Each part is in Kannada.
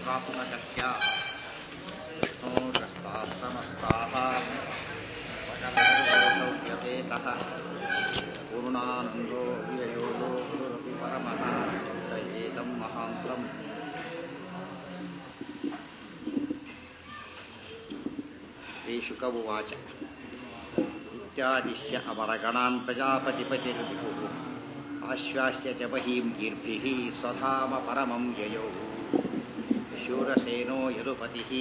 ऋषिर्वासुदेवतात्मकस्य विष्णोर्यस्ताश्रमस्ताः सकलसर्वसौख्यपेतः पूर्णानन्दो व्ययो गुरुरपि परमः स एतं महान्तम् श्रीशुक उवाच इत्यादिश्य अमरगणान् प्रजापतिपतिर्विभुः आश्वास्य च बहीं गीर्भिः स्वधाम परमं ययौ शूरसेनो यदुपतिः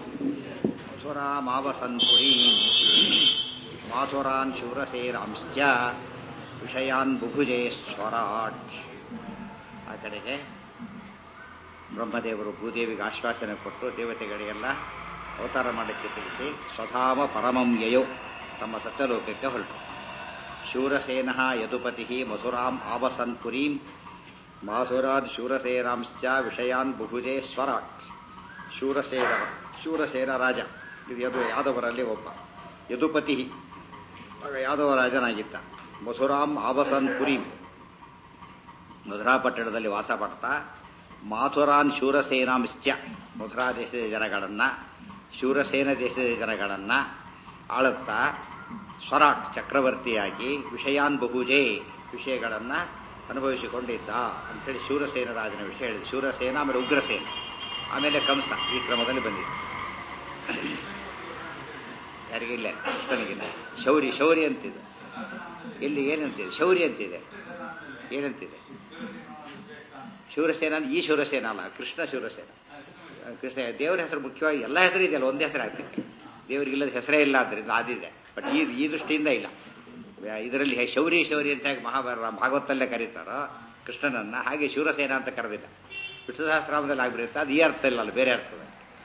मथुरामावसन्पुरीम् माथुरान् ಶೂರಸೇರಾಂಶ್ಚ ವಿಷಯಾನ್ ಬುಭುಜೇ ಸ್ವರಾಟ್ ಆ ಕಡೆಗೆ ಬ್ರಹ್ಮದೇವರು ಭೂದೇವಿಗೆ ಆಶ್ವಾಸನೆ ಕೊಟ್ಟು ದೇವತೆಗಳಿಗೆಲ್ಲ ಅವತಾರ ಮಾಡಕ್ಕೆ ತಿಳಿಸಿ ಸ್ವಧಾಮ ಪರಮಂ ಯಯೋ ತಮ್ಮ ಸತ್ಯಲೋಕಕ್ಕೆ ಹೊರಟು ಶೂರಸೇನ ಯದುಪತಿ ಮಥುರಾಂ ಆವಸನ್ ಪುರೀಂ ಮಾಸುರಾದ್ ಶೂರಸೇನಾಂಶ್ಚ ವಿಷಯಾನ್ ಬುಭುಜೇ ಸ್ವರಾಟ್ ಶೂರಸೇನ ಶೂರಸೇನ ರಾಜ ಇದು ಯದು ಯಾದವರಲ್ಲಿ ಒಬ್ಬ ಯದುಪತಿ ಆಗ ಯಾದವ ರಾಜನಾಗಿದ್ದ ಮಥುರಾಂ ಆವಸನ್ ಪುರೀಂ ಮಧುರಾ ಪಟ್ಟಣದಲ್ಲಿ ವಾಸ ಮಾಡ್ತಾ ಮಾಥುರಾನ್ ಶೂರಸೇನಾಂಶ್ಚ ಮಥುರಾ ದೇಶದ ಜನಗಳನ್ನ ಶೂರಸೇನ ದೇಶದ ಜನಗಳನ್ನ ಆಳುತ್ತಾ ಸ್ವರಾಟ್ ಚಕ್ರವರ್ತಿಯಾಗಿ ವಿಷಯಾನ್ ಬಹುಜೇ ವಿಷಯಗಳನ್ನ ಅನುಭವಿಸಿಕೊಂಡಿದ್ದ ಅಂಥೇಳಿ ಶೂರಸೇನ ರಾಜನ ವಿಷಯ ಹೇಳಿದೆ ಶೂರಸೇನ ಆಮೇಲೆ ಉಗ್ರಸೇನ ಆಮೇಲೆ ಕಂಸ ಈ ಕ್ರಮದಲ್ಲಿ ಬಂದಿದೆ ಯಾರಿಗಿಲ್ಲ ಕೃಷ್ಣನಿಗಿಲ್ಲ ಶೌರಿ ಶೌರಿ ಅಂತಿದೆ ಇಲ್ಲಿ ಏನಂತಿದೆ ಶೌರಿ ಅಂತಿದೆ ಏನಂತಿದೆ ಶೂರಸೇನ ಈ ಶೂರಸೇನ ಅಲ್ಲ ಕೃಷ್ಣ ಶೂರಸೇನ ಕೃಷ್ಣ ದೇವರ ಹೆಸರು ಮುಖ್ಯವಾಗಿ ಎಲ್ಲ ಹೆಸರು ಇದೆಯಲ್ಲ ಒಂದೇ ಹೆಸರು ಆಗ್ತದೆ ದೇವರಿಗಿಲ್ಲದ ಹೆಸರೇ ಇಲ್ಲ ಆದ್ದರಿಂದ ಆದಿದೆ ಬಟ್ ಈ ಈ ದೃಷ್ಟಿಯಿಂದ ಇಲ್ಲ ಇದರಲ್ಲಿ ಶೌರಿ ಶೌರಿ ಅಂತ ಹೇಗೆ ಮಹಾಭಾರತ ಭಾಗವತಲ್ಲೇ ಕರೀತಾರೋ ಕೃಷ್ಣನನ್ನ ಹಾಗೆ ಶೂರಸೇನ ಅಂತ ಕರೆದಿಲ್ಲ ವಿಷ್ಣು ಸಹಸ್ರಾಮದಲ್ಲಿ ಆಗಿರುತ್ತೆ ಅದು ಈ ಅರ್ಥ ಇಲ್ಲ ಅಲ್ಲ ಬೇರೆ ಅರ್ಥದ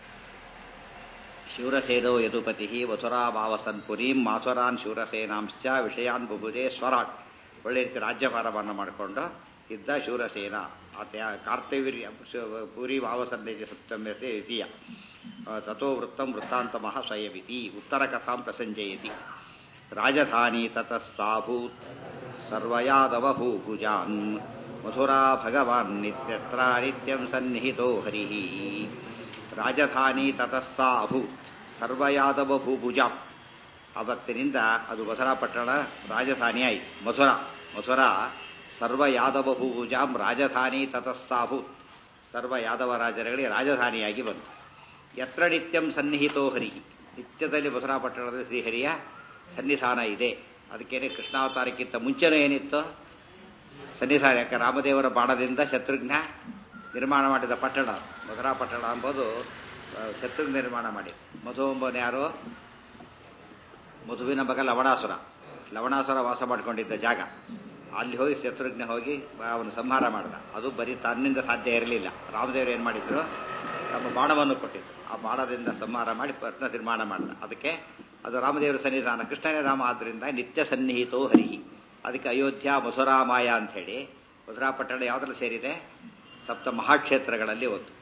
ಶೂರಸೇನೋ ಯದುಪತಿ ವಸುರಾಭಾವಸನ್ ಪುರೀಂ ಮಾಸುರಾನ್ ಶೂರಸೇನಾಂಶ್ಚ ವಿಷಯಾನ್ ಬುಬುಜೆ ಸ್ವರಾಟ್ ಒಳ್ಳೆ ರೀತಿ ರಾಜ್ಯಭಾರವನ್ನು ಮಾಡಿಕೊಂಡು ಇದ್ದ ಶೂರಸೇನ ಆತ ಕಾರ್ತವೀರ್ಯ ಪುರಿ ಭಾವಸನ್ನಿಧಿ ಸಪ್ತಮ್ಯತೆ ದ್ವಿತೀಯ ತಥೋ ವೃತ್ತಂ ವೃತ್ತಾಂತಮಃ ಸ್ವಯಮಿತಿ ಉತ್ತರ ಕಥಾಂ ಪ್ರಸಂಜಯತಿ ರಾಜಧಾನಿ ತತಃ ಸಾಭೂತ್ ಸರ್ವಯಾದವ ಭೂಭುಜಾನ್ ಮಥುರಾ ಭಗವಾನ್ ನಿತ್ಯತ್ರ ನಿತ್ಯಂ ಸನ್ನಿಹಿತೋ ಹರಿ ರಾಜಧಾನಿ ತತಃ ಸಾಭೂತ್ ಸರ್ವಯಾದವ ಭೂಭುಜಾಂ ಅವತ್ತಿನಿಂದ ಅದು ಮಥುರಾ ಪಟ್ಟಣ ರಾಜಧಾನಿ ಆಯಿತು ಮಥುರಾ ಮಥುರಾ ಸರ್ವ ಯಾದವ ಭೂಭುಜಾಂ ರಾಜಧಾನಿ ತತಸ್ಸಾಭೂತ್ ಸರ್ವ ಯಾದವ ರಾಜರುಗಳಿಗೆ ರಾಜಧಾನಿಯಾಗಿ ಬಂತು ಯತ್ರ ನಿತ್ಯಂ ಸನ್ನಿಹಿತೋ ಹರಿ ನಿತ್ಯದಲ್ಲಿ ಮಥುರಾ ಪಟ್ಟಣದಲ್ಲಿ ಶ್ರೀಹರಿಯ ಸನ್ನಿಧಾನ ಇದೆ ಅದಕ್ಕೇನೆ ಕೃಷ್ಣಾವತಾರಕ್ಕಿಂತ ಮುಂಚೆನೂ ಏನಿತ್ತು ಸನ್ನಿಧಾನ ಯಾಕೆ ರಾಮದೇವರ ಬಾಣದಿಂದ ಶತ್ರುಘ್ನ ನಿರ್ಮಾಣ ಮಾಡಿದ ಪಟ್ಟಣ ಮಥುರಾ ಪಟ್ಟಣ ಎಂಬುದು ಶತ್ರುಘ್ನ ನಿರ್ಮಾಣ ಮಾಡಿ ಮಧು ಎಂಬುವನು ಯಾರು ಮಧುವಿನ ಮಗ ಲವಣಾಸುರ ಲವಣಾಸುರ ವಾಸ ಮಾಡಿಕೊಂಡಿದ್ದ ಜಾಗ ಅಲ್ಲಿ ಹೋಗಿ ಶತ್ರುಘ್ನ ಹೋಗಿ ಅವನು ಸಂಹಾರ ಮಾಡಿದ ಅದು ಬರೀ ತನ್ನಿಂದ ಸಾಧ್ಯ ಇರಲಿಲ್ಲ ರಾಮದೇವರು ಏನು ಮಾಡಿದ್ರು ತಮ್ಮ ಬಾಣವನ್ನು ಕೊಟ್ಟಿದ್ರು ಆ ಬಾಣದಿಂದ ಸಂಹಾರ ಮಾಡಿ ಪಟ್ನ ನಿರ್ಮಾಣ ಮಾಡಿದ ಅದಕ್ಕೆ ಅದು ರಾಮದೇವರ ಸನ್ನಿಧಾನ ಕೃಷ್ಣನೇ ರಾಮ ಆದ್ದರಿಂದ ನಿತ್ಯ ಸನ್ನಿಹಿತೋ ಹರಿಹಿ ಅದಕ್ಕೆ ಅಯೋಧ್ಯ ಮಥುರಾಮಾಯ ಅಂಥೇಳಿ ಮಥುರಾ ಪಟ್ಟಣ ಯಾವುದ್ರಲ್ಲಿ ಸೇರಿದೆ ಸಪ್ತ ಮಹಾಕ್ಷೇತ್ರಗಳಲ್ಲಿ ಒಂದು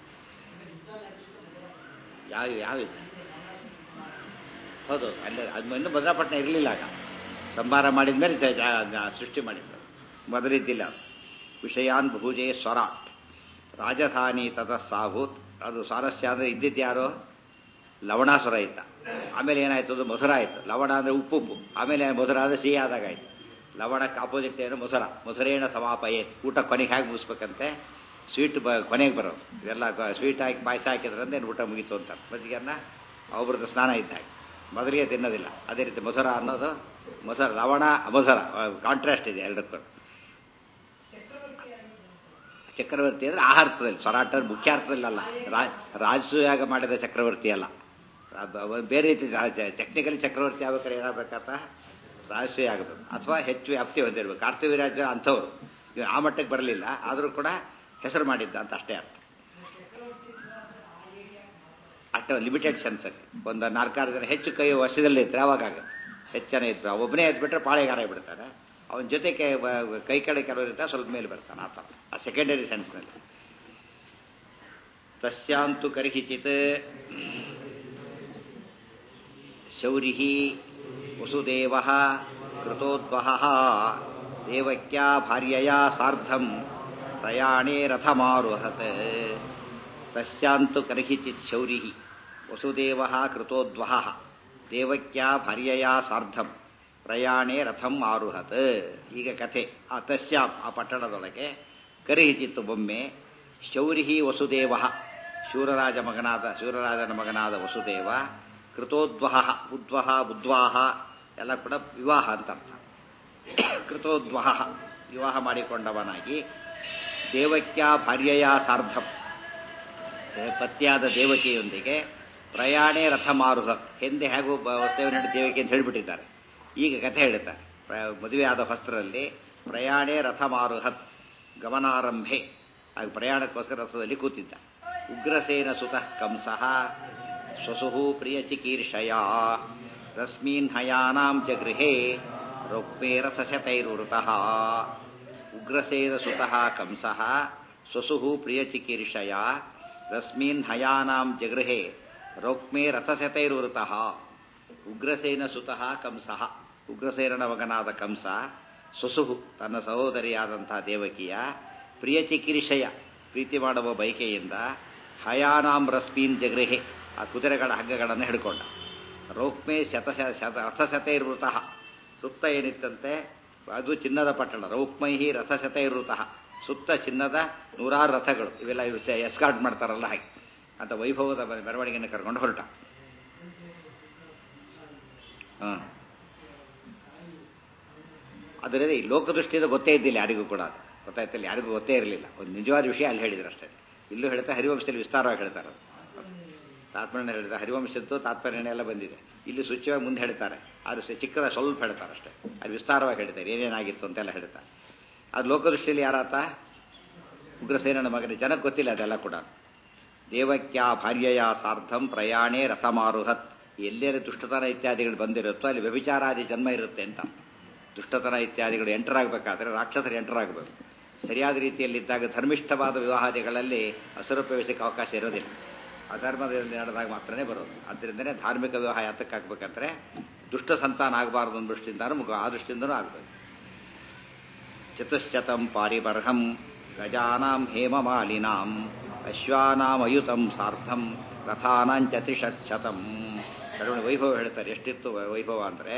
ಯಾವ ಯಾವ ಹೌದು ಅಲ್ಲೇ ಅದು ಇನ್ನೂ ಭದ್ರಾಪಟ್ಟಣ ಇರಲಿಲ್ಲ ಆಗ ಸಂಹಾರ ಮಾಡಿದ ಮೇಲೆ ಸೃಷ್ಟಿ ಮಾಡಿದ್ರು ಮೊದಲಿದ್ದಿಲ್ಲ ವಿಷಯಾನ್ ಭುಜೆ ಸ್ವರಾಟ್ ರಾಜಧಾನಿ ತತಃ ಸಾಭೂತ್ ಅದು ಸ್ವಾರಸ್ಯ ಅಂದರೆ ಇದ್ದಿದ್ದು ಯಾರು ಲವಣಾಸುರ ಇದ್ದ ಆಮೇಲೆ ಏನಾಯ್ತು ಅದು ಮೊಸರ ಆಯಿತು ಲವಣ ಅಂದರೆ ಉಪ್ಪು ಉಪ್ಪು ಆಮೇಲೆ ಮೊಸರ ಅಂದರೆ ಸಿಹಿ ಆದಾಗ ಆಯಿತು ಲವಣಕ್ಕೆ ಆಪೋಸಿಟ್ ಏನು ಮೊಸರ ಮೊಸರೇಣ ಸಮಾಪಯೇ ಊಟ ಕೊನೆಗೆ ಹೇಗೆ ಮುಗಿಸ್ಬೇಕಂತೆ ಸ್ವೀಟ್ ಬ ಕೊನೆಗೆ ಬರೋದು ಇವೆಲ್ಲ ಸ್ವೀಟ್ ಹಾಕಿ ಪಾಯಸ ಹಾಕಿದ್ರಂದ್ರೆ ಊಟ ಮುಗೀತು ಅಂತ ಮಜ್ಜಿಗೆನ್ನ ಒಬ್ರದ್ದು ಸ್ನಾನ ಇದ್ದ ಹಾಗೆ ಮೊದಲಿಗೆ ತಿನ್ನೋದಿಲ್ಲ ಅದೇ ರೀತಿ ಮೊಸರ ಅನ್ನೋದು ಮೊಸರ ಲವಣ ಮೊಸರ ಕಾಂಟ್ರಾಸ್ಟ್ ಇದೆ ಎರಡಕ್ಕೂ ಚಕ್ರವರ್ತಿ ಅಂದರೆ ಆಹಾರದಲ್ಲಿ ಸ್ವರಾಟ ಮುಖ್ಯ ಅರ್ಥದಲ್ಲಿ ಅಲ್ಲ ರಾಜಸೂಯಾಗ ಮಾಡಿದ ಚಕ್ರವರ್ತಿ ಅಲ್ಲ ಬೇರೆ ರೀತಿ ಟೆಕ್ನಿಕಲಿ ಚಕ್ರವರ್ತಿ ಆಗ್ಬೇಕಾದ್ರೆ ಏನಾಗಬೇಕಂತ ರಾಜಸೂಯ ಆಗಬೇಕು ಅಥವಾ ಹೆಚ್ಚು ವ್ಯಾಪ್ತಿ ಹೊಂದಿರಬೇಕು ಕಾರ್ತವೀರಾಜ ಅಂಥವ್ರು ಆ ಮಟ್ಟಕ್ಕೆ ಬರಲಿಲ್ಲ ಆದರೂ ಕೂಡ ಹೆಸರು ಮಾಡಿದ್ದ ಅಂತ ಅಷ್ಟೇ ಅರ್ಥ ಅಷ್ಟೇ ಲಿಮಿಟೆಡ್ ಸೆನ್ಸಲ್ಲಿ ಒಂದು ನಾಲ್ಕಾರು ಜನ ಹೆಚ್ಚು ಕೈ ವರ್ಷದಲ್ಲಿ ಇದ್ರೆ ಅವಾಗ ಹೆಚ್ಚು ಜನ ಇದ್ರು ಒಬ್ಬನೇ ಎದ್ಬಿಟ್ರೆ ಪಾಳೆಗಾರ ಬಿಡ್ತಾನೆ ಅವನ ಜೊತೆ ಕೈ ಕಡೆ ಕೆಲವರು ಇರ್ತಾರೆ ಸ್ವಲ್ಪ ಮೇಲೆ ಬರ್ತಾನೆ ಆ ಥರ ಆ ಸೆಕೆಂಡರಿ ಸೆನ್ಸ್ನಲ್ಲಿ ತಸ್ಯಾಂತು ಕರ್ಹಿಚಿತ್ ಶೌರಿ ವಸುದೇವ ಕೃತೋದ್ವಹ ದೇವಕ್ಯಾ ಭಾರ್ಯಯಾ ಸಾರ್ಧಂ ಪ್ರಯಾಣೇ ರಥಮಾರುಹತ್ ತಸ್ಯಾಂತು ಕರ್ಹಿಚಿತ್ ಶೌರಿ ವಸುದೇವ ಕೃತೋದ್ವ ದೇವಕ್ಯಾ ಭಾರ್ಯಯಾ ಸಾರ್ಧಂ ಪ್ರಯಾಣೆ ರಥಂ ಆರುಹತ್ ಈಗ ಕಥೆ ಆ ತಸ್ಯಾಂ ಆ ಪಟ್ಟಣದೊಳಗೆ ಕರಿಹಿಚಿತ್ತು ಬೊಮ್ಮೆ ಶೌರಿ ವಸುದೇವ ಶೂರರಾಜ ಮಗನಾದ ಶೂರರಾಜನ ಮಗನಾದ ವಸುದೇವ ಕೃತೋದ್ವಹ ಉದ್ವಹ ಬುದ್ವಾಹ ಎಲ್ಲ ಕೂಡ ವಿವಾಹ ಅಂತ ಅರ್ಥ ಕೃತೋದ್ವಹ ವಿವಾಹ ಮಾಡಿಕೊಂಡವನಾಗಿ ದೇವಕ್ಯ ಭಾರ್ಯೆಯ ಸಾರ್ಧಂ ಪತ್ನಿಯಾದ ದೇವಕಿಯೊಂದಿಗೆ ಪ್ರಯಾಣೆ ರಥ ಮಾರುಹ ಹಿಂದೆ ಹೇಗೂ ವಸುದೇವನ ಹೆಂಡತಿ ದೇವಕಿ ಅಂತ ಹೇಳಿಬಿಟ್ಟಿದ್ದಾರೆ ಈಗ ಕಥೆ ಹೇಳ್ತಾರೆ ಮದುವೆಯಾದ ಹೊಸ್ತರಲ್ಲಿ ಪ್ರಯಾಣೆ ರಥ ಮಾರುಹತ್ ಗಮನಾರಂಭೆ ಆಗ ಪ್ರಯಾಣಕ್ಕೋಸ್ಕರ ರಥದಲ್ಲಿ ಕೂತಿದ್ದ ಉಗ್ರಸೇನ ಸುತಃ ಕಂಸಃ ಸ್ವಸುಹು ಪ್ರಿಯ ಚಿಕೀರ್ಷಯ ರಶ್ಮೀನ್ ಹಯಾನಾಂ ಚ ಗೃಹೇ ರೌಕ್ಮೇ ರಥಶತೈರುತಃ ಉಗ್ರಸೇನ ಸುತಃ ಕಂಸಃ ಸ್ವಸುಹು ಪ್ರಿಯ ಚಿಕೀರ್ಷಯ ರಶ್ಮೀನ್ ಹಯಾನಾಂ ಜಗೃಹೆ ರೌಕ್ಮೇ ರಥಶತೈರುತಃ ಉಗ್ರಸೇನ ಸುತಃ ಕಂಸಃ ಉಗ್ರಸೇನನ ಮಗನಾದ ಕಂಸ ಸ್ವಸುಹು ತನ್ನ ಸಹೋದರಿಯಾದಂತಹ ದೇವಕಿಯ ಪ್ರಿಯ ಚಿಕಿರಿಷಯ ಪ್ರೀತಿ ಮಾಡುವ ಬಯಕೆಯಿಂದ ಹಯಾನಾಂ ರಸ್ಮೀನ್ ಜಗೃಹೆ ಆ ಕುದುರೆಗಳ ಹಗ್ಗಗಳನ್ನು ಹಿಡ್ಕೊಂಡ ರೌಕ್ಮೆ ಶತ ಶತ ರಥಶತೈರ್ವೃತಃ ಸುತ್ತ ಏನಿತ್ತಂತೆ ಅದು ಚಿನ್ನದ ಪಟ್ಟಣ ರೌಕ್ಮೈಹಿ ರಥಶತೈರ್ವೃತಃ ಸುತ್ತ ಚಿನ್ನದ ನೂರಾರು ರಥಗಳು ಇವೆಲ್ಲ ಇರುತ್ತೆ ಎಸ್ಕಾರ್ಟ್ ಮಾಡ್ತಾರಲ್ಲ ಹಾಗೆ ಅಂತ ವೈಭವದ ಮೆರವಣಿಗೆಯನ್ನು ಕರ್ಕೊಂಡು ಹೊರಟ ಹಾಂ ಅದರಿಂದ ಈ ಲೋಕದೃಷ್ಟಿಯಿಂದ ಗೊತ್ತೇ ಇದ್ದಿಲ್ಲ ಯಾರಿಗೂ ಕೂಡ ಅದು ಗೊತ್ತಾಯ್ತಲ್ಲ ಯಾರಿಗೂ ಗೊತ್ತೇ ಇರಲಿಲ್ಲ ಒಂದು ನಿಜವಾದ ವಿಷಯ ಅಲ್ಲಿ ಹೇಳಿದ್ರು ಅಷ್ಟೇ ಇಲ್ಲೂ ಹೇಳ್ತಾ ಹರಿವಂಶದಲ್ಲಿ ವಿಸ್ತಾರವಾಗಿ ಹೇಳ್ತಾರೆ ತಾತ್ಪರ್ಯ ಹೇಳಿದ ಹರಿವಂಶದ್ದು ತಾತ್ಪರ್ಯಣೆ ಎಲ್ಲ ಬಂದಿದೆ ಇಲ್ಲಿ ಸೂಚ್ಯವಾಗಿ ಮುಂದೆ ಹೇಳ್ತಾರೆ ಆದರೆ ಚಿಕ್ಕದ ಸ್ವಲ್ಪ ಹೇಳ್ತಾರೆ ಅಷ್ಟೇ ಅದು ವಿಸ್ತಾರವಾಗಿ ಹೇಳ್ತಾರೆ ಏನೇನಾಗಿತ್ತು ಅಂತೆಲ್ಲ ಹೇಳ್ತಾರೆ ಅದು ಲೋಕದೃಷ್ಟಿಯಲ್ಲಿ ಯಾರಾತ ಉಗ್ರಸೇನನ ಮಗನ ಜನಕ್ಕೆ ಗೊತ್ತಿಲ್ಲ ಅದೆಲ್ಲ ಕೂಡ ದೇವಕ್ಯ ಭಾರ್ಯಯ ಸಾರ್ಧಂ ಪ್ರಯಾಣೇ ರಥಮಾರುಹತ್ ಎಲ್ಲೆಲ್ಲಿ ದುಷ್ಟತನ ಇತ್ಯಾದಿಗಳು ಬಂದಿರುತ್ತೋ ಅಲ್ಲಿ ವ್ಯಭಿಚಾರಾದಿ ಜನ್ಮ ಇರುತ್ತೆ ಅಂತ ದುಷ್ಟತನ ಇತ್ಯಾದಿಗಳು ಎಂಟರ್ ಆಗಬೇಕಾದ್ರೆ ರಾಕ್ಷಸರು ಎಂಟರ್ ಆಗಬೇಕು ಸರಿಯಾದ ರೀತಿಯಲ್ಲಿದ್ದಾಗ ಧರ್ಮಿಷ್ಠವಾದ ವಿವಾಹಾದಿಗಳಲ್ಲಿ ಅಸುರಪ್ರವೇಶಕ್ಕೆ ಅವಕಾಶ ಇರೋದಿಲ್ಲ ಅಧರ್ಮದಲ್ಲಿ ನಡೆದಾಗ ಮಾತ್ರನೇ ಬರೋದು ಆದ್ದರಿಂದನೇ ಧಾರ್ಮಿಕ ವಿವಾಹ ಯಾತಕ್ಕಾಗಬೇಕಂದ್ರೆ ದುಷ್ಟ ಸಂತಾನ ಆಗಬಾರದು ಅನ್ನೋ ದೃಷ್ಟಿಯಿಂದಾನು ಮುಖ ಆ ದೃಷ್ಟಿಯಿಂದನೂ ಆಗಬೇಕು ಚತುಶ್ಶತಂ ಪಾರಿಬರ್ಹಂ ಗಜಾನಾಂ ಹೇಮಮಾಲಿನಾಂ ಅಶ್ವಾನಾಮಯುತಂ ಸಾರ್ಧಂ ರಥಾನಾಂಚ ತ್ರಿಷಟ್ಶತಂ ಕಡಿಮೆ ವೈಭವ ಹೇಳ್ತಾರೆ ಎಷ್ಟಿತ್ತು ವೈಭವ ಅಂದರೆ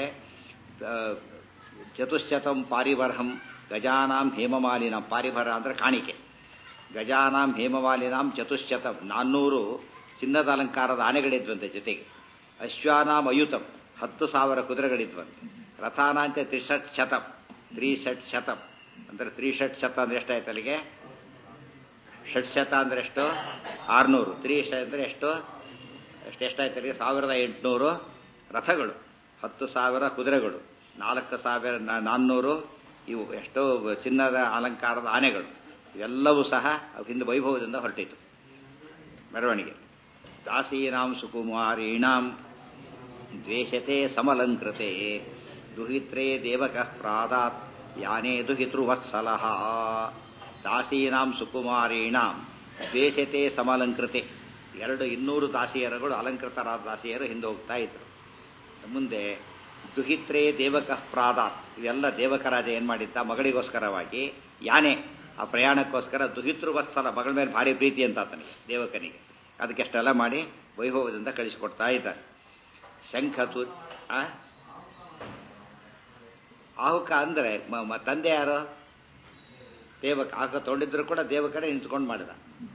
ಚತುಶ್ಶತಂ ಪಾರಿಬರ್ಹಂ ಗಜಾನಾಂ ಹೇಮಮಾಲಿನಾಂ ಪಾರಿಭರ ಅಂದರೆ ಕಾಣಿಕೆ ಗಜಾನಾಂ ಹೇಮಮಾಲಿನಾಂ ಚತುಶ್ಶತಂ ನಾನ್ನೂರು ಚಿನ್ನದ ಅಲಂಕಾರದ ಆನೆಗಳಿದ್ವಂತೆ ಜೊತೆಗೆ ಅಶ್ವಾನಾಂ ಅಯುತಂ ಹತ್ತು ಸಾವಿರ ಕುದುರೆಗಳಿದ್ವಂತೆ ರಥಾನಾಂಚ ತ್ರಿಷಟ್ ಶತಂ ತ್ರಿಷಟ್ ಶತಂ ಅಂದರೆ ತ್ರಿಷಟ್ ಶತ ಅಂದ್ರೆ ಎಷ್ಟಾಯ್ತು ಅಲ್ಲಿಗೆ ಷಟ್ಶತ ಅಂದ್ರೆ ಎಷ್ಟು ಆರ್ನೂರು ತ್ರಿಶ ಅಂದರೆ ಎಷ್ಟು ಎಷ್ಟು ಎಷ್ಟಾಯ್ತು ಅಲ್ಲಿಗೆ ಸಾವಿರದ ಎಂಟುನೂರು ರಥಗಳು ಹತ್ತು ಸಾವಿರ ಕುದುರೆಗಳು ನಾಲ್ಕು ಸಾವಿರ ನಾನ್ನೂರು ಇವು ಎಷ್ಟೋ ಚಿನ್ನದ ಅಲಂಕಾರದ ಆನೆಗಳು ಇವೆಲ್ಲವೂ ಸಹ ಹಿಂದೆ ವೈಭವದಿಂದ ಹೊರಟಿತು ಮೆರವಣಿಗೆ ದಾಸೀನಾಂ ಸುಕುಮಾರೀಣಾಂ ದ್ವೇಷತೆ ಸಮಲಂಕೃತೆ ದುಹಿತ್ರೇ ದೇವಕಃ ಪ್ರಾದಾತ್ ಯಾನೇ ದುಹಿತೃವತ್ಸಲಃ ದಾಸೀನಾಂ ಸುಕುಮಾರೀಣಾಂ ದ್ವೇಷತೆ ಸಮಲಂಕೃತೆ ಎರಡು ಇನ್ನೂರು ದಾಸಿಯರುಗಳು ಅಲಂಕೃತರಾದ ದಾಸಿಯರು ಹಿಂದೆ ಹೋಗ್ತಾ ಇದ್ರು ಮುಂದೆ ದುಹಿತ್ರೇ ದೇವಕಃ ಪ್ರಾದಾತ್ ಇವೆಲ್ಲ ದೇವಕರಾಜ ಏನ್ ಮಾಡಿದ್ದ ಮಗಳಿಗೋಸ್ಕರವಾಗಿ ಯಾನೆ ಆ ಪ್ರಯಾಣಕ್ಕೋಸ್ಕರ ದುಹಿತೃ ವತ್ಸಲ ಮಗಳ ಮೇಲೆ ಭಾರಿ ಪ್ರೀತಿ ಅಂತ ಆತನಿಗೆ ದೇವಕನಿಗೆ ಅದಕ್ಕೆ ಅಷ್ಟೆಲ್ಲ ಮಾಡಿ ವೈಭವದಿಂದ ಕಳಿಸಿಕೊಡ್ತಾ ಇದ್ದಾರೆ ಶಂಖತು ಆಹುಕ ಅಂದರೆ ತಂದೆ ಯಾರು ದೇವಕ ಆಗ ತೊಗೊಂಡಿದ್ರು ಕೂಡ ದೇವಕರೇ ನಿಂತ್ಕೊಂಡು ಮಾಡಿದ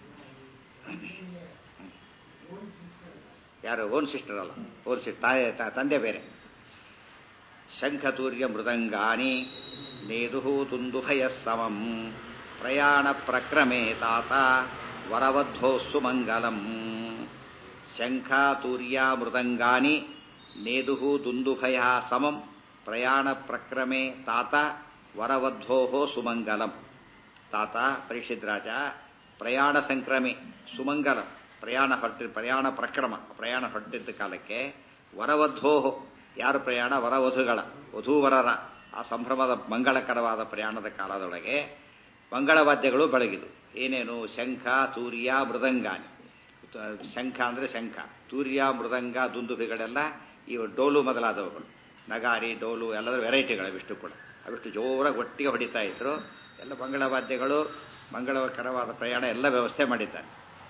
ಯಾರು ಓನ್ ಸಿಸ್ಟರ್ ಅಲ್ಲ ಓನ್ ಸಿಸ್ಟರ್ ತಾಯಿ ತಂದೆ ಬೇರೆ ಶಂಖತೂರ್ಯ ಮೃದಂಗಾನಿ ನೇದುಹು ತುಂದುಭಯ ಸಮಂ ಪ್ರಯಾಣ ಪ್ರಕ್ರಮೆ ತಾತ ವರವದ್ಧೋ ಸುಮಂಗಲಂ ಶಂಖಾತೂರ್ಯ ಮೃದಂಗಾನಿ ನೇದುಹು ದುಂದುಭಯ ಸಮಂ ಪ್ರಯಾಣ ಪ್ರಕ್ರಮೆ ತಾತ ವರವದ್ಧೋ ಸುಮಂಗಲಂ ತಾತ ಪರೀಕ್ಷಿತ್ ರಾಜ ಪ್ರಯಾಣ ಸಂಕ್ರಮೆ ಸುಮಂಗಲಂ ಪ್ರಯಾಣ ಹೊರಟಿ ಪ್ರಯಾಣ ಪ್ರಕ್ರಮ ಪ್ರಯಾಣ ಹೊರಟಿದ್ದ ಕಾಲಕ್ಕೆ ವರವದ್ಧೋಹೋ ಯಾರು ಪ್ರಯಾಣ ವರವಧುಗಳ ವಧೂವರರ ಆ ಸಂಭ್ರಮದ ಮಂಗಳಕರವಾದ ಪ್ರಯಾಣದ ಕಾಲದೊಳಗೆ ಮಂಗಳವಾದ್ಯಗಳು ಬೆಳಗಿದು ಏನೇನು ಶಂಖ ತೂರ್ಯ ಮೃದಂಗಾನಿ ಶಂಖ ಅಂದರೆ ಶಂಖ ತೂರ್ಯ ಮೃದಂಗ ದುಂದುಬಿಗಳೆಲ್ಲ ಇವು ಡೋಲು ಮೊದಲಾದವುಗಳು ನಗಾರಿ ಡೋಲು ಎಲ್ಲದರ ವೆರೈಟಿಗಳು ಅವಿಷ್ಟು ಕೂಡ ಅವಿಷ್ಟು ಜೋರಾಗಿ ಒಟ್ಟಿಗೆ ಹೊಡಿತಾ ಇದ್ರು ಎಲ್ಲ ಮಂಗಳವಾದ್ಯಗಳು ಮಂಗಳಕರವಾದ ಪ್ರಯಾಣ ಎಲ್ಲ ವ್ಯವಸ್ಥೆ ಮಾಡಿದ್ದಾರೆ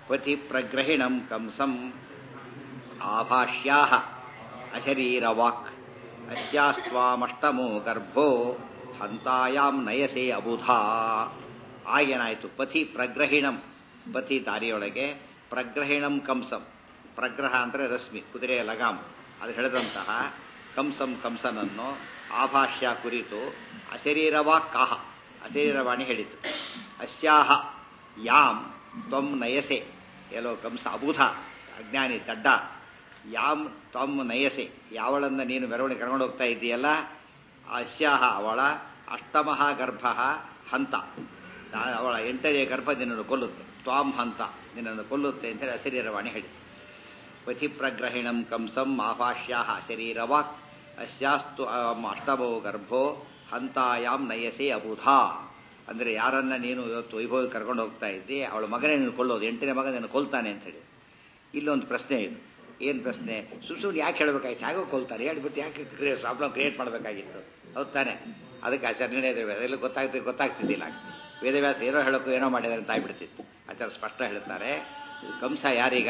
ಪತಿ ಪ್ರಗ್ರಹಿಣಂ ಕಂಸಂ ಆಭಾಷ್ಯಾ ಅಶರೀರವಾಕ್ ಅಸ್ಯಾಸ್ತ್ವಾಮಷ್ಟಮೋ ಗರ್ಭೋ ಹಂತಾಯಾಂ ನಯಸೆ ಅಬುಧಾ ಆಗೇನಾಯಿತು ಪತಿ ಪ್ರಗ್ರಹಿಣಂ ಪತಿ ದಾರಿಯೊಳಗೆ ಪ್ರಗ್ರಹಿಣಂ ಕಂಸಂ ಪ್ರಗ್ರಹ ಅಂದರೆ ರಶ್ಮಿ ಕುದುರೆಯ ಲಗಾಮ್ ಅದು ಹೇಳಿದಂತಹ ಕಂಸಂ ಕಂಸನನ್ನು ಆಭಾಷ್ಯ ಕುರಿತು ಅಶರೀರವಾಕ್ಕಾಹ ಅಶರೀರವಾಣಿ ಹೇಳಿತು ಅಸ್ಯಾಹ ಯಾಂ ತ್ವಂ ನಯಸೆ ಎಲ್ಲೋ ಕಂಸ ಅಬುಧ ಅಜ್ಞಾನಿ ದಡ್ಡ ಯಾಂ ತ್ವಂ ನಯಸೆ ಯಾವಳನ್ನ ನೀನು ಮೆರವಣಿಗೆ ಕರ್ಕೊಂಡು ಹೋಗ್ತಾ ಇದ್ದೀಯಲ್ಲ ಅಸ್ಯಾಹ ಅವಳ ಅಷ್ಟಮಃ ಗರ್ಭ ಹಂತ ಅವಳ ಎಂಟನೇ ಗರ್ಭ ನಿನ್ನನ್ನು ಕೊಲ್ಲುತ್ತೆ ತ್ವಾಂ ಹಂತ ನಿನ್ನನ್ನು ಕೊಲ್ಲುತ್ತೆ ಅಂತೇಳಿ ಅಶರೀರವಾಣಿ ಹೇಳಿತು ಪಥಿ ಪ್ರಗ್ರಹಿಣಂ ಕಂಸಂ ಆಭಾಷ್ಯಾ ಶರೀರವಾಕ್ ಅಸ್ಯಾಸ್ತು ಅಷ್ಟಮೋ ಗರ್ಭೋ ಹಂತಾಯಾಂ ನಯಸೆ ಅಬುಧಾ ಅಂದರೆ ಯಾರನ್ನ ನೀನು ಇವತ್ತು ವೈಭವ ಕರ್ಕೊಂಡು ಹೋಗ್ತಾ ಇದ್ದಿ ಅವಳ ಮಗನೇ ನೀನು ಕೊಲ್ಲೋದು ಎಂಟನೇ ಮಗ ನೀನು ಕೊಲ್ತಾನೆ ಅಂತ ಹೇಳಿ ಇಲ್ಲೊಂದು ಪ್ರಶ್ನೆ ಇದು ಏನು ಪ್ರಶ್ನೆ ಸುಮ್ ಸುಮ್ಮನೆ ಯಾಕೆ ಹೇಳಬೇಕಾಗಿತ್ತು ಹೇಗೋ ಕೊಲ್ತಾರೆ ಹೇಳ್ಬಿಟ್ಟು ಯಾಕೆ ಕ್ರಿಯೇಟ್ ಪ್ರಾಬ್ಲಮ್ ಕ್ರಿಯೇಟ್ ಮಾಡಬೇಕಾಗಿತ್ತು ಹೌದು ತಾನೆ ಅದಕ್ಕೆ ಆಚಾರ ನಿರ್ಣಯ ಅದೆಲ್ಲ ಗೊತ್ತಾಗ್ತಿ ಗೊತ್ತಾಗ್ತಿದ್ದಿಲ್ಲ ವೇದವ್ಯಾಸ ಏನೋ ಹೇಳೋಕ್ಕೂ ಏನೋ ಮಾಡಿದ್ದಾರೆ ಅಂತ ಆಗ್ಬಿಡ್ತಿತ್ತು ಆಚಾರ ಸ್ಪಷ್ಟ ಹೇಳ್ತಾರೆ ಕಂಸ ಯಾರೀಗ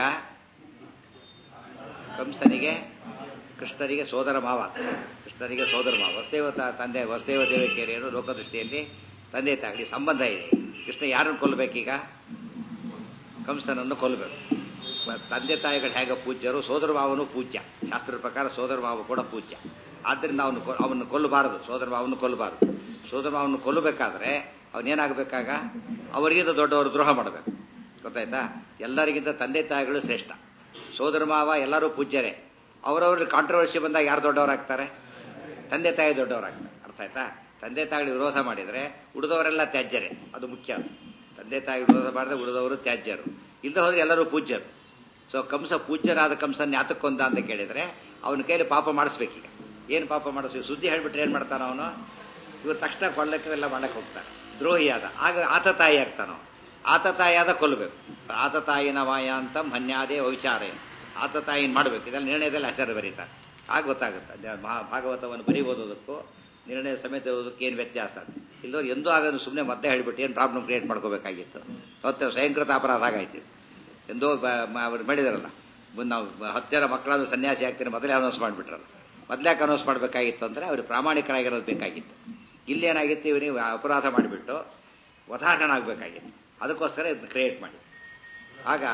ಕಂಸನಿಗೆ ಕೃಷ್ಣನಿಗೆ ಸೋದರ ಮಾವ ಕೃಷ್ಣನಿಗೆ ಸೋದರ ಮಾವ ವಸುದೇವ ತಂದೆ ವಸುದೇವ ದೇವಕಿಯರು ಲೋಕದೃಷ್ಟಿಯಲ್ಲಿ ತಂದೆ ತಾಗಲಿ ಸಂಬಂಧ ಇದೆ ಕೃಷ್ಣ ಯಾರನ್ನು ಕೊಲ್ಲಬೇಕೀಗ ಕಂಸನನ್ನು ಕೊಲ್ಲಬೇಕು ತಂದೆ ತಾಯಿಗಳು ಹೇಗೆ ಪೂಜ್ಯರು ಸೋದರ ಮಾವನು ಪೂಜ್ಯ ಶಾಸ್ತ್ರದ ಪ್ರಕಾರ ಸೋದರ ಮಾವ ಕೂಡ ಪೂಜ್ಯ ಆದ್ದರಿಂದ ಅವನು ಅವನು ಕೊಲ್ಲಬಾರದು ಸೋದರ ಮಾವನು ಕೊಲ್ಲಬಾರದು ಸೋದರ ಮಾವನು ಕೊಲ್ಲಬೇಕಾದ್ರೆ ಅವನೇನಾಗಬೇಕಾಗ ಅವರಿಗಿಂತ ದೊಡ್ಡವರು ದ್ರೋಹ ಮಾಡಬೇಕು ಗೊತ್ತಾಯ್ತಾ ಎಲ್ಲರಿಗಿಂತ ತಂದೆ ತಾಯಿಗಳು ಶ್ರೇಷ್ಠ ಸೋದರ ಮಾವ ಎಲ್ಲರೂ ಪೂಜ್ಯರೇ ಅವರವ್ರ ಕಾಂಟ್ರವರ್ಸಿ ಬಂದಾಗ ಯಾರು ದೊಡ್ಡವರಾಗ್ತಾರೆ ತಂದೆ ತಾಯಿ ದೊಡ್ಡವರಾಗ್ತಾರೆ ಅರ್ಥ ಆಯ್ತಾ ತಂದೆ ತಾಯಿಗಳು ವಿರೋಧ ಮಾಡಿದರೆ ಉಳಿದವರೆಲ್ಲ ತ್ಯಾಜ್ಯರೇ ಅದು ಮುಖ್ಯ ತಂದೆ ತಾಯಿ ವಿರೋಧ ಮಾಡಿದ್ರೆ ಉಳಿದವರು ತ್ಯಾಜ್ಯರು ಇಲ್ಲದೆ ಹೋದ್ರೆ ಎಲ್ಲರೂ ಪೂಜ್ಯರು ಸೊ ಕಂಸ ಪೂಜ್ಯರಾದ ಕಂಸನ್ ಯಾತಕ್ಕೊಂದ ಅಂತ ಕೇಳಿದ್ರೆ ಅವನ ಕೈಲಿ ಪಾಪ ಮಾಡಿಸ್ಬೇಕೀಗ ಏನು ಪಾಪ ಮಾಡಿಸ್ಬೇಕು ಸುದ್ದಿ ಹೇಳ್ಬಿಟ್ರೆ ಏನು ಮಾಡ್ತಾನ ಅವನು ಇವರು ತಕ್ಷಣ ಕೊಳ್ಳಕ್ಕೆ ಎಲ್ಲ ಮಾಡಕ್ಕೆ ಹೋಗ್ತಾನೆ ದ್ರೋಹಿಯಾದ ಆಗ ಆತ ತಾಯಿ ಆಗ್ತಾನೋ ಆತ ತಾಯಿಯಾದ ಕೊಲ್ಲಬೇಕು ಆತ ತಾಯಿನ ವಾಯ ಅಂತ ಮನ್ಯಾದೆ ವಿಚಾರ ಆತ ತಾಯಿನ ಮಾಡಬೇಕು ಇದೆಲ್ಲ ನಿರ್ಣಯದಲ್ಲಿ ಹೆಸರು ಬರೀತಾರೆ ಆಗ ಗೊತ್ತಾಗುತ್ತೆ ಮಹಾ ಭಾಗವತವನ್ನು ಬರೀ ಓದೋದಕ್ಕೂ ನಿರ್ಣಯ ಸಮೇತ ಓದೋದಕ್ಕೆ ಏನು ವ್ಯತ್ಯಾಸ ಇಲ್ಲವ್ರು ಎಂದೂ ಆಗೋದು ಸುಮ್ಮನೆ ಮತ್ತೆ ಹೇಳ್ಬಿಟ್ಟು ಏನು ಪ್ರಾಬ್ಲಮ್ ಕ್ರಿಯೇಟ್ ಮಾಡ್ಕೋಬೇಕಾಗಿತ್ತು ಹೊತ್ತು ಸ್ವಯಂಕೃತ ಅಪರಾಧ ಆಗಾಯ್ತು ಎಂದೋ ಅವ್ರು ಮಾಡಿದಾರಲ್ಲ ನಾವು ಹತ್ತು ಜನ ಮಕ್ಕಳಾದ್ರೂ ಸನ್ಯಾಸಿ ಆಗ್ತೀನಿ ಮೊದಲೇ ಅನೌನ್ಸ್ ಮಾಡಿಬಿಟ್ರಲ್ಲ ಮೊದಲ್ಯಾಕೆ ಅನೌನ್ಸ್ ಮಾಡಬೇಕಾಗಿತ್ತು ಅಂದರೆ ಅವ್ರು ಪ್ರಾಮಾಣಿಕರಾಗಿರೋದು ಬೇಕಾಗಿತ್ತು ಇಲ್ಲೇನಾಗಿತ್ತು ಇವನಿಗೆ ಅಪರಾಧ ಮಾಡಿಬಿಟ್ಟು ಉದಾಹರಣೆ ಆಗಬೇಕಾಗಿತ್ತು ಅದಕ್ಕೋಸ್ಕರ ಇದನ್ನು ಕ್ರಿಯೇಟ್ ಮಾಡಿ ಆಗ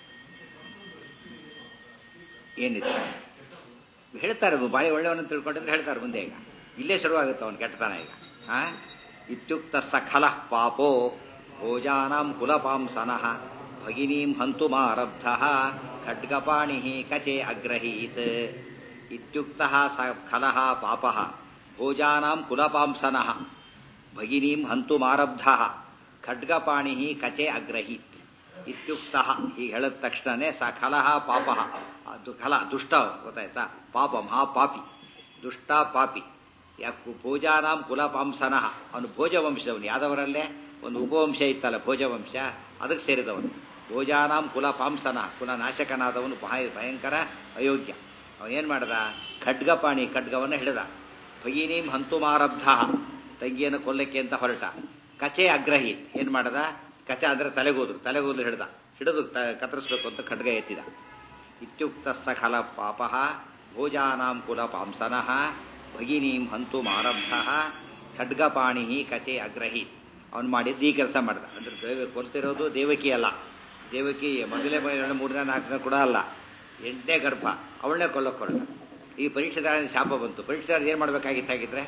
ಏನಿದೆ ಹೇಳ್ತಾರೆ ಬಾಯಿ ಒಳ್ಳೆಯವನ್ನ ತಿಳ್ಕೊಂಡಿದ್ರೆ ಹೇಳ್ತಾರೆ ಮುಂದೆ ಈಗ ಇಲ್ಲೇ ಶುರುವಾಗುತ್ತೆ ಅವನು ಕೆಟ್ಟತನ ಈಗ ಹಾ ಇತ್ಯುಕ್ತ ಸಖಲ ಪಾಪೋ ಭೋಜಾನಾಂ ಕುಲಪಾಂಸನಃ ಭಗಿನೀಂ ಹಂತುಮಾರಬ್ಧ ಖಡ್ಗಪಾಣಿ ಕಚೆ ಅಗ್ರಹೀತ್ ಇತ್ಯುಕ್ತ ಸಖಲ ಪಾಪ ಭೋಜಾನಾಂ ಕುಲಪಾಂಸನಃ ಭಗಿನೀಂ ಹಂತುಮಾರಬ್ಧ ಖಡ್ಗಪಾಣಿ ಕಚೆ ಅಗ್ರಹೀತ್ ಇತ್ಯುಕ್ತ ಹೀಗೆ ಹೇಳಿದ ತಕ್ಷಣನೇ ಸ ಖಲಹ ಪಾಪ ಅದು ಖಲ ದುಷ್ಟ ಗೊತ್ತಾಯ್ತಾ ಪಾಪ ಮಹಾಪಾಪಿ ದುಷ್ಟ ಪಾಪಿ ಯಾಕೆ ಭೋಜಾನಾಂ ಕುಲಪಾಂಸನಃ ಅವನು ಭೋಜವಂಶದವನು ಯಾದವರಲ್ಲೇ ಒಂದು ಉಪವಂಶ ಇತ್ತಲ್ಲ ಭೋಜವಂಶ ಅದಕ್ಕೆ ಸೇರಿದವನು ಭೋಜಾನಾಂ ಕುಲಪಾಂಸನಃ ಕುಲ ನಾಶಕನಾದವನು ಭಯಂಕರ ಅಯೋಗ್ಯ ಅವನೇನು ಮಾಡ್ದ ಖಡ್ಗಪಾಣಿ ಖಡ್ಗವನ್ನು ಹಿಡಿದ ಭಗಿನೀಂ ಹಂತುಮಾರಬ್ಧ ತಂಗಿಯನ್ನು ಕೊಲ್ಲಕ್ಕೆ ಅಂತ ಹೊರಟ ಕಚೆ ಅಗ್ರಹೀತ್ ಏನು ಮಾಡದ ಕಚ ಅಂದ್ರೆ ತಲೆಗೂದ್ರು ತಲೆಗೂದ್ರು ಹಿಡ್ದ ಹಿಡಿದು ಕತ್ತರಿಸ್ಬೇಕು ಅಂತ ಖಡ್ಗ ಎತ್ತಿದ ಇತ್ಯುಕ್ತ ಸಖಲ ಪಾಪ ಭೋಜಾನಾಂ ಕುಲ ಪಾಂಸನಃ ಭಗಿನೀಂ ಹಂತು ಮಾರಬ್ಧ ಖಡ್ಗಪಾಣಿ ಕಚೆ ಅಗ್ರಹೀತ್ ಅವನು ಮಾಡಿದ್ದು ಈ ಕೆಲಸ ಮಾಡ್ದ ಅಂದ್ರೆ ಕೊಲ್ತಿರೋದು ದೇವಕಿ ಅಲ್ಲ ದೇವಕಿ ಮೊದಲೇ ಮೂರನೇ ನಾಲ್ಕನೇ ಕೂಡ ಅಲ್ಲ ಎಂಟನೇ ಗರ್ಭ ಅವಳನ್ನೇ ಕೊಲ್ಲಕ್ಕೆ ಹೊರಟ ಈ ಪರೀಕ್ಷೆದಾರ ಶಾಪ ಬಂತು ಪರೀಕ್ಷೆದಾರ ಏನು ಮಾಡಬೇಕಾಗಿತ್ತಾಗಿದ್ರೆ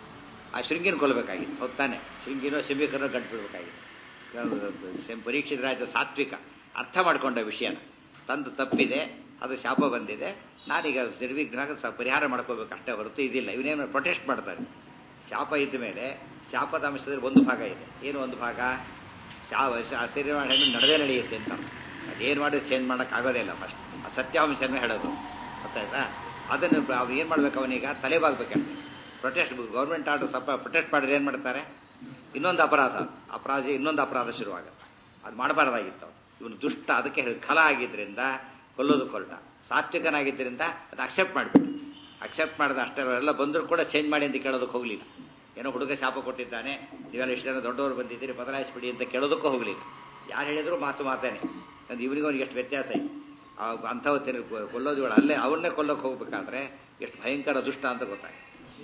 ಆ ಶೃಂಗಿನ ಕೊಲ್ಲಬೇಕಾಗಿತ್ತು ಹೋಗ್ತಾನೆ ಶೃಂಗಿನೋ ಶಂಬಿಕನೋ ಗಂಟು ಬಿಡಬೇಕಾಗಿತ್ತು ಪರೀಕ್ಷಿತ ರಾಜ ಸಾತ್ವಿಕ ಅರ್ಥ ಮಾಡ್ಕೊಂಡ ವಿಷಯನ ತಂದು ತಪ್ಪಿದೆ ಅದು ಶಾಪ ಬಂದಿದೆ ನಾನೀಗ ನಿರ್ವಿಘ್ನ ಪರಿಹಾರ ಮಾಡ್ಕೋಬೇಕು ಅಷ್ಟೇ ಹೊರತು ಇದಿಲ್ಲ ಇವನೇನು ಪ್ರೊಟೆಸ್ಟ್ ಮಾಡ್ತಾನೆ ಶಾಪ ಇದ್ದ ಮೇಲೆ ಶಾಪದ ಅಂಶದಲ್ಲಿ ಒಂದು ಭಾಗ ಇದೆ ಏನು ಒಂದು ಭಾಗ ಶಾ ಆಶ್ಚರ್ಯ ಹೆಣ್ಣು ನಡೆದೇ ನಡೆಯುತ್ತೆ ಅಂತ ಅದೇನು ಮಾಡಿದ್ರೆ ಚೇಂಜ್ ಮಾಡೋಕ್ಕಾಗೋದೇ ಇಲ್ಲ ಫಸ್ಟ್ ಅದು ಸತ್ಯಾಂಶನೇ ಹೇಳೋದು ಗೊತ್ತಾಯ್ತಾ ಅದನ್ನು ಅವ್ರು ಏನು ಮಾಡ್ಬೇಕು ಅವನೀಗ ತಲೆಬಾಗ್ಬೇಕಂತೆ ಪ್ರೊಟೆಸ್ಟ್ ಗೌರ್ಮೆಂಟ್ ಆರ್ಡರ್ ಸಪ ಪ್ರೊಟೆಸ್ಟ್ ಮಾಡಿದ್ರೆ ಏನು ಮಾಡ್ತಾರೆ ಇನ್ನೊಂದು ಅಪರಾಧ ಅಪರಾಧ ಇನ್ನೊಂದು ಅಪರಾಧ ಶುರುವಾಗುತ್ತೆ ಅದು ಮಾಡಬಾರ್ದಾಗಿತ್ತು ಇವನು ದುಷ್ಟ ಅದಕ್ಕೆ ಖಲ ಆಗಿದ್ದರಿಂದ ಕೊಲ್ಲೋದು ಕೊಲ್ಟ ಸಾತ್ವಿಕನಾಗಿದ್ದರಿಂದ ಅದು ಅಕ್ಸೆಪ್ಟ್ ಮಾಡಿಬಿಟ್ಟು ಅಕ್ಸೆಪ್ಟ್ ಮಾಡಿದ ಅಷ್ಟೇ ಎಲ್ಲ ಬಂದರೂ ಕೂಡ ಚೇಂಜ್ ಮಾಡಿ ಅಂತ ಕೇಳೋದಕ್ಕೆ ಹೋಗಲಿಲ್ಲ ಏನೋ ಹುಡುಗ ಶಾಪ ಕೊಟ್ಟಿದ್ದಾನೆ ನೀವೆಲ್ಲ ಇಷ್ಟು ಜನ ದೊಡ್ಡವರು ಬಂದಿದ್ದೀರಿ ಬದಲಾಯಿಸ್ಬಿಡಿ ಅಂತ ಕೇಳೋದಕ್ಕೂ ಹೋಗಲಿಲ್ಲ ಯಾರು ಹೇಳಿದ್ರು ಮಾತು ಮಾತೇನೆ ಅದು ಇವನಿಗೆ ಅವ್ನಿಗೆ ಎಷ್ಟು ವ್ಯತ್ಯಾಸ ಇದೆ ಆ ಅಂಥ ಹೊತ್ತಿನ ಕೊಲ್ಲೋದು ಇವಳು ಅಲ್ಲೇ ಅವನ್ನೇ ಕೊಲ್ಲೋಕೆ ಹೋಗ್ಬೇಕಾದ್ರೆ ಎಷ್ಟು ಭಯಂಕರ ದುಷ್ಟ ಅಂತ ಗೊತ್ತಾಗ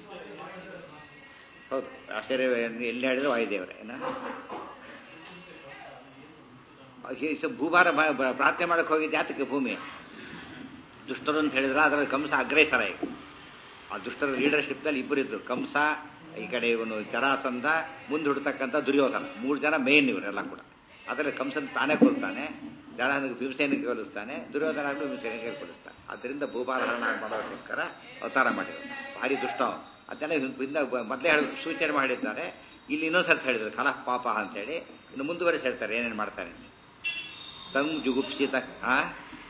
ಹೌದು ಆಶ್ಚರ್ಯ ಎಲ್ಲಿ ಹೇಳಿದ್ರೆ ವಾಯುದೇವರೇ ಏನ ಭೂಭಾರ ಪ್ರಾರ್ಥನೆ ಮಾಡಕ್ಕೆ ಹೋಗಿದ್ದೆ ಯಾತಕ್ಕೆ ಭೂಮಿ ದುಷ್ಟರು ಅಂತ ಹೇಳಿದ್ರೆ ಅದರಲ್ಲಿ ಕಂಸ ಅಗ್ರೇಸರ ಈಗ ಆ ದುಷ್ಟರ ಲೀಡರ್ಶಿಪ್ನಲ್ಲಿ ಇಬ್ಬರು ಇದ್ರು ಕಂಸ ಈ ಕಡೆ ಇವನು ಜರಾಸಂಧ ಮುಂದೆ ಹುಡ್ತಕ್ಕಂಥ ದುರ್ಯೋಧನ ಮೂರು ಜನ ಮೇನ್ ಇವರೆಲ್ಲ ಕೂಡ ಅದರಲ್ಲಿ ಕಂಸನ್ ತಾನೇ ಕೊಲ್ತಾನೆ ಜರಾಸಂಧ ಭೀಮಸೇನಿಗೆ ಕೊಲಿಸ್ತಾನೆ ದುರ್ಯೋಧನ ಆಗಲು ಭೀಮಸೇನಿಗೆ ಕೊಲಿಸ್ತಾನೆ ಅದರಿಂದ ಭೂಭಾರ ಹರಣ ಮಾಡೋದಕ್ಕೋಸ್ಕರ ಅವತಾರ ಮಾಡಿದ್ರು ಭಾರಿ ದುಷ್ಟ ಅವನು. ಅದನ್ನೆಲ್ಲ ಹಿಂದೆ ಮೊದಲೇ ಹೇಳಿ ಸೂಚನೆ ಮಾಡಿದ್ದಾರೆ ಇಲ್ಲಿ ಇನ್ನೊಂದ್ಸರ್ತಿ ಹೇಳಿದ್ರು ಖಲಃ ಪಾಪ ಅಂತೇಳಿ ಇನ್ನು ಮುಂದುವರೆಸಿ ಹೇಳ್ತಾರೆ ಏನೇನು ಮಾಡ್ತಾರೆ ಅಂತ. ತಂ ಜುಗುಪ್ಸಿತ ಆ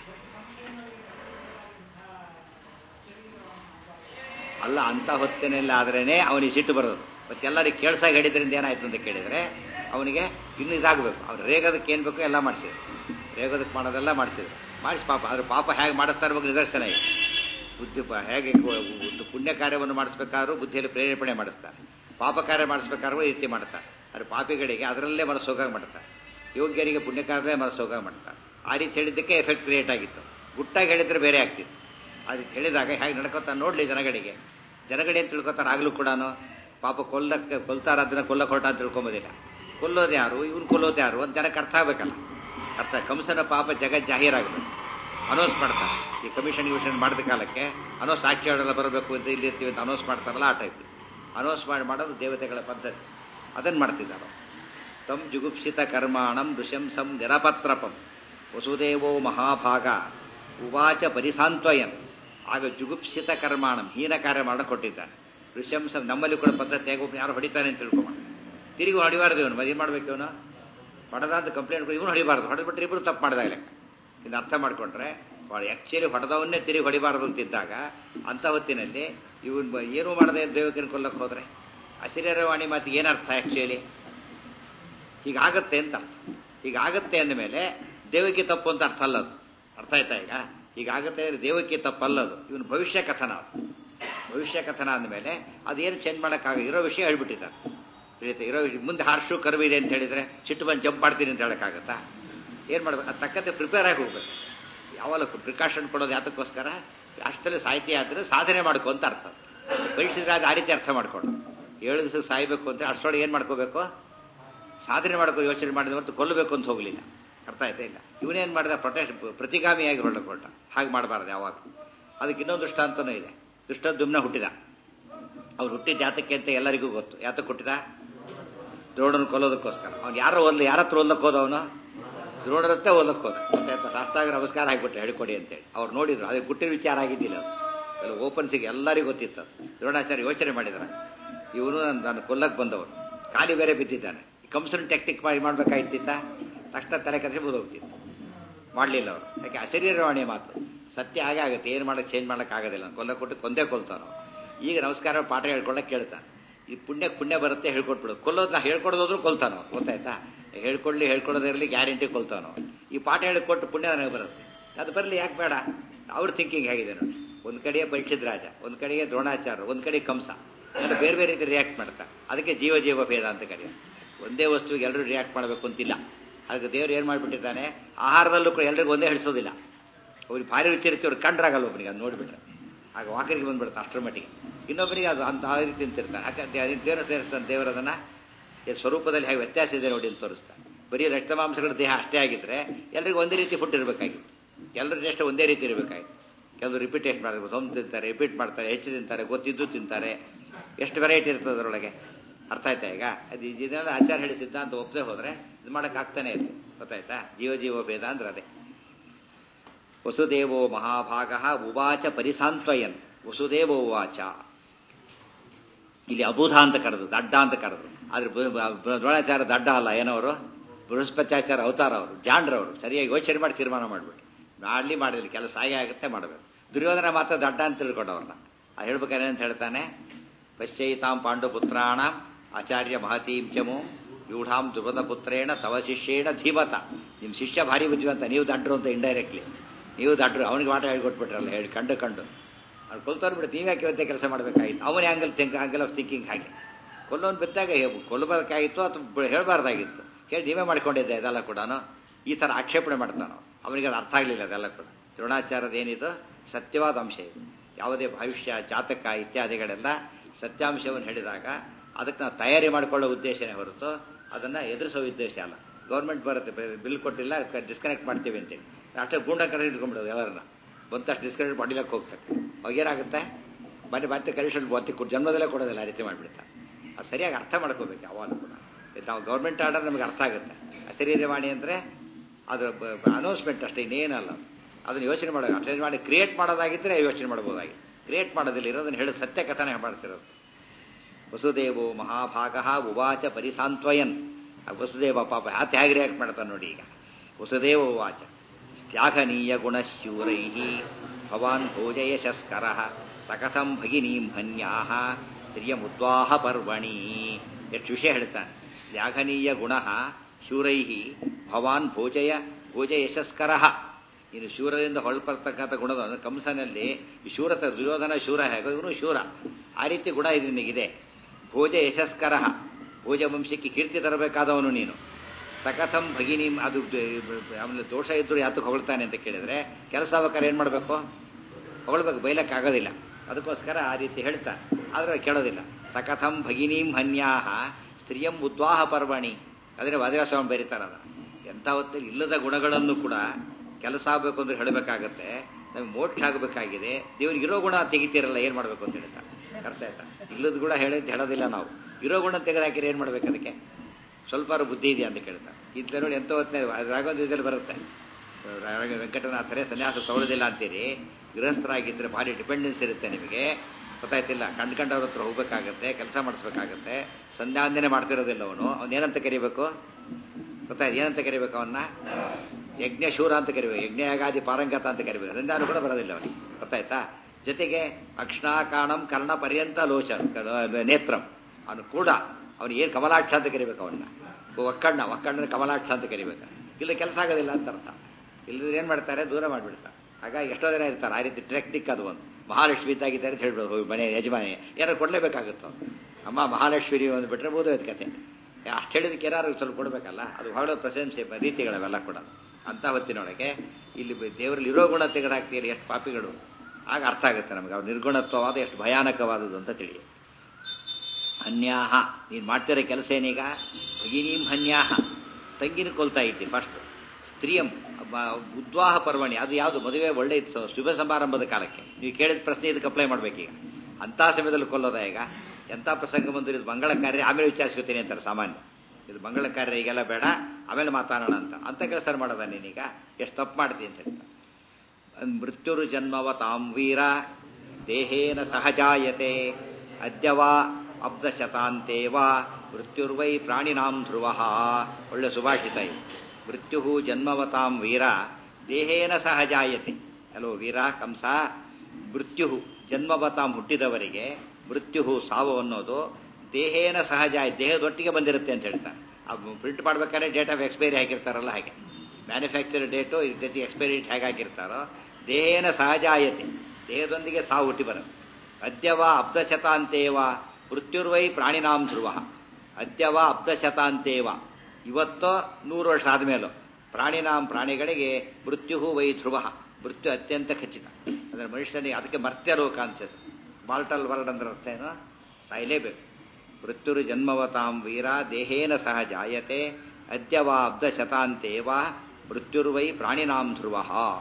ಅಲ್ಲ ಅಂತ ಹೊತ್ತಿನಲ್ಲಿ ಆದ್ರೇನೆ ಅವನಿಗೆ ಸಿಟ್ಟು ಬರೋದು ಮತ್ತೆ ಎಲ್ಲರಿಗೆ ಕೇಳ್ಸಾಗ ಹೇಳಿದ್ರಿಂದ ಏನಾಯ್ತು ಅಂತ ಕೇಳಿದ್ರೆ ಅವನಿಗೆ ಇನ್ನು ಇದಾಗಬೇಕು ಅವ್ರು ರೇಗೋದಕ್ಕೆ ಏನು ಬೇಕೋ ಎಲ್ಲ ಮಾಡಿಸಿದ್ರು ರೇಗೋದಕ್ಕೆ ಮಾಡೋದೆಲ್ಲ ಮಾಡಿಸಿದ್ರು ಮಾಡಿಸಿ ಪಾಪ ಅದ್ರ ಪಾಪ ಹೇಗೆ ಮಾಡಿಸ್ತಾ ಇರ್ಬೇಕು ನಿದರ್ಶನ ಇದೆ ಬುದ್ಧಿ ಪ- ಹೇಗೆ ಕು- ಒಂದು ಪುಣ್ಯ ಕಾರ್ಯವನ್ನು ಮಾಡಿಸ್ಬೇಕಾದ್ರೂ ಬುದ್ಧಿಯಲ್ಲಿ ಪ್ರೇರೇಪಣೆ ಮಾಡಿಸ್ತಾರೆ ಪಾಪ ಕಾರ್ಯ ಮಾಡಿಸ್ಬೇಕಾದ್ರೂ ಈ ರೀತಿ ಮಾಡ್ತಾರೆ ಆದರೆ ಪಾಪಿಗಳಿಗೆ ಅದರಲ್ಲೇ ಮನಸ್ಸೋಗಾಗ ಮಾಡ್ತಾರೆ ಯೋಗ್ಯರಿಗೆ ಪುಣ್ಯ ಕಾರ್ಯದಲ್ಲೇ ಮನಸ್ಸೋಗಾಗ ಮಾಡ್ತಾರೆ ಆ ರೀತಿ ಹೇಳಿದ್ದಕ್ಕೆ ಎಫೆಕ್ಟ್ ಕ್ರಿಯೇಟ್ ಆಗಿತ್ತು ಗುಟ್ಟಾಗಿ ಹೇಳಿದ್ರೆ ಬೇರೆ ಆಗ್ತಿತ್ತು ಆ ರೀತಿ ಹೇಳಿದಾಗ ಹೇಗೆ ನಡ್ಕೋತಾನೆ ನೋಡ್ಲಿ ಜನಗಳಿಗೆ ಜನಗಳೇನು ಏನು ತಿಳ್ಕೊತಾರೆ ಆಗ್ಲೂ ಕೂಡ ಪಾಪ ಕೊಲ್ಲಕ್ಕೆ ಕೊಲ್ತಾರ ಅದನ್ನ ಕೊಲ್ಲಕ್ಕೆ ಹೊರಟ ಅಂತ ತಿಳ್ಕೊಂಬೋದಿಲ್ಲ ಕೊಲ್ಲೋದು ಯಾರು ಇವ್ನು ಕೊಲ್ಲೋದು ಯಾರು ಅಂತ ಜನಕ್ಕೆ ಅರ್ಥ ಆಗ್ಬೇಕಲ್ಲ ಅರ್ಥ ಕಂಸನ ಪಾಪ ಜಗತ್ ಜಾಹೀರಾಗಬೇಕು ಅನೌನ್ಸ್ ಮಾಡ್ತಾರೆ ಈ ಕಮಿಷನ್ ಗಿಮಿಷನ್ ಮಾಡಿದ ಕಾಲಕ್ಕೆ ಅನೌನ್ಸ್ ಸಾಕ್ಷಿಗಳೆಲ್ಲ ಬರಬೇಕು ಅಂತ ಇಲ್ಲಿ ಇರ್ತೀವಿ ಅಂತ ಅನೌನ್ಸ್ ಮಾಡ್ತಾರಲ್ಲ ಆ ಟೈಪ್ ಅನೌನ್ಸ್ ಮಾಡಿ ಮಾಡೋದು ದೇವತೆಗಳ ಪದ್ಧತಿ ಅದನ್ನು ಮಾಡ್ತಿದ್ದಾರೆ ತಂ ಜುಗುಪ್ಸಿತ ಕರ್ಮಾಣಂ ಋಷಂಸಂ ನಿರಪತ್ರಪಂ ವಸುದೇವೋ ಮಹಾಭಾಗ ಉವಾಚ ಪರಿಸಾಂತ್ವಯನ್ ಆಗ ಜುಗುಪ್ಸಿತ ಕರ್ಮಾಣಂ ಹೀನ ಕಾರ್ಯ ಮಾಡಕ್ಕೆ ಕೊಟ್ಟಿದ್ದಾನೆ ಋಷಂಸಂ ನಮ್ಮಲ್ಲಿ ಕೂಡ ಪದ್ಧತಿ ಹೇಗೆ ಒಬ್ಬನು ಯಾರು ಹೊಡಿತಾನೆ ಅಂತ ತಿಳ್ಕೊಂಬ ತಿರುಗಿ ಹೊಡಿಬಾರ್ದು ಇವನು ಮದುವೆ ಮಾಡ್ಬೇಕು ಇವನು ಹೊಡೆದ ಅಂತ ಕಂಪ್ಲೇಂಟ್ ಕೊಡಿ ಇವನು ಹೊಡಿಬಾರ್ದು ಹೊಡೆದ್ಬಿಟ್ರೆ ಇಬ್ಬರು ತಪ್ಪು ಮಾಡಿದಾಗ ಲೆಕ್ಕ ಇನ್ನು ಅರ್ಥ ಮಾಡ್ಕೊಂಡ್ರೆ ಆ್ಯಕ್ಚುಲಿ ಹೊಡೆದವನ್ನೇ ತಿರುಗಿ ಹೊಡಿಬಾರ್ದು ಅಂತಿದ್ದಾಗ ಅಂಥ ಹೊತ್ತಿನಲ್ಲಿ ಇವನ್ ಬ- ಏನೂ ಮಾಡದೆ ದೇವಕಿನ ಕೊಲ್ಲಕ್ಕೆ ಹೋದ್ರೆ ಅಶರೀರವಾಣಿ ಮಾತಿಗೆ ಏನರ್ಥ ಆ್ಯಕ್ಚುಲಿ ಹೀಗಾಗತ್ತೆ ಅಂತ ಅರ್ಥ ಹೀಗಾಗತ್ತೆ ಅಂದಮೇಲೆ ದೇವಕ್ಕೆ ತಪ್ಪು ಅಂತ ಅರ್ಥ ಅಲ್ಲದು ಅರ್ಥ ಆಯ್ತಾ ಈಗ ಹೀಗಾಗತ್ತೆ ಅಂದ್ರೆ ದೇವಕ್ಕೆ ತಪ್ಪಲ್ಲದು ಇವನು ಭವಿಷ್ಯ ಕಥನ ಅದು. ಭವಿಷ್ಯ ಕಥನ ಅಂದಮೇಲೆ ಅದೇನು ಚೇಂಜ್ ಮಾಡೋಕ್ಕಾಗ ಇರೋ ವಿಷಯ ಹೇಳ್ಬಿಟ್ಟಿದ್ದಾರೆ ಪ್ರೀತಿ ಇರೋ ವಿಷಯ ಮುಂದೆ ಹಾರ್ಶು ಕರ್ವ್ ಇದೆ ಅಂತ ಹೇಳಿದ್ರೆ ಸಿಟ್ಟು ಬಂದು ಜಂಪ್ ಮಾಡ್ತೀನಿ ಅಂತ ಹೇಳೋಕ್ಕಾಗತ್ತಾ ಏನು ಮಾಡ್ಬೇಕು ಅದು ತಕ್ಕಂತೆ ಪ್ರಿಪೇರ್ ಆಗಿ ಹೋಗ್ಬೇಕು ಯಾವಾಗ ಪ್ರಿಕಾಷನ್ ಕೊಡೋದು ಯಾತಕ್ಕೋಸ್ಕರ ಅಷ್ಟರಲ್ಲಿ ಸಾಹಿತ್ಯ ಆದರೆ ಸಾಧನೆ ಮಾಡ್ಕೊ ಅಂತ ಅರ್ಥ ಪರೀಕ್ಷಿದ್ರೆ ಅದು ಆ ರೀತಿ ಅರ್ಥ ಮಾಡ್ಕೊಂಡು ಏಳು ದಿವಸ ಸಾಯ್ಬೇಕು ಅಂತ ಅಷ್ಟರೊಳಗೆ ಏನು ಮಾಡ್ಕೋಬೇಕು ಸಾಧನೆ ಮಾಡ್ಕೋ ಯೋಚನೆ ಮಾಡಿದ ಹೊರತು ಕೊಲ್ಲಬೇಕು ಅಂತ ಹೋಗಲಿಲ್ಲ ಅರ್ಥ ಆಯ್ತಾ ಇಲ್ಲ ಇವನೇನು ಮಾಡಿದ ಪ್ರೊಟೆಸ್ಟ್ ಪ್ರತಿಗಾಮಿಯಾಗಿ ಹೊರಡಕ್ಕೆ ಹೊರಟ ಹಾಗೆ ಮಾಡಬಾರ್ದು ಯಾವಾಗ ಅದಕ್ಕೆ ಇನ್ನೊಂದು ದೃಷ್ಟಾಂತನೂ ಇದೆ ದುಷ್ಟ ದುಮ್ನ ಹುಟ್ಟಿದ ಅವ್ರು ಹುಟ್ಟಿದ ಜಾತಕ್ಕೆ ಅಂತ ಎಲ್ಲರಿಗೂ ಗೊತ್ತು ಯಾತಕ್ಕೆ ಹುಟ್ಟಿದ ದ್ರೋಣನ ಕೊಲ್ಲೋದಕ್ಕೋಸ್ಕರ ಅವ್ನು ಯಾರೋ ಓದ್ಲಿ ಯಾರ ಹತ್ರ ಓದ್ಲಕ್ಕೆ ಹೋದ ಅವನು ದ್ರೋಣರತ್ತೆ ಓದ್ಲಕ್ಕೆ ಹೋದ ಮತ್ತೆ ರಾಷ್ಟ್ರಾಗ ನಮಸ್ಕಾರ ಹಾಕ್ಬಿಟ್ಟು ಹೇಳಿಕೊಡಿ ಅಂತೇಳಿ ಅವ್ರು ನೋಡಿದ್ರು ಅದಕ್ಕೆ ಹುಟ್ಟಿದ ವಿಚಾರ ಆಗಿದ್ದಿಲ್ಲ ಅದು ಎಲ್ಲ ಓಪನ್ಸಿಗೆ ಎಲ್ಲರಿಗೂ ಗೊತ್ತಿತ್ತು ಅದು. ದ್ರೋಣಾಚಾರ್ಯ ಯೋಚನೆ ಮಾಡಿದ್ರ ಇವನು ನಾನು ಕೊಲ್ಲಕ್ಕೆ ಬಂದವನು ಖಾಲಿ ಬೇರೆ ಬಿದ್ದಿದ್ದಾನೆ ಕಂಸನ್ ಟೆಕ್ನಿಕ್ ಮಾಡಿ ಮಾಡ್ಬೇಕಾಯ್ತಿತ್ತ ತಕ್ಷಣ ತಲೆ ಕಸಿ ಹೋಗ್ತಿತ್ತು ಮಾಡಲಿಲ್ಲ ಅವರು ಯಾಕೆ ಅಶರೀರವಾಣಿ ಮಾತು ಸತ್ಯ ಹಾಗೆ ಆಗುತ್ತೆ ಏನು ಮಾಡಕ್ಕೆ ಚೇಂಜ್ ಮಾಡಕ್ಕೆ ಆಗೋದಿಲ್ಲ ಕೊಲ್ಲ ಕೊಟ್ಟು ಕೊಂದೇ ಕೊಲ್ತಾನೋ ಈಗ ನಮಸ್ಕಾರ ಪಾಠ ಹೇಳ್ಕೊಳ್ಳೋಕೆ ಕೇಳ್ತಾನೆ ಈ ಪುಣ್ಯ ಪುಣ್ಯ ಬರುತ್ತೆ ಹೇಳ್ಕೊಟ್ಬಿಡು ಕೊಲ್ಲೋದನ್ನ ಹೇಳ್ಕೊಡೋದಾದ್ರೂ ಕೊಲ್ತಾನೋ ಗೊತ್ತಾಯ್ತಾ ಹೇಳ್ಕೊಳ್ಳಿ ಹೇಳ್ಕೊಡೋದಿರಲಿ ಗ್ಯಾರಂಟಿ ಕೊಲ್ತಾನೋ ಈ ಪಾಠ ಹೇಳಿಕೊಟ್ಟು ಪುಣ್ಯ ನನಗೆ ಬರುತ್ತೆ ಅದು ಬರಲಿ ಯಾಕೆ ಬೇಡ ಅವ್ರ ಥಿಂಕಿಂಗ್ ಹೇಗಿದೆ ನೋಡಿ ಒಂದು ಕಡೆಗೆ ಪರೀಕ್ಷಿತ್ ರಾಜ ಒಂದು ಕಡೆಗೆ ದ್ರೋಣಾಚಾರ್ಯ ಒಂದು ಕಡೆ ಕಂಸ ಎಲ್ಲ ಬೇರೆ ಬೇರೆ ರೀತಿ ರಿಯಾಕ್ಟ್ ಮಾಡ್ತಾರೆ ಅದಕ್ಕೆ ಜೀವ ಜೀವ ಭೇದ ಅಂತ ಕರೆಯೋದು ಒಂದೇ ವಸ್ತುವಿಗೆ ಎಲ್ಲರೂ ರಿಯಾಕ್ಟ್ ಮಾಡಬೇಕು ಅಂತಿಲ್ಲ ಅದಕ್ಕೆ ದೇವ್ರು ಏನು ಮಾಡಿಬಿಟ್ಟಿದ್ದಾನೆ ಆಹಾರದಲ್ಲೂ ಕೂಡ ಎಲ್ರಿಗೂ ಒಂದೇ ಹಿಡಿಸೋದಿಲ್ಲ ಅವ್ರಿಗೆ ಭಾರಿ ರುಚಿ ಇರುತ್ತೆ ಅವ್ರು ಕಂಡ್ರಾಗಲ್ಲ ಒಬ್ಬನಿಗೆ ಅದು ನೋಡಿಬಿಟ್ರೆ ಆಗ ವಾಕರಿಗೆ ಬಂದ್ಬಿಡುತ್ತೆ ಅಷ್ಟರ ಮಟ್ಟಿಗೆ ಇನ್ನೊಬ್ಬನಿಗೆ ಅದು ಅಂತ ಆ ರೀತಿ ಅಂತಿರ್ತಾನೆ ಯಾಕೆ ದೇವರ ಸೇರಿಸ್ತಾನೆ ದೇವರದನ್ನ ಈ ಸ್ವರೂಪದಲ್ಲಿ ಹೇಗೆ ವ್ಯತ್ಯಾಸ ಇದೆ ನೋಡಿ ಅಂತ ತೋರಿಸ್ತಾನೆ ಬರೀ ರಕ್ತಮಾಂಸಗಳ ದೇಹ ಅಷ್ಟೇ ಆಗಿದ್ರೆ ಎಲ್ರಿಗೂ ಒಂದೇ ರೀತಿ ಫುಡ್ ಇರಬೇಕಾಗಿತ್ತು ಎಲ್ಲರ ಟೇಸ್ಟ್ ಒಂದೇ ರೀತಿ ಇರಬೇಕಾಗಿತ್ತು ಕೆಲವರು ರಿಪೀಟೇಟ್ ಮಾಡ್ಬೋದು ಒಂದು ತಿಂತಾರೆ ರಿಪೀಟ್ ಮಾಡ್ತಾರೆ ಹೆಚ್ಚು ತಿಂತಾರೆ ಗೊತ್ತಿದ್ದು ತಿಂತಾರೆ ಎಷ್ಟು ವೆರೈಟಿ ಇರ್ತದೆ ಅದರೊಳಗೆ ಅರ್ಥ ಆಯ್ತಾ ಈಗ ಅದು ಇದನ್ನೆಲ್ಲ ಆಚಾರ ಹೇಳಿ ಸಿದ್ಧಾಂತ ಒಪ್ಪದೆ ಹೋದ್ರೆ ಇದು ಮಾಡೋಕ್ಕಾಗ್ತಾನೆ ಇದೆ ಗೊತ್ತಾಯ್ತಾ ಜೀವ ಜೀವ ಭೇದ ಅಂದ್ರೆ ಅದೇ ವಸುದೇವೋ ಮಹಾಭಾಗ ಉವಾಚ ಪರಿಸಾಂತ್ವಯನ್ ವಸುದೇವೋ ಉವಾಚ ಇಲ್ಲಿ ಅಬೂಧ ಅಂತ ಕರೆದು ದಡ್ಡ ಅಂತ ಕರೆದು ಆದ್ರೆ ಬ- ಬ- ದ್ರೋಣಾಚಾರ್ಯ ದಡ್ಡ ಅಲ್ಲ ಏನವರು ಬೃಹಸ್ಪತ್ಯಾಚಾರ ಅವತಾರ ಅವರು ಜಾಂಡ್ರವರು ಸರಿಯಾಗಿ ಯೋಚನೆ ಮಾಡಿ ತೀರ್ಮಾನ ಮಾಡ್ಬಿಟ್ಟು ಮಾಡ್ಲಿ ಮಾಡಿರ್ಲಿ ಕೆಲಸ ಹಾಗೆ ಆಗುತ್ತೆ ಮಾಡಬೇಕು ದುರ್ಯೋಧನ ಮಾತ್ರ ದಡ್ಡ ಅಂತ ತಿಳ್ಕೊಂಡವ್ರನ್ನ ಆ ಹೇಳ್ಬೇಕಾದ್ರೆ ಅಂತ ಹೇಳ್ತಾನೆ ಪಶ್ಯೈತಾಂ ಪಾಂಡುಪುತ್ರಾಣ ಆಚಾರ್ಯ ಮಹತೀಂ ಚಮು ಯೂಢಾಂ ಧ್ರುವದ ಪುತ್ರೇಣ ತವ ಶಿಷ್ಯೇಣ ಧೀಮತ ನಿಮ್ಮ ಶಿಷ್ಯ ಭಾರಿ ಬುದ್ಧಿವಂತ ನೀವು ದಡ್ರು ಅಂತ ಇಂಡೈರೆಕ್ಟ್ಲಿ ನೀವು ದಡ್ರು ಅವನಿಗೆ ಆಟ ಹೇಳ್ಕೊಟ್ಬಿಟ್ರಲ್ಲ ಹೇಳಿ ಕಂಡು ಕಂಡು ಅವ್ನು ಕೊಲ್ತವ್ರು ಬಿಟ್ಟು ನೀವ್ಯಾಕೆ ಇವತ್ತೇ ಕೆಲಸ ಮಾಡಬೇಕಾಗಿತ್ತು ಅವನ angle think angle of thinking ಹಾಗೆ ಕೊಲ್ಲೋನ್ ಬಿದ್ದಾಗ ಹೇ- ಕೊಲ್ಲಬೇಕಾಗಿತ್ತು ಅಥವಾ ಹೇಳಬಾರ್ದಾಗಿತ್ತು ಕೇಳಿ ನೀವೇ ಮಾಡ್ಕೊಂಡಿದ್ದೆ ಇದೆಲ್ಲ ಕೂಡ ಈ ಥರ ಆಕ್ಷೇಪಣೆ ಮಾಡ್ತಾನೋ ಅವನಿಗೆ ಅದು ಅರ್ಥ ಆಗಲಿಲ್ಲ ಅದೆಲ್ಲ ಕೂಡ ದ್ರೋಣಾಚಾರದ ಏನಿದು ಸತ್ಯವಾದ ಅಂಶ ಇದು ಯಾವುದೇ ಭವಿಷ್ಯ ಜಾತಕ ಇತ್ಯಾದಿಗಳೆಲ್ಲ ಸತ್ಯಾಂಶವನ್ನು ಹೇಳಿದಾಗ ಅದಕ್ಕೆ ನಾವು ತಯಾರಿ ಮಾಡಿಕೊಳ್ಳೋ ಉದ್ದೇಶನೇ ಹೊರತು ಅದನ್ನು ಎದುರಿಸೋ ಉದ್ದೇಶ ಅಲ್ಲ ಗೌರ್ಮೆಂಟ್ ಬರುತ್ತೆ ಬಿಲ್ ಕೊಟ್ಟಿಲ್ಲ ಡಿಸ್ಕನೆಕ್ಟ್ ಮಾಡ್ತೀವಿ ಅಂತೇಳಿ ಅಷ್ಟೇ ಗೂಂಡ ಕಡೆ ಇಟ್ಕೊಂಡ್ಬಿಡೋದು ಯಾರನ್ನ ಬಂತಷ್ಟು ಡಿಸ್ಕನೆಕ್ಟ್ ಮಾಡಿಲಕ್ಕೆ ಹೋಗ್ತಾರೆ ಅವಾಗ ಏನಾಗುತ್ತೆ ಮತ್ತೆ ಮತ್ತೆ ಕರೆಕ್ಷನ್ ಒತ್ತಿ ಕೊಟ್ಟು ಜನ್ಮದಲ್ಲೇ ಕೊಡೋದಿಲ್ಲ ಆ ರೀತಿ ಮಾಡಿಬಿಡ್ತಾರೆ ಅದು ಸರಿಯಾಗಿ ಅರ್ಥ ಮಾಡ್ಕೋಬೇಕು ಯಾವಾಗ ಕೂಡ ನಾವು ಗೌರ್ಮೆಂಟ್ ಆರ್ಡರ್ ನಮಗೆ ಅರ್ಥ ಆಗುತ್ತೆ ಶರೀರವಾಣಿ ಅಂದರೆ ಅದು ಅನೌನ್ಸ್ಮೆಂಟ್ ಅಷ್ಟೇ ಇನ್ನೇನಲ್ಲ ಅದನ್ನು ಯೋಚನೆ ಮಾಡೋ ಅಟೆಂಡ್ ಮಾಡಿ ಕ್ರಿಯೇಟ್ ಮಾಡೋದಾಗಿದ್ದರೆ ಯೋಚನೆ ಮಾಡ್ಬೋದಾಗಿತ್ತು ಕ್ರಿಯೇಟ್ ಮಾಡೋದಿಲ್ಲ ಇರೋದನ್ನು ಹೇಳಿ ಸತ್ಯ ಕಥನೆ ಮಾಡ್ತಿರೋದು ವಸುದೇವೋ ಮಹಾಭಾಗ ಉವಾಚ ಪರಿಸಾಂತ್ವಯನ್ ಆ ವಸುದೇವ ಪಾಪ ಆತ ಹೇಗೆ ರಿಯಾಕ್ಟ್ ಮಾಡ್ತಾನೆ ನೋಡಿ ಈಗ ವಸುದೇವ ಉವಾಚ ಶ್ಲಾಘನೀಯ ಗುಣಶೂರೈ ಭವಾನ್ ಭೋಜಯಶಸ್ಕರ ಸಕಥಂ ಭಗಿನೀಂ ಹನ್ಯಾ ಸ್ತ್ರೀಯಮುದ್ವಾಹ ಪರ್ವಣಿ ಎಷ್ಟು ವಿಷಯ ಹೇಳ್ತಾನೆ ಶ್ಲಾಘನೀಯ ಗುಣ ಶೂರೈ ಭವಾನ್ ಭೋಜಯ ಭೋಜಯಶಸ್ಕರ ಇನ್ನು ಶೂರದಿಂದ ಹೊಳಪಡ್ತಕ್ಕಂಥ ಗುಣದ ಕಂಸನಲ್ಲಿ ಈ ಶೂರತ ದುರ್ಯೋಧನ ಶೂರ ಹೇಗೋ ಇವನು ಶೂರ ಆ ರೀತಿ ಗುಣ ಇದು ನಿನಗಿದೆ ಭೋಜ ಯಶಸ್ಕರ ಭೋಜ ವಂಶಕ್ಕೆ ಕೀರ್ತಿ ತರಬೇಕಾದವನು ನೀನು ಸಕಥಂ ಭಗಿನಿ ಅದು ಆಮೇಲೆ ದೋಷ ಇದ್ದರೂ ಯಾತಕ್ಕೆ ಹೊಗಳ್ತಾನೆ ಅಂತ ಕೇಳಿದ್ರೆ ಕೆಲಸ ಆಗ್ಬೇಕಾದ್ರೆ ಏನು ಮಾಡಬೇಕು ಹೊಗಳ್ಬೇಕು ಬೈಲಕ್ಕಾಗೋದಿಲ್ಲ ಅದಕ್ಕೋಸ್ಕರ ಆ ರೀತಿ ಹೇಳ್ತಾನೆ ಆದರೆ ಕೇಳೋದಿಲ್ಲ ಸಕಥಂ ಭಗಿನೀಂ ಹನ್ಯಾಹ ಸ್ತ್ರೀಯಂ ಉದ್ವಾಹ ಪರ್ವಣಿ ಅದರ ವಾದಿವಾಸವನ್ನು ಬರೀತಾರದ ಎಂಥ ಹೊತ್ತಲ್ಲಿ ಇಲ್ಲದ ಗುಣಗಳನ್ನು ಕೂಡ ಕೆಲಸ ಆಗಬೇಕು ಅಂದ್ರೆ ಹೇಳಬೇಕಾಗತ್ತೆ ನಮಗೆ ಮೋಕ್ಷ ಆಗಬೇಕಾಗಿದೆ ದೇವರಿಗೆ ಇರೋ ಗುಣ ತೆಗಿತೀರಲ್ಲ ಏನು ಮಾಡಬೇಕು ಅಂತ ಹೇಳ್ತಾರೆ ಅರ್ಥ ಆಯ್ತಾ ಇಲ್ಲದ ಗುಣ ಹೇಳಿದ್ದು ಹೇಳೋದಿಲ್ಲ ನಾವು ಇರೋ ಗುಣ ತೆಗೆದಾಕಿದ್ರೆ ಏನು ಮಾಡ್ಬೇಕು ಅದಕ್ಕೆ ಸ್ವಲ್ಪ ಬುದ್ಧಿ ಇದೆಯಾ ಅಂತ ಕೇಳ್ತಾರೆ ಇದ್ದ ನೋಡಿ ಎಂತ ಹೊತ್ತನೇ ರಾಘವೇಂದ್ರದಲ್ಲಿ ಬರುತ್ತೆ ವೆಂಕಟನಾಥರೇ ಸನ್ಯಾಸ ತಗೊಳ್ಳೋದಿಲ್ಲ ಅಂತೀರಿ ಗೃಹಸ್ಥರಾಗಿದ್ದರೆ ಭಾರಿ ಡಿಪೆಂಡೆನ್ಸ್ ಇರುತ್ತೆ ನಿಮಗೆ ಗೊತ್ತಾಯ್ತಿಲ್ಲ ಕಂಡು ಕಂಡವ್ರ ಹತ್ರ ಹೋಗ್ಬೇಕಾಗತ್ತೆ ಕೆಲಸ ಮಾಡಿಸ್ಬೇಕಾಗತ್ತೆ ಸಂಧ್ಯಾಂದನೆ ಮಾಡ್ತಿರೋದಿಲ್ಲ ಅವನು ಅವನು ಏನಂತ ಕರಿಬೇಕು ಗೊತ್ತಾಯ್ತು ಏನಂತ ಕರಿಬೇಕು ಅವನ್ನ ಯಜ್ಞಶೂರ ಅಂತ ಕರಿಬೇಕು ಯಜ್ಞಯಾಗಾದಿ ಪಾರಂಗತ ಅಂತ ಕರಿಬೇಕು ಸಂಧ್ಯಾನು ಕೂಡ ಬರೋದಿಲ್ಲ ಅವನಿಗೆ ಗೊತ್ತಾಯ್ತಾ ಜೊತೆಗೆ ಅಕ್ಷಣಾಕಾಣಂ ಕರ್ಣ ಪರ್ಯಂತ ಲೋಚ ನೇತ್ರಂ ಅವನು ಕೂಡ ಅವನು ಏನು ಕಮಲಾಕ್ಷ ಅಂತ ಕರಿಬೇಕು ಅವನ್ನ ಒಕ್ಕಣ್ಣ ಒಕ್ಕಣ್ಣನ ಕಮಲಾಕ್ಷ ಅಂತ ಕರಿಬೇಕು ಇಲ್ಲ ಕೆಲಸ ಆಗೋದಿಲ್ಲ ಅಂತ ಅರ್ಥ ಇಲ್ಲದ್ರೆ ಏನು ಮಾಡ್ತಾರೆ ದೂರ ಮಾಡಿಬಿಡ್ತಾರೆ ಹಾಗಾಗಿ ಎಷ್ಟೋ ಜನ ಇರ್ತಾರೆ ಆ ರೀತಿ ಟೆಕ್ನಿಕ್ ಅದು ಒಂದು ಮಹಾಲಕ್ಷ್ಮಿ ಇದ್ದಾಗಿದ್ದಾರೆ ಅಂತ ಹೇಳ್ಬೋದು ಹೋಗಿ ಮನೆ ಯಜಮಾನಿ ಏನಾರು ಕೊಡಲೇಬೇಕಾಗುತ್ತೋ ಅಮ್ಮ ಮಹಾಲಕ್ಷ್ಮಿ ಒಂದು ಬಿಟ್ಟರೆ ಬೋದು ಕತೆ ಅಷ್ಟು ಹೇಳಿದಕ್ಕೆ ಏನಾರು ಸ್ವಲ್ಪ ಕೊಡಬೇಕಲ್ಲ ಅದು ಹೊರಡೋ ಪ್ರಶಂಸೆ ರೀತಿಗಳವೆಲ್ಲ ಕೂಡ ಅಂತ ಹೊತ್ತಿನೊಳಗೆ ಇಲ್ಲಿ ದೇವರಲ್ಲಿ ಇರೋ ಗುಣ ತೆಗೆದಾಕ್ತೀರಿ ಎಷ್ಟು ಪಾಪಿಗಳು ಆಗ ಅರ್ಥ ಆಗುತ್ತೆ ನಮಗೆ ಅವ್ರು ನಿರ್ಗುಣತ್ವವಾದ ಎಷ್ಟು ಭಯಾನಕವಾದದ್ದು ಅಂತ ತಿಳಿಯ ಹನ್ಯಾಹ ನೀನು ಮಾಡ್ತಿರೋ ಕೆಲಸ ಏನೀಗ ಭಗಿನೀಂ ಹನ್ಯಾಹ ತಂಗಿನ ಕೊಲ್ತಾ ಇದ್ದಿ ಫಸ್ಟ್ ಸ್ತ್ರೀಯಂ ಉದ್ವಾಹ ಪರ್ವಣಿ ಅದು ಯಾವುದು ಮದುವೆ ಒಳ್ಳೆ ಇತ್ತು ಶುಭ ಸಮಾರಂಭದ ಕಾಲಕ್ಕೆ ನೀವು ಕೇಳಿದ ಪ್ರಶ್ನೆ ಇದಕ್ಕೆ ಅಪ್ಲೈ ಮಾಡ್ಬೇಕೀಗ ಅಂಥ ಸಮಯದಲ್ಲಿ ಕೊಲ್ಲೋದ ಈಗ ಎಂಥ ಪ್ರಸಂಗ ಬಂದರೂ ಇದು ಮಂಗಳ ಕಾರ್ಯ ಆಮೇಲೆ ವಿಚಾರಿಸ್ಕೊತೀನಿ ಅಂತಾರೆ ಸಾಮಾನ್ಯ ಇದು ಮಂಗಳ ಕಾರ್ಯ ಈಗೆಲ್ಲ ಬೇಡ ಆಮೇಲೆ ಮಾತಾಡೋಣ ಅಂತ ಅಂತ ಕೆಲಸ ಮಾಡೋದ ನೀನೀಗ ಎಷ್ಟು ತಪ್ಪು ಮಾಡ್ತೀನಿ ಅಂತ ಹೇಳ್ತಾರೆ ಮೃತ್ಯುರು ಜನ್ಮವ ತಾಂ ವೀರ ದೇಹೇನ ಸಹಜಾಯತೆ ಅದ್ಯವಾ ಅಬ್ಧಶತಾಂತೇವಾ ಮೃತ್ಯುರ್ವೈ ಪ್ರಾಣಿನಾಂ ಧ್ರುವ ಒಳ್ಳೆ ಸುಭಾಷಿತ ಇದು ಮೃತ್ಯು ಜನ್ಮವತಾಂ ವೀರ ದೇಹೇನ ಸಹಜಾಯತೆ ಅಲೋ ವೀರ ಕಂಸ ಮೃತ್ಯು ಜನ್ಮವತಾಂ ಹುಟ್ಟಿದವರಿಗೆ ಮೃತ್ಯು ಸಾವು ಅನ್ನೋದು ದೇಹೇನ ಸಹಜ ದೇಹದೊಟ್ಟಿಗೆ ಬಂದಿರುತ್ತೆ ಅಂತ ಹೇಳ್ತಾರೆ ಆ ಪ್ರಿಂಟ್ ಮಾಡ್ಬೇಕಾದ್ರೆ ಡೇಟ್ ಆಫ್ ಎಕ್ಸ್ಪೈರಿ ಹಾಕಿರ್ತಾರಲ್ಲ ಹಾಗೆ ಮ್ಯಾನುಫ್ಯಾಕ್ಚರ್ ಡೇಟು ಜೊತೆಗೆ ಎಕ್ಸ್ಪೈರಿ ಡೇಟ್ ಹೇಗೆ ಹಾಕಿರ್ತಾರೋ ದೇಹೇನ ಸಹಜಾಯತೆ ದೇಹದೊಂದಿಗೆ ಸಾವು ಹುಟ್ಟಿ ಬರುತ್ತೆ ಅದ್ಯವ ಅಬ್ಧಶತಾಂತೇವ ಮೃತ್ಯುರ್ವೈ ಪ್ರಾಣಿನಾಂ ಧ್ರುವ ಅದ್ಯವ ಅಬ್ಧಶತಾಂತೇವ ಇವತ್ತೋ ನೂರು ವರ್ಷ ಆದಮೇಲೋ ಪ್ರಾಣಿನಾಂ ಪ್ರಾಣಿಗಳಿಗೆ ಮೃತ್ಯು ವೈ ಧ್ರುವ ಮೃತ್ಯು ಅತ್ಯಂತ ಖಚಿತ ಅಂದರೆ ಮನುಷ್ಯನಿಗೆ ಅದಕ್ಕೆ ಮರ್ತ್ಯ ಲೋಕ ಅಂತ ಮಾಲ್ಟಲ್ ವರ್ಡ್ ಅಂದ್ರೆ ಅರ್ಥ ಏನೋ ಸಾಯಲೇಬೇಕು ಮೃತ್ಯುರು ಜನ್ಮವತಾಂ ವೀರ ದೇಹೇನ ಸಹ ಜಾಯತೆ ಅದ್ಯವ ಅಬ್ಧಶತಾಂತೇವ ಮೃತ್ಯುರ್ವೈ ಪ್ರಾಣಿನಾಂ ಧ್ರುವ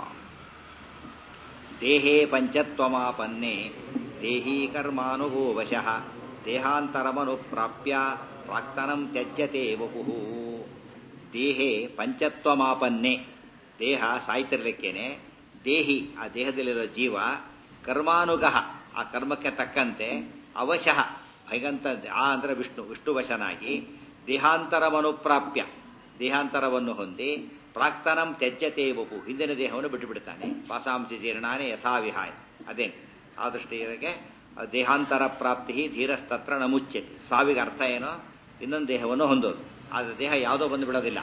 ದೇಹೇ ಪಂಚತ್ವಮಾಪನ್ನೆ ದೇಹೀ ಕರ್ಮಾನುಭೋ ವಶಃ ದೇಹಾಂತರಮನುಪ್ರಾಪ್ಯ ಪ್ರಾಕ್ತನಂ ತ್ಯಜ್ಯತೆ ವಪುಃ ದೇಹೇ ಪಂಚತ್ವಮಾಪನ್ನೆ ದೇಹ ಸಾಯ್ತಿರ್ಲಿಕ್ಕೇನೆ ದೇಹಿ ಆ ದೇಹದಲ್ಲಿರೋ ಜೀವ ಕರ್ಮಾನುಗಹ ಆ ಕರ್ಮಕ್ಕೆ ತಕ್ಕಂತೆ ಅವಶಃ ಭಗಂತ ಆ ಅಂದ್ರೆ ವಿಷ್ಣು ವಿಷ್ಣು ವಶನಾಗಿ ದೇಹಾಂತರಮನುಪ್ರಾಪ್ಯ ದೇಹಾಂತರವನ್ನು ಹೊಂದಿ ಪ್ರಾಕ್ತನಂ ತ್ಯಜ್ಯತೆ ವಪು ಹಿಂದಿನ ದೇಹವನ್ನು ಬಿಟ್ಟು ಬಿಡ್ತಾನೆ ವಾಸಾಂಸಿ ಜೀರ್ಣಾನೆ ಯಥಾವಿಹಾಯ ಅದೇನು ಆ ದೃಷ್ಟಿಗೆ ದೇಹಾಂತರ ಪ್ರಾಪ್ತಿ ಧೀರಸ್ತತ್ರ ನಮುಚ್ಯತೆ ಸಾವಿಗೆ ಅರ್ಥ ಏನೋ ಇನ್ನೊಂದು ದೇಹವನ್ನು ಹೊಂದೋದು ಆದರೆ ದೇಹ ಯಾವುದೋ ಬಂದು ಬಿಡೋದಿಲ್ಲ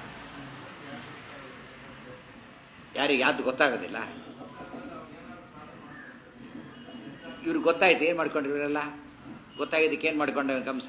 ಯಾರಿಗೆ ಯಾವ್ದು ಗೊತ್ತಾಗೋದಿಲ್ಲ ಇವ್ರಿಗೆ ಗೊತ್ತಾಯ್ತು ಏನು ಮಾಡ್ಕೊಂಡ್ರು ಇವರೆಲ್ಲ ಗೊತ್ತಾಗಿದ್ದಕ್ಕೆ ಏನು ಮಾಡ್ಕೊಂಡ ಕಂಸ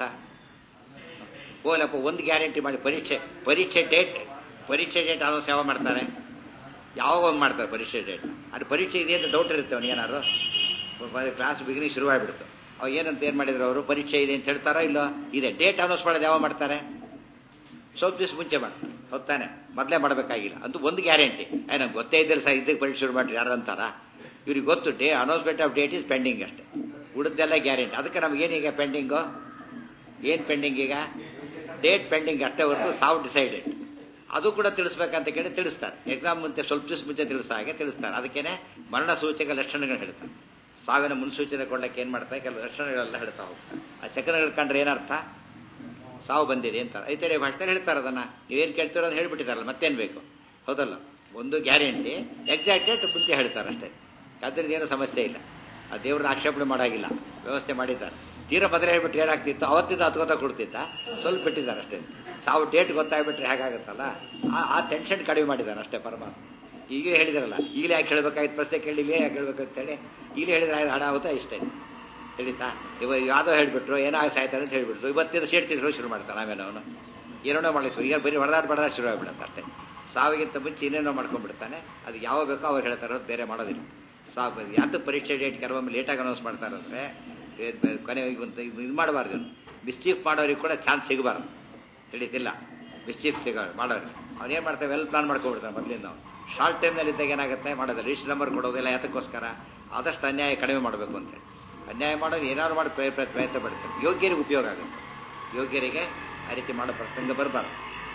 ಓಲಪ್ಪ ಒಂದು ಗ್ಯಾರಂಟಿ ಮಾಡಿ ಪರೀಕ್ಷೆ ಪರೀಕ್ಷೆ ಡೇಟ್ ಪರೀಕ್ಷೆ ಡೇಟ್ ಅನ್ನೋ ಸೇವೆ ಮಾಡ್ತಾರೆ ಯಾವಾಗ ಒಂದು ಮಾಡ್ತಾರೆ ಪರೀಕ್ಷೆ ಡೇಟ್ ಅದು ಪರೀಕ್ಷೆ ಇದೆ ಅಂತ ಡೌಟ್ ಇರುತ್ತೆ ಅವ್ನು ಏನಾರು ಕ್ಲಾಸ್ ಬಿಗಿನಿಂಗ್ ಶುರುವಾಗ್ಬಿಡ್ತು ಅವ್ ಏನಂತ ಏನ್ ಮಾಡಿದ್ರು ಅವರು ಪರೀಕ್ಷೆ ಇದೆ ಅಂತ ಹೇಳ್ತಾರೋ ಇಲ್ಲ ಇದೆ ಡೇಟ್ ಅನೌನ್ಸ್ ಮಾಡೋದು ಯಾವಾಗ ಮಾಡ್ತಾರೆ ಸ್ವಲ್ಪ ದಿವಸ ಮುಂಚೆ ಮಾಡ್ತಾರೆ ಹೊತ್ತಾನೆ ಮೊದಲೇ ಮಾಡಬೇಕಾಗಿಲ್ಲ ಅಂತೂ ಒಂದು ಗ್ಯಾರಂಟಿ ನಂಗೆ ಗೊತ್ತೇ ಇದ್ದರೆ ಸಹ ಇದಕ್ಕೆ ಪರೀಕ್ಷೆ ಶುರು ಮಾಡ್ರಿ ಯಾರು ಅಂತಾರ ಇವ್ರಿಗೆ ಗೊತ್ತು day announcement of date is pending ಅಷ್ಟೇ ಉಳಿದೆಲ್ಲ ಗ್ಯಾರಂಟಿ ಅದಕ್ಕೆ ನಮಗೇನೀಗ ಪೆಂಡಿಂಗು ಏನು ಪೆಂಡಿಂಗ್ ಈಗ ಡೇಟ್ ಪೆಂಡಿಂಗ್ ಅಷ್ಟೇ ಹೊರತು ಸಾವು ಡಿಸೈಡೆಡ್ ಅದು ಕೂಡ ತಿಳಿಸ್ಬೇಕಂತ ಕೇಳಿ ತಿಳಿಸ್ತಾರೆ ಎಕ್ಸಾಮ್ ಮುಂಚೆ ಸ್ವಲ್ಪ ದಿವಸ ಮುಂಚೆ ತಿಳಿಸ ಹಾಗೆ ತಿಳಿಸ್ತಾರೆ ಅದಕ್ಕೇನೆ ಮರಣ ಸೂಚಕ ಲಕ್ಷಣಗಳು ಹೇಳ್ತಾರೆ ಸಾವಿನ ಮುನ್ಸೂಚನೆ ಕೊಡಕ್ಕೆ ಏನ್ ಮಾಡ್ತಾರೆ ಕೆಲವು ಲಕ್ಷಣಗಳೆಲ್ಲ ಹೇಳ್ತಾ ಹೋಗ್ತಾರೆ ಆ ಶಕನಗಳು ಕಂಡ್ರೆ ಏನರ್ಥ ಸಾವು ಬಂದಿದೆ ಅಂತಾರೆ ಐತರೆ ಭಾಷೆದಲ್ಲಿ ಹೇಳ್ತಾರೆ ಅದನ್ನ ನೀವೇನ್ ಕೇಳ್ತೀರೋ ಅದು ಹೇಳ್ಬಿಟ್ಟಿದಾರಲ್ಲ ಮತ್ತೇನ್ ಬೇಕು ಹೌದಲ್ಲ ಒಂದು ಗ್ಯಾರಂಟಿ ಎಕ್ಸಾಕ್ಟ್ ಡೇಟ್ ಮುಂಚೆ ಹೇಳ್ತಾರೆ ಅಷ್ಟೇ ಅದ್ರಿಂದ ಏನೂ ಸಮಸ್ಯೆ ಇಲ್ಲ ಆ ದೇವ್ರನ್ನ ಆಕ್ಷೇಪಣೆ ಮಾಡಾಗಿಲ್ಲ ವ್ಯವಸ್ಥೆ ಮಾಡಿದ್ದಾರೆ ತೀರಾ ಬದಲು ಹೇಳ್ಬಿಟ್ಟು ಏನಾಗ್ತಿತ್ತು ಅವತ್ತಿಂದ ಹತ್ಕೋತ ಕೊಡ್ತಿದ್ದ ಸ್ವಲ್ಪ ಬಿಟ್ಟಿದ್ದಾರೆ ಅಷ್ಟೇ ಸಾವು ಡೇಟ್ ಗೊತ್ತಾಗ್ಬಿಟ್ರೆ ಹೇಗಾಗುತ್ತಲ್ಲ ಆ- ಆ ಟೆನ್ಷನ್ ಕಡಿಮೆ ಮಾಡಿದ್ದಾರೆ ಅಷ್ಟೇ ಪರಮಾತ್ಮ ಈಗಲೇ ಹೇಳಿದಾರಲ್ಲ ಈಗಲೇ ಯಾಕೆ ಹೇಳ್ಬೇಕಾಗಿತ್ತು ಪ್ರಶ್ನೆ ಕೇಳಿಲ್ಲ ಯಾಕೆ ಹೇಳ್ಬೇಕಂತ ಹೇಳಿ ಈಗಲೇ ಹೇಳಿದ್ರೆ ಹಣ ಆಗುತ್ತಾ ಇಷ್ಟೇ ತಿಳಿತಾ ಇವ ಯಾವುದೋ ಹೇಳ್ಬಿಟ್ರು ಏನೋ ಸಾಯ್ತಾರೆ ಅಂತ ಹೇಳ್ಬಿಟ್ರು ಇವತ್ತಿಂದ ಸೇಡ್ ತಿಳ್ಸೋ ಶುರು ಮಾಡ್ತಾನೆ ಆಮೇಲೆ ಅವನು ಏನೇನೋ ಮಾಡಿಸು ಈಗ ಬರೀ ಹೊಡೆದಾಡ್ ಬಡದಾಡ್ ಶುರು ಆಗ್ಬಿಡುತ್ತೆ ಅಷ್ಟೇ ಸಾವಿಗಿಂತ ಮುಂಚೆ ಏನೇನೋ ಮಾಡ್ಕೊಂಡ್ಬಿಡ್ತಾನೆ ಅದು ಯಾವ ಬೇಕೋ ಅವ್ರು ಹೇಳ್ತಾರೆ ಹೊರ್ತು ಬೇರೆ ಮಾಡೋದಿಲ್ಲ ಸಾವು ಯಾತು ಪರೀಕ್ಷೆ ಡೇಟ್ ಕೆಲವೊಮ್ಮೆ ಲೇಟಾಗಿ ಅನೌನ್ಸ್ ಮಾಡ್ತಾರೆ ಅಂದರೆ ಕೊನೆ ಒಂದು ಇದು ಮಾಡಬಾರ್ದು ಮಿಸ್ಚೀಫ್ ಮಾಡೋರಿಗೆ ಕೂಡ ಚಾನ್ಸ್ ಸಿಗಬಾರ್ದು ತಿಳಿತಿಲ್ಲ ಮಿಸ್ಚೀಫ್ ಸಿಗ ಮಾಡೋರು ಅವ್ನು ಏನು ಮಾಡ್ತಾರೆ ವೆಲ್ ಪ್ಲಾನ್ ಮಾಡ್ಕೊಂಡ್ಬಿಡ್ತಾನೆ ಮೊದಲಿಂದ ನಾವು ಶಾರ್ಟ್ ಟೈಮ್ನಲ್ಲಿ ಇದ್ದಾಗ ಏನಾಗುತ್ತೆ ಮಾಡೋದು ಲಿಸ್ಟ್ ನಂಬರ್ ಕೊಡೋದಿಲ್ಲ ಯಾತಕ್ಕೋಸ್ಕರ ಆದಷ್ಟು ಅನ್ಯಾಯ ಕಡಿಮೆ ಮಾಡಬೇಕು ಅಂತೇಳಿ ಅನ್ಯಾಯ ಮಾಡೋದು ಏನಾದ್ರು ಮಾಡಿ ಪ್ರಯತ್ನ ಪ್ರಯತ್ನ ಪಡ್ತಾರೆ ಯೋಗ್ಯರಿಗೆ ಉಪಯೋಗ ಆಗುತ್ತೆ ಯೋಗ್ಯರಿಗೆ ಆ ರೀತಿ ಮಾಡೋ ಪ್ರಸಂಗ ಬರಬಾರ್ದು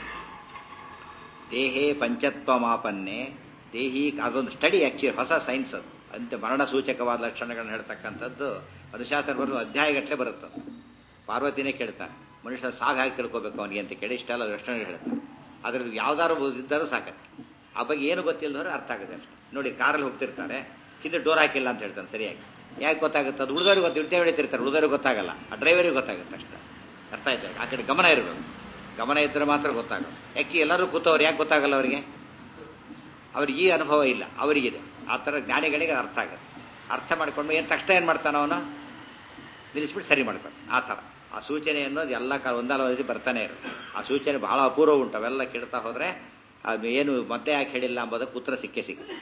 ದೇಹೇ ಪಂಚತ್ವ ಮಾಪನ್ನೆ ದೇಹಿ ಅದೊಂದು ಸ್ಟಡಿ ಆಕ್ಚುಲಿ ಹೊಸ ಸೈನ್ಸ್ ಅದು ಅಂತ ಮರಣ ಸೂಚಕವಾದ ಲಕ್ಷಣಗಳನ್ನ ಹೇಳ್ತಕ್ಕಂಥದ್ದು ಅನುಶಾಸನ ಬರೆದು ಅಧ್ಯಾಯಗಟ್ಟಲೆ ಬರುತ್ತೆ ಅದು. ಪಾರ್ವತಿನೇ ಕೇಳ್ತಾನೆ ಮನುಷ್ಯ ಸಾಗ ಹಾಕಿ ತಿಳ್ಕೊಬೇಕು ಅವನಿಗೆ ಅಂತ ಕೇಳಿ ಇಷ್ಟೆಲ್ಲ ಲಕ್ಷಣಗಳು ಹೇಳ್ತಾನೆ ಅದ್ರಲ್ಲಿ ಯಾವ್ದಾರು ಇದ್ದರೂ ಸಾಕತ್ತೆ ಆ ಬಗ್ಗೆ ಏನು ಗೊತ್ತಿಲ್ಲದವ್ರು ಅರ್ಥ ಆಗುತ್ತೆ ಅಷ್ಟೇ ನೋಡಿ ಕಾರಲ್ಲಿ ಹೋಗ್ತಿರ್ತಾರೆ ಹಿಂದೆ ಡೋರ್ ಹಾಕಿಲ್ಲ ಅಂತ ಹೇಳ್ತಾನೆ ಸರಿಯಾಗಿ ಯಾಕೆ ಗೊತ್ತಾಗುತ್ತೆ ಅದು ಉಳಿದವ್ರಿಗೆ ಗೊತ್ತು ಇಟ್ಟೆ ಹೊಡಿತಿರ್ತಾರೆ ಉಳಿದವ್ರಿಗೆ ಗೊತ್ತಾಗಲ್ಲ ಆ ಡ್ರೈವರಿಗೆ ಗೊತ್ತಾಗುತ್ತೆ ಅಷ್ಟೇ ಅರ್ಥ ಆಯ್ತು ಆ ಕಡೆ ಗಮನ ಇರಬೇಕು ಗಮನ ಇದ್ದರೆ ಮಾತ್ರ ಗೊತ್ತಾಗಲ್ಲ ಯಾಕೆ ಎಲ್ಲರೂ ಕೂತವ್ರು ಯಾಕೆ ಗೊತ್ತಾಗಲ್ಲ ಅವರಿಗೆ ಅವ್ರಿಗೆ ಈ ಅನುಭವ ಇಲ್ಲ ಅವರಿಗಿದೆ ಆ ಥರ ಜ್ಞಾನಿಗಳಿಗೆ ಅರ್ಥ ಆಗುತ್ತೆ ಅರ್ಥ ಮಾಡ್ಕೊಂಡು ಏನು ತಕ್ಷಣ ಏನು ಮಾಡ್ತಾನೆ ಅವನು ನಿಲ್ಲಿಸ್ಬಿಟ್ಟು ಸರಿ ಮಾಡ್ತಾನೆ ಆ ಥರ ಆ ಸೂಚನೆ ಅನ್ನೋದು ಎಲ್ಲ ಕಾಲ ಒಂದಲ್ಲ ಒಂದು ರೀತಿ ಬರ್ತಾನೆ ಇರುತ್ತೆ ಆ ಸೂಚನೆ ಬಹಳ ಅಪೂರ್ವ ಉಂಟು ಅವೆಲ್ಲ ಕೇಳ್ತಾ ಹೋದ್ರೆ ಅದು ಏನು ಮತ್ತೆ ಯಾಕೆ ಹೇಳಿಲ್ಲ ಎಂಬುದಕ್ಕೆ ಉತ್ತರ ಸಿಕ್ಕೇ ಸಿಗುತ್ತೆ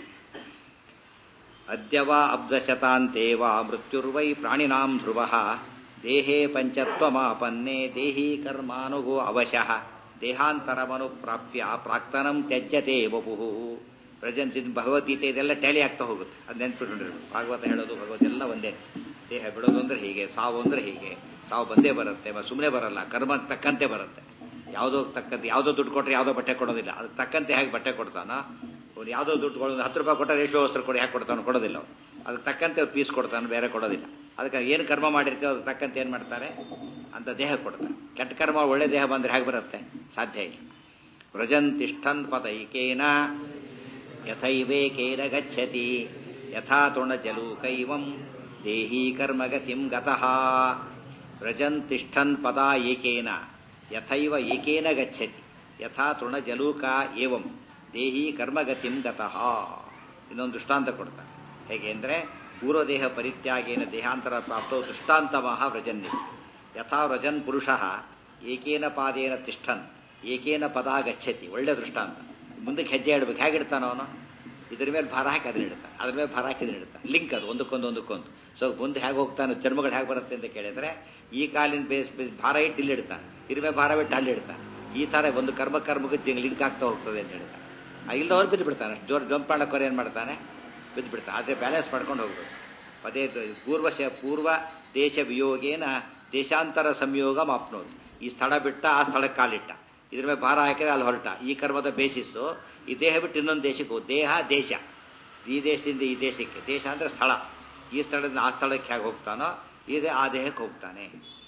ಅದ್ಯವ ಅಬ್ಧಶತಾಂತೇವ ಮೃತ್ಯುರ್ವೈ ಪ್ರಾಣಿನಾಂ ಧ್ರುವ ದೇಹೇ ಪಂಚತ್ವಮಾಪನ್ನೇ ದೇಹಿ ಕರ್ಮಾನುಗೋ ಅವಶಃ ದೇಹಾಂತರಮನು ಪ್ರಾಪ್ಯ ಪ್ರಾಕ್ತನಂ ತ್ಯಜ್ಯತೆ ವಪುಹು ಪ್ರೆಸೆಂಟ್ ಇದು ಭಗವದ್ಗೀತೆ ಇದೆಲ್ಲ ಟ್ಯಾಲಿ ಆಗ್ತಾ ಹೋಗುತ್ತೆ ಅದು ನೆನ್ಪಿಟ್ಕೊಂಡಿರ್ಬೇಕು ಭಾಗವತ ಹೇಳೋದು ಭಗವತ್ ಎಲ್ಲ ಒಂದೇ ದೇಹ ಬಿಡೋದು ಅಂದ್ರೆ ಹೀಗೆ ಸಾವು ಅಂದ್ರೆ ಹೀಗೆ ಸಾವು ಬಂದೇ ಬರುತ್ತೆ ಸುಮ್ಮನೆ ಬರಲ್ಲ ಕರ್ಮ ತಕ್ಕಂತೆ ಬರುತ್ತೆ ಯಾವುದೋ ತಕ್ಕಂತೆ ಯಾವುದೋ ದುಡ್ಡು ಕೊಟ್ಟರೆ ಯಾವುದೋ ಬಟ್ಟೆ ಕೊಡೋದಿಲ್ಲ ಅದಕ್ಕೆ ತಕ್ಕಂತೆ ಹೇಗೆ ಬಟ್ಟೆ ಕೊಡ್ತಾನ ಅವ್ನು ಯಾವುದೋ ದುಡ್ಡು ಕೊಡೋದು ಹತ್ತು ರೂಪಾಯಿ ಕೊಟ್ಟರೆ ರೇಷ್ಮೆ ವಸ್ತ್ರ ಕೊಡಿ ಯಾಕೆ ಕೊಡ್ತಾನೆ ಕೊಡೋದಿಲ್ಲ ಅವ್ನು ಅದಕ್ಕೆ ತಕ್ಕಂತೆ ಅವ್ರು ಪೀಸ್ ಕೊಡ್ತಾನೆ ಬೇರೆ ಕೊಡೋದಿಲ್ಲ ಅದಕ್ಕೆ ಏನು ಕರ್ಮ ಮಾಡಿರ್ತೀವೋ ಅದಕ್ಕೆ ತಕ್ಕಂತೆ ಏನು ಮಾಡ್ತಾರೆ ಅಂತ ದೇಹ ಕೊಡ್ತಾರೆ ಕೆಟ್ಟ ಕರ್ಮ ಒಳ್ಳೆ ದೇಹ ಬಂದ್ರೆ ಹೇಗೆ ಬರುತ್ತೆ ಸಾಧ್ಯ ಇಲ್ಲ ವ್ರಜನ್ ತಿಷ್ಠನ್ ಪದೈಕೇನ ಯಥೈವೇಕೇನ ಗಚ್ಚತಿ ಯಥಾ ತೃಣಜಲೂಕೈವಂ ದೇಹಿ ಕರ್ಮಗತಿಂ ಗತಃ ವ್ರಜನ್ ತಿಷ್ಠನ್ ಪದ ಏಕೇನ ಯಥೈವ ಏಕೇನ ಗಚ್ಚತಿ ಯಥಾ ತೃಣಜಲೂಕ ಏವಂ ದೇಹಿ ಕರ್ಮಗತಿಂ ಗತಃ ಇನ್ನೊಂದು ದೃಷ್ಟಾಂತ ಕೊಡ್ತಾರೆ ಹೇಗೆ ಅಂದರೆ ಪೂರ್ವದೇಹ ಪರಿತ್ಯಾಗೇನ ದೇಹಾಂತರ ಪ್ರಾಪ್ತೋ ದೃಷ್ಟಾಂತಮಃ ವ್ರಜನ್ನಿ ಯಥಾ ವ್ರಜನ್ ಪುರುಷ ಏಕೇನ ಪಾದೇನ ತಿಷ್ಠನ್ ಏಕೇನ ಪದ ಗಚ್ಚತಿ ಒಳ್ಳೆ ದೃಷ್ಟಾಂತ ಮುಂದಕ್ಕೆ ಹೆಜ್ಜೆ ಇಡಬೇಕು ಹೇಗಿಡ್ತಾನ ಅವನು ಇದ್ರ ಮೇಲೆ ಭಾರ ಹಾಕಿ ಅದನ್ನ ಇಡ್ತಾನೆ ಅದ್ರ ಮೇಲೆ ಭಾರ ಹಾಕಿ ಇದನ್ನ ಇಡ್ತಾನೆ ಲಿಂಕ್ ಅದು ಒಂದಕ್ಕೊಂದು ಒಂದಕ್ಕೊಂದು ಸೊ ಮುಂದೆ ಹೇಗೆ ಹೋಗ್ತಾನೆ ಚರ್ಮಗಳು ಹೇಗೆ ಬರುತ್ತೆ ಅಂತ ಕೇಳಿದ್ರೆ ಈ ಕಾಲಿನ ಬೇಸ್ ಬೇಸ್ ಭಾರ ಇಟ್ಟು ಇಲ್ಲಿ ಇಡ್ತಾನೆ ಇದ್ರ ಮೇಲೆ ಭಾರ ಬಿಟ್ಟು ಅಲ್ಲಿ ಇಡ್ತಾನೆ ಈ ಥರ ಒಂದು ಕರ್ಮ ಕರ್ಮಕ್ಕೆ ಲಿಂಕ್ ಆಗ್ತಾ ಹೋಗ್ತದೆ ಅಂತ ಹೇಳ್ತಾನೆ ಇಲ್ಲದವ್ರು ಬಿದ್ದು ಬಿಡ್ತಾನೆ ಅಷ್ಟು ಜೋರ್ ಜಂಪ್ ಮಾಡೋಕ್ಕೋರು ಏನು ಮಾಡ್ತಾನೆ ಬಿದ್ದು ಬಿಡ್ತಾನೆ ಆದರೆ ಬ್ಯಾಲೆನ್ಸ್ ಮಾಡ್ಕೊಂಡು ಹೋಗ್ಬೇಕು ಪದೇ ಪೂರ್ವ ಶ ಪೂರ್ವ ದೇಶ ವಿಯೋಗೇನ ದೇಶಾಂತರ ಸಂಯೋಗ ಮಾಪ್ನೋದು ಈ ಸ್ಥಳ ಬಿಟ್ಟ ಆ ಸ್ಥಳಕ್ಕೆ ಕಾಲಿಟ್ಟ ಇದ್ರ ಮೇಲೆ ಭಾರ ಹಾಕಿದ್ರೆ ಅಲ್ಲಿ ಹೊರಟ ಈ ಕರ್ಮದ ಬೇಸಿಸ್ಸು ಈ ದೇಹ ಬಿಟ್ಟು ಇನ್ನೊಂದು ದೇಶಕ್ಕೆ ಹೋಗಿ ದೇಹ ದೇಶ ಈ ದೇಶದಿಂದ ಈ ದೇಶಕ್ಕೆ ದೇಶ ಅಂದ್ರೆ ಸ್ಥಳ ಈ ಸ್ಥಳದಿಂದ ಆ ಸ್ಥಳಕ್ಕೆ ಹೇಗೆ ಹೋಗ್ತಾನೋ ಇದೇ ಆ ದೇಹಕ್ಕೆ ಹೋಗ್ತಾನೆ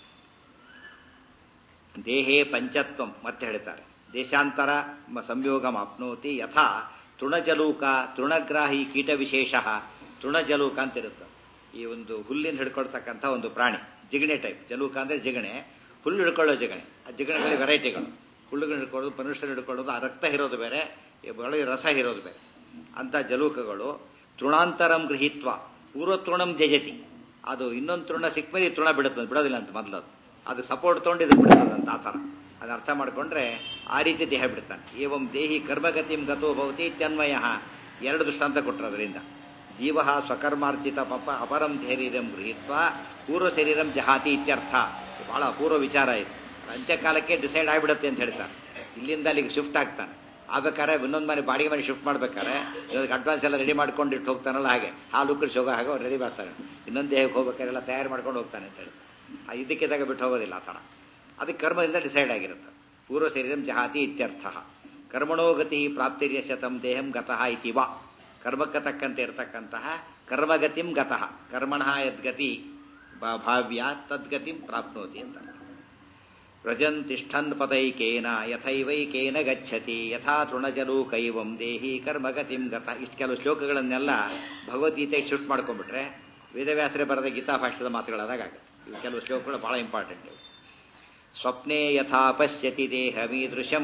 ದೇಹೇ ಪಂಚತ್ವಂ ಮತ್ತೆ ಹೇಳ್ತಾರೆ ದೇಶಾಂತರ ಸಂಯೋಗ ಮಾಪ್ನೋತಿ ಯಥಾ ತೃಣಜಲೂಕ ತೃಣಗ್ರಾಹಿ ಕೀಟ ವಿಶೇಷ ತೃಣಜಲೂಕ ಅಂತ ಇರುತ್ತೆ ಈ ಒಂದು ಹುಲ್ಲಿಂದ ಹಿಡ್ಕೊಳ್ತಕ್ಕಂಥ ಒಂದು ಪ್ರಾಣಿ ಜಿಗಣೆ ಟೈಪ್ ಜಲೂಕ ಅಂದ್ರೆ ಜಿಗಣೆ ಹುಲ್ಲು ಹಿಡ್ಕೊಳ್ಳೋ ಜಿಗಣೆ ಆ ಜಿಗಣೆಗಳಲ್ಲಿ ವೆರೈಟಿಗಳು ಹುಲ್ಲುಗಳು ಹಿಡ್ಕೊಳ್ಳೋದು ಮನುಷ್ಯರು ಹಿಡ್ಕೊಳ್ಳೋದು ಆ ರಕ್ತ ಇರೋದು ಬೇರೆ ಈ ಒಳಗೆ ರಸ ಇರೋದು ಬೇರೆ ಅಂತ ಜಲೂಕಗಳು ತೃಣಾಂತರಂ ಗೃಹೀತ್ವ ಪೂರ್ವ ತೃಣಂ ಜಜತಿ ಅದು ಇನ್ನೊಂದು ತೃಣ ಸಿಕ್ಮೇಲೆ ಈ ತೃಣ ಬಿಡುತ್ತೆ ಬಿಡೋದಿಲ್ಲ ಅಂತ ಮೊದಲು ಅದು ಅದು ಸಪೋರ್ಟ್ ತೊಗೊಂಡು ಇದು ಬಿಡೋದಂತ ಆ ಥರ ಅದು ಅರ್ಥ ಮಾಡ್ಕೊಂಡ್ರೆ ಆ ರೀತಿ ದೇಹ ಬಿಡ್ತಾನೆ ಏವಂ ದೇಹಿ ಕರ್ಮಗತಿಂ ಗತೋ ಭವತಿ ಇತ್ಯನ್ವಯ ಎರಡು ದೃಷ್ಟಾಂತ ಕೊಟ್ಟರು ಅದರಿಂದ ಜೀವ ಸ್ವಕರ್ಮಾರ್ಜಿತ ಪಪ ಅಪರಂ ಶರೀರಂ ಗೃಹೀತ್ವ ಪೂರ್ವ ಶರೀರಂ ಜಹಾತಿ ಇತ್ಯರ್ಥ ಬಹಳ ಅಪೂರ್ವ ವಿಚಾರ ಇದು ಅಂತ್ಯಕಾಲಕ್ಕೆ ಡಿಸೈಡ್ ಆಗಿಬಿಡುತ್ತೆ ಅಂತ ಹೇಳ್ತಾರೆ ಇಲ್ಲಿಂದ ಅಲ್ಲಿಗೆ ಶಿಫ್ಟ್ ಆಗ್ತಾನೆ ಆಗ್ಬೇಕಾದ್ರೆ ಇನ್ನೊಂದು ಮನೆ ಬಾಡಿಗೆ ಮನೆ ಶಿಫ್ಟ್ ಮಾಡ್ಬೇಕಾದ್ರೆ ಇದಕ್ಕೆ ಅಡ್ವಾನ್ಸ್ ಎಲ್ಲ ರೆಡಿ ಮಾಡ್ಕೊಂಡು ಇಟ್ಟು ಹೋಗ್ತಾನಲ್ಲ ಹಾಗೆ ಹಾಲು ಉಕ್ಕರಿಸಿ ಹೋಗೋ ಹಾಗೆ ಅವ್ರು ರೆಡಿ ಮಾಡ್ತಾನೆ ಇನ್ನೊಂದು ದೇಹಕ್ಕೆ ಹೋಗ್ಬೇಕಾದ್ರೆ ಎಲ್ಲ ತಯಾರು ಮಾಡ್ಕೊಂಡು ಹೋಗ್ತಾನೆ ಅಂತ ಹೇಳಿ ಆ ಇದಕ್ಕಿದ್ದಾಗ ಬಿಟ್ಟು ಹೋಗೋದಿಲ್ಲ ಆ ಥರ ಅದಕ್ಕೆ ಕರ್ಮದಿಂದ ಡಿಸೈಡ್ ಆಗಿರುತ್ತೆ ಪೂರ್ವ ಶರೀರಂ ಜಹಾತಿ ಇತ್ಯರ್ಥ ಕರ್ಮಣೋ ಗತಿ ಪ್ರಾಪ್ತಿರ್ಯ ಶತಂ ದೇಹಂ ಗತಃ ಇತಿ ವಾ ಕರ್ಮಕ್ಕೆ ತಕ್ಕಂತೆ ಇರತಕ್ಕಂತಹ ಕರ್ಮಗತಿಂ ಗತಃ ಕರ್ಮಣ ಯದ್ಗತಿ ಭಾವ್ಯ ತದ್ಗತಿಂ ಪ್ರಾಪ್ನೋತಿ ಅಂತ ವ್ರಜನ್ ತಿಷ್ಠನ್ ಪದೈಕೇನ ಯಥೈವೈಕೇನ ಗಚ್ಚತಿ ಯಥಾ ತೃಣಜಲು ಕೈವಂ ದೇಹಿ ಕರ್ಮಗತಿಂ ಗತ ಇಷ್ಟು ಕೆಲವು ಶ್ಲೋಕಗಳನ್ನೆಲ್ಲ ಭಗವದ್ಗೀತೆಗೆ ಶಿಫ್ಟ್ ಮಾಡ್ಕೊಂಡ್ಬಿಟ್ರೆ ವೇದವ್ಯಾಸರೇ ಬರೆದ ಗೀತಾ ಭಾಷೆದ ಮಾತುಗಳಾದಾಗ ಆಗುತ್ತೆ ಇವು ಕೆಲವು ಶ್ಲೋಕಗಳು ಬಹಳ ಇಂಪಾರ್ಟೆಂಟ್ ಇವು ಸ್ವಪ್ನೆ ಯಥಾ ಪಶ್ಯತಿ ದೇಹಮೀದೃಶಂ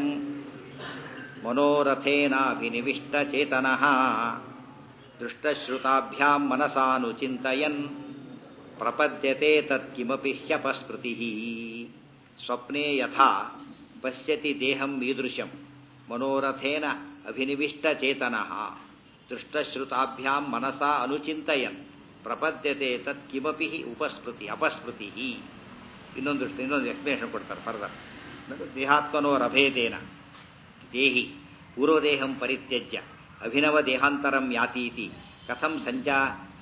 ಮನೋರಥೇನಾಭಿನಿವಿಷ್ಟ ಚೇತನಃ ದೃಷ್ಟಶ್ರುತಾಭ್ಯಾಂ ಮನಸಾನುಚಿಂತಯನ್ ಪ್ರಪದ್ಯತೆ ತತ್ಕಿಮಪಿ ಹ್ಯಪಸ್ಮೃತಿ ಸ್ವಪ್ನೆ ಯಥಾ ಪಶ್ಯತಿ ದೇಹಂ ಈದೃಶಂ ಮನೋರಥೇನ ಅಭಿನಿವಿಷ್ಟ ಚೇತನಃ ದೃಷ್ಟಶ್ರುತಾಭ್ಯಾಂ ಮನಸಾ ಅನುಚಿಂತಯನ್ ಪ್ರಪದ್ಯತೆ ತತ್ಕಿಮಪಿ ಉಪಸ್ಮೃತಿ ಅಪಸ್ಮೃತಿ ಇನ್ನೊಂದು ಇನ್ನೊಂದು ಎಕ್ಸ್ಪ್ಲೇಷನ್ ಕೊಡ್ತಾರೆ ಫರ್ದರ್ ದೇಹಾತ್ಮನೋರಭೇದೇನ ದೇಹಿ ಪೂರ್ವದೇಹಂ ಪರಿತ್ಯಜ್ಯ ಅಭಿನವ ದೇಹಾಂತರಂ ಯಾತೀತಿ ಕಥಂ ಸಂಜಾ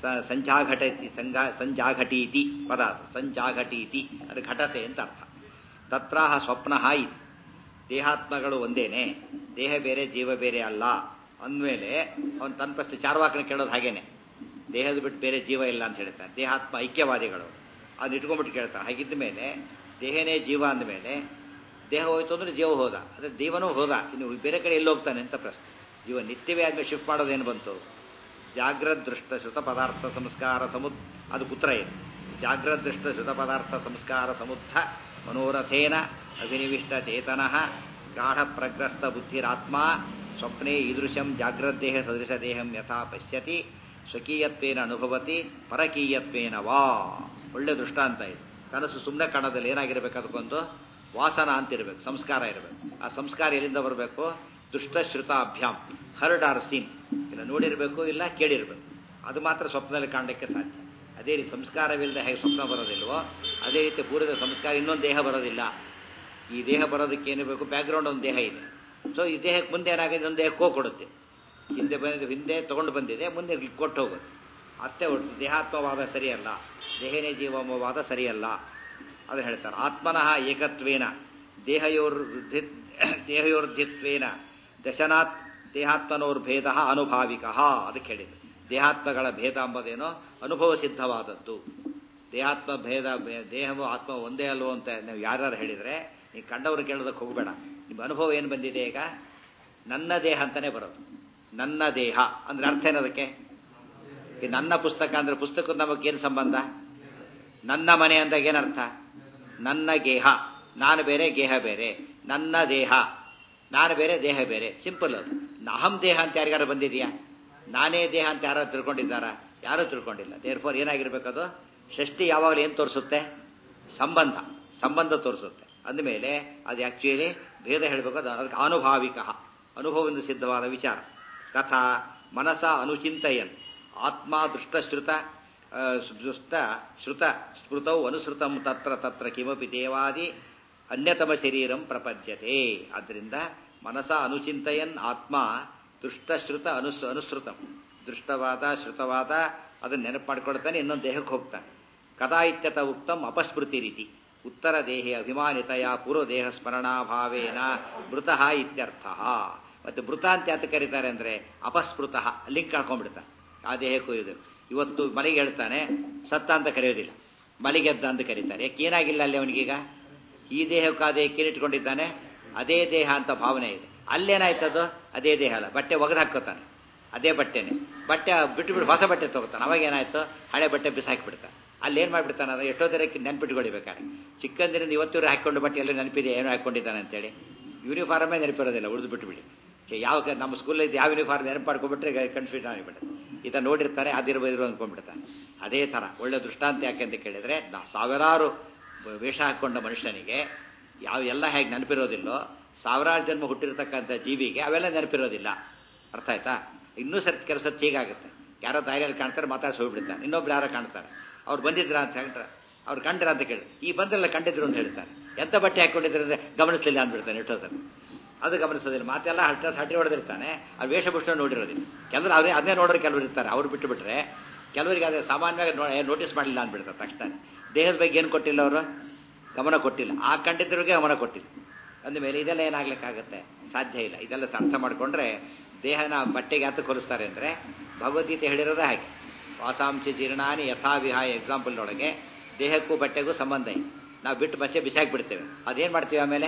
ಸಂಜಾಘಟತಿ ಸಂಘ ಸಂಜಾಘಟೀತಿ ಪದ ಸಂಜಾಘಟೀತಿ ಅದು ಘಟತೆ ಅಂತ ಅರ್ಥ ತತ್ರಾಹ ಸ್ವಪ್ನ ಇತಿ ದೇಹಾತ್ಮಗಳು ಒಂದೇನೆ ದೇಹ ಬೇರೆ ಜೀವ ಬೇರೆ ಅಲ್ಲ ಅಂದಮೇಲೆ ಅವನು ತನ್ನ ಪ್ರಶ್ನೆ ಚಾರ್ವಾಕನ ಕೇಳೋದು ಹಾಗೇನೆ ದೇಹದ ಬಿಟ್ಟು ಬೇರೆ ಜೀವ ಇಲ್ಲ ಅಂತ ಹೇಳ್ತಾರೆ ದೇಹಾತ್ಮ ಐಕ್ಯವಾದಿಗಳು ಅದನ್ನ ಇಟ್ಕೊಂಡ್ಬಿಟ್ಟು ಕೇಳ್ತಾರೆ ಹಾಗಿದ್ದ ಮೇಲೆ ದೇಹನೇ ಜೀವ ಅಂದಮೇಲೆ ದೇಹ ಹೋಯ್ತು ಅಂದ್ರೆ ಜೀವ ಹೋದ ಅದೇ ಜೀವನೂ ಹೋದ ಇನ್ನು ಬೇರೆ ಕಡೆ ಎಲ್ಲಿ ಹೋಗ್ತಾನೆ ಅಂತ ಪ್ರಶ್ನೆ ಜೀವ ನಿತ್ಯವೇ ಆದ್ಮೇಲೆ ಶಿಫ್ಟ್ ಮಾಡೋದೇನು ಬಂತು ಜಾಗ್ರತ್ ದೃಷ್ಟ ಶ್ರುತ ಪದಾರ್ಥ ಸಂಸ್ಕಾರ ಸಮುದ್ ಅದು ಪುತ್ರ ಇದೆ ಜಾಗ್ರತ್ ದೃಷ್ಟ ಶ್ರುತ ಪದಾರ್ಥ ಸಂಸ್ಕಾರ ಸಮುದ್ಧ ಮನೋರಥೇನ ಅಭಿನಿವಿಷ್ಟ ಚೇತನಃ ಗಾಢ ಪ್ರಗ್ರಸ್ತ ಬುದ್ಧಿರಾತ್ಮ ಸ್ವಪ್ನೆ ಈದೃಶಂ ಜಾಗ್ರದ್ದೇಹ ಸದೃಶ ದೇಹಂ ಯಥಾ ಪಶ್ಯತಿ ಸ್ವಕೀಯತ್ವೇನ ಅನುಭವತಿ ಪರಕೀಯತ್ವೇನ ವಾ ಒಳ್ಳೆ ದೃಷ್ಟಾಂತ ಇದು ಕನಸು ಸುಮ್ಮನೆ ಕಾಣೋದಲ್ಲಿ ಏನಾಗಿರ್ಬೇಕು ಅದಕ್ಕೊಂದು ವಾಸನ ಅಂತ ಇರಬೇಕು ಸಂಸ್ಕಾರ ಇರಬೇಕು ಆ ಸಂಸ್ಕಾರ ಎಲ್ಲಿಂದ ಬರಬೇಕು ದುಷ್ಟಶ್ರುತ ಅಭ್ಯಾಮ್ ಹರ್ಡ್ ಆರ್ ಸೀನ್ ಇಲ್ಲ ನೋಡಿರಬೇಕು ಇಲ್ಲ ಕೇಳಿರ್ಬೇಕು ಅದು ಮಾತ್ರ ಸ್ವಪ್ನದಲ್ಲಿ ಕಾಣಲಿಕ್ಕೆ ಸಾಧ್ಯ ಅದೇ ರೀತಿ ಸಂಸ್ಕಾರವಿಲ್ಲದೆ ಹೇಗೆ ಸ್ವಪ್ನ ಬರೋದಿಲ್ವೋ ಅದೇ ರೀತಿ ಪೂರ್ವದ ಸಂಸ್ಕಾರ ಇನ್ನೊಂದು ದೇಹ ಬರೋದಿಲ್ಲ ಈ ದೇಹ ಬರೋದಕ್ಕೆ ಏನು ಬೇಕು ಬ್ಯಾಕ್ಗ್ರೌಂಡ್ ಒಂದು ದೇಹ ಇದೆ ಸೊ ಈ ದೇಹಕ್ಕೆ ಮುಂದೆ ಏನಾಗಿದೆ ಇನ್ನೊಂದು ದೇಹಕ್ಕೆ ಹೋಗಿ ಕೊಡುತ್ತೆ ಹಿಂದೆ ಬಂದಿದ್ದು ಹಿಂದೆ ತಗೊಂಡು ಬಂದಿದೆ ಮುಂದೆ ಕೊಟ್ಟು ಹೋಗುತ್ತೆ ಅತ್ತೆ ಒಟ್ಟು ದೇಹಾತ್ಮವಾದ ಸರಿಯಲ್ಲ ದೇಹನೇ ಜೀವಮವಾದ ಸರಿಯಲ್ಲ ಅದು ಹೇಳ್ತಾರೆ ಆತ್ಮನಃ ಏಕತ್ವೇನ ದೇಹಯೋರ್ಧಿ ದೇಹಯೋರ್ಧಿತ್ವೇನ ದಶನಾತ್ ದೇಹಾತ್ಮನೋರ್ಭೇದ ಅನುಭಾವಿಕ ಅದಕ್ಕೆ ಹೇಳಿದ್ರು ದೇಹಾತ್ಮಗಳ ಭೇದ ಎಂಬುದೇನೋ ಅನುಭವ ಸಿದ್ಧವಾದದ್ದು ದೇಹಾತ್ಮ ಭೇದ ದೇಹವು ಆತ್ಮ ಒಂದೇ ಅಲ್ವೋ ಅಂತ ನೀವು ಯಾರ್ಯಾರು ಹೇಳಿದರೆ ನೀವು ಕಂಡವರು ಕೇಳೋದಕ್ಕೆ ಹೋಗಬೇಡ ನಿಮ್ಮ ಅನುಭವ ಏನು ಬಂದಿದೆ ಈಗ ನನ್ನ ದೇಹ ಅಂತಾನೆ ಬರೋದು ನನ್ನ ದೇಹ ಅಂದ್ರೆ ಅರ್ಥ ಏನದಕ್ಕೆ ಈ ನನ್ನ ಪುಸ್ತಕ ಅಂದ್ರೆ ಪುಸ್ತಕದ ನಮಗೇನು ಸಂಬಂಧ ನನ್ನ ಮನೆ ಅಂದಾಗ ಏನರ್ಥ ನನ್ನ ಗೇಹ ನಾನು ಬೇರೆ ಗೇಹ ಬೇರೆ ನನ್ನ ದೇಹ ನಾನು ಬೇರೆ ದೇಹ ಬೇರೆ ಸಿಂಪಲ್ ಅದು ಅಹಂ ದೇಹ ಅಂತ ಯಾರಿಗಾರು ಬಂದಿದೆಯಾ ನಾನೇ ದೇಹ ಅಂತ ಯಾರು ತಿಳ್ಕೊಂಡಿದ್ದಾರಾ ಯಾರೂ ತಿಳ್ಕೊಂಡಿಲ್ಲ ದೇರ್ ಫೋರ್ ಏನಾಗಿರ್ಬೇಕದು ಷಷ್ಠಿ ಯಾವಾಗಲೂ ಏನು ತೋರಿಸುತ್ತೆ ಸಂಬಂಧ ಸಂಬಂಧ ತೋರಿಸುತ್ತೆ ಅಂದಮೇಲೆ ಅದು ಆಕ್ಚುಲಿ ಭೇದ ಹೇಳಬೇಕು ಅದು ಅದಕ್ಕೆ ಆನುಭಾವಿಕ ಅನುಭವದಿಂದ ಸಿದ್ಧವಾದ ವಿಚಾರ ತಥಾ ಮನಸ ಅನುಚಿಂತಯನ್ ಆತ್ಮ ದೃಷ್ಟಶ್ರುತ ಶ್ರುತ ಶ್ರುತ ಸ್ಮೃತೌ ಅನುಸೃತಂ ತತ್ರ ತತ್ರ ಕಿಮಪಿ ದೇವಾದಿ ಅನ್ಯತಮ ಶರೀರಂ ಪ್ರಪದ್ಯತೆ ಆದ್ದರಿಂದ ಮನಸ ಅನುಚಿಂತಯನ್ ಆತ್ಮ ದುಷ್ಟಶ್ರುತ ಅನುಸ್ ಅನುಸೃತಂ ದೃಷ್ಟವಾದ ಶ್ರುತವಾದ ಅದನ್ನ ನೆನಪು ಮಾಡ್ಕೊಳ್ತಾನೆ ಇನ್ನೊಂದು ದೇಹಕ್ಕೆ ಹೋಗ್ತಾನೆ ಕದಾ ಇತ್ಯತ ಉಕ್ತಂ ಅಪಸ್ಮೃತಿ ರೀತಿ ಉತ್ತರ ದೇಹೆ ಅಭಿಮಾನಿತೆಯ ಪೂರ್ವ ದೇಹ ಸ್ಮರಣಾಭಾವೇನ ಮೃತಃ ಇತ್ಯರ್ಥ ಮತ್ತೆ ಮೃತ ಅಂತ ಯಾತ ಕರೀತಾರೆ ಅಂದ್ರೆ ಅಪಸ್ಮೃತ ಲಿಂಕ್ ಕಳ್ಕೊಂಡ್ಬಿಡ್ತಾನೆ ಆ ದೇಹಕ್ಕೂ ಇದು ಇವತ್ತು ಮನೆಗೆ ಹೇಳ್ತಾನೆ ಸತ್ತ ಅಂತ ಕರೆಯೋದಿಲ್ಲ ಮಲಿಗೆದ್ದ ಅಂತ ಕರೀತಾರೆ ಯಾಕೆ ಏನಾಗಿಲ್ಲ ಅಲ್ಲಿ ಅವನಿಗೀಗ ಈ ದೇಹಕ್ಕೆ ಆ ದೇಹಕ್ಕೆ ಇಟ್ಕೊಂಡಿದ್ದಾನೆ ಅದೇ ದೇಹ ಅಂತ ಭಾವನೆ ಇದೆ ಅಲ್ಲೇನಾಯ್ತದು ಅದೇ ದೇಹ ಅಲ್ಲ ಬಟ್ಟೆ ಒಗೆದು ಹಾಕೋತಾನೆ ಅದೇ ಬಟ್ಟೆನೆ ಬಟ್ಟೆ ಬಿಟ್ಟು ಬಿಟ್ಟು ಹೊಸ ಬಟ್ಟೆ ತಗೋತಾನೆ ಅವಾಗ ಏನಾಯ್ತು ಹಳೆ ಬಟ್ಟೆ ಬಿಸಾಕಿಬಿಡ್ತಾನೆ ಅಲ್ಲಿ ಏನು ಮಾಡಿಬಿಡ್ತಾನೆ ಅದು ಎಷ್ಟೋ ದಿನಕ್ಕೆ ನೆನ್ಪಿಟ್ಕೊಳ್ಬೇಕಾದ್ರೆ ಚಿಕ್ಕಂದಿನಿಂದ ಇವತ್ತೂರು ಹಾಕೊಂಡು ಬಟ್ಟೆ ಎಲ್ಲ ನೆನಪಿದೆ ಏನೋ ಹಾಕೊಂಡಿದ್ದಾನೆ ಅಂತೇಳಿ ಯೂನಿಫಾರ್ಮೇ ನೆನಪಿರೋದಿಲ್ಲ ಉಳಿದು ಬಿಟ್ಟುಬಿಡಿ ಯಾವ ನಮ್ಮ ಸ್ಕೂಲಲ್ಲಿ ಯಾವ ಯೂನಿಫಾರ್ಮ್ ನೆನಪು ಮಾಡ್ಕೊಂಡ್ಬಿಟ್ರೆ ಕನ್ಫ್ಯೂಷನ್ ಆಗಿಬಿಡುತ್ತೆ ಈತ ನೋಡಿರ್ತಾರೆ ಅದಿರ್ಬೋದು ಅಂದ್ಕೊಂಡ್ಬಿಡ್ತಾನೆ ಅದೇ ಥರ ಒಳ್ಳೆ ದೃಷ್ಟಾಂತ ಯಾಕೆ ಅಂತ ಕೇಳಿದ್ರೆ ನಾ ಸಾವಿರಾರು ವೇಷ ಹಾಕೊಂಡ ಮನುಷ್ಯನಿಗೆ ಯಾವ ಎಲ್ಲ ಹೇಗೆ ನೆನಪಿರೋದಿಲ್ಲೋ ಸಾವಿರಾರು ಜನ್ಮ ಹುಟ್ಟಿರ್ತಕ್ಕಂಥ ಜೀವಿಗೆ ಅವೆಲ್ಲ ನೆನಪಿರೋದಿಲ್ಲ ಅರ್ಥ ಆಯ್ತಾ ಇನ್ನೂ ಸರ್ತಿ ಕೆಲಸ ಹೀಗಾಗುತ್ತೆ ಯಾರೋ ದಾರಿಯಲ್ಲಿ ಕಾಣ್ತಾರೆ ಮಾತಾಡ್ಸಿ ಹೋಗ್ಬಿಡ್ತಾನೆ ಇನ್ನೊಬ್ರು ಯಾರೋ ಕಾಣ್ತಾರೆ ಅವ್ರು ಬಂದಿದ್ರ ಅಂತ ಹೇಳ್ತಾರೆ ಅವ್ರು ಕಂಡ್ರ ಅಂತ ಕೇಳಿ ಈ ಬಂದ್ರಲ್ಲ ಕಂಡಿದ್ರು ಅಂತ ಹೇಳ್ತಾರೆ ಎಂತ ಬಟ್ಟೆ ಹಾಕೊಂಡಿದ್ರೆ ಅಂದ್ರೆ ಗಮನಿಸಲಿಲ್ಲ ಅಂದ್ಬಿಡ್ತಾನೆ ಎಷ್ಟೋ ಸಲ ಅದು ಗಮನಿಸೋದಿಲ್ಲ ಮಾತೆಲ್ಲ ಹಟ್ಟ ಹಟ್ಟಿ ಹೊಡೆದಿರ್ತಾನೆ ಆ ವೇಷಭೂಷಣ ನೋಡಿರೋದಿಲ್ಲ ಕೆಲವರು ಅವರೇ ಅದನ್ನೇ ನೋಡೋರು ಕೆಲವರು ಇರ್ತಾರೆ ಅವ್ರು ಬಿಟ್ಟು ಬಿಟ್ರೆ ಕೆಲವರಿಗೆ ಅದೇ ಸಾಮಾನ್ಯವಾಗಿ ನೋಟಿಸ್ ಮಾಡಲಿಲ್ಲ ಅಂದ್ಬಿಡ್ತಾರೆ ತಕ್ಷಣ ದೇಹದ ಬಗ್ಗೆ ಏನು ಕೊಟ್ಟಿಲ್ಲ ಅವರು ಗಮನ ಕೊಟ್ಟಿಲ್ಲ ಆ ಕಂಡಿದ್ದರಿಗೆ ಗಮನ ಕೊಟ್ಟಿಲ್ಲ ಅಂದಮೇಲೆ ಇದೆಲ್ಲ ಏನಾಗ್ಲಿಕ್ಕಾಗತ್ತೆ ಸಾಧ್ಯ ಇಲ್ಲ ಇದೆಲ್ಲ ಅರ್ಥ ಮಾಡಿಕೊಂಡ್ರೆ ದೇಹನ ಬಟ್ಟೆಗೆ ಯಾತ ಕೊಲಿಸ್ತಾರೆ ಅಂದರೆ ಭಗವದ್ಗೀತೆ ಹೇಳಿರೋದೇ ಹಾಗೆ ವಾಸಾಂಶ ಜೀರ್ಣಾನಿ ಯಥಾವಿಹಾಯ ಎಕ್ಸಾಂಪಲ್ನೊಳಗೆ ದೇಹಕ್ಕೂ ಬಟ್ಟೆಗೂ ಸಂಬಂಧ ಇದೆ ನಾವು ಬಿಟ್ಟು ಬಚ್ಚೆ ಬಿಸಾಕಿಬಿಡ್ತೇವೆ ಅದೇನು ಮಾಡ್ತೀವಿ ಆಮೇಲೆ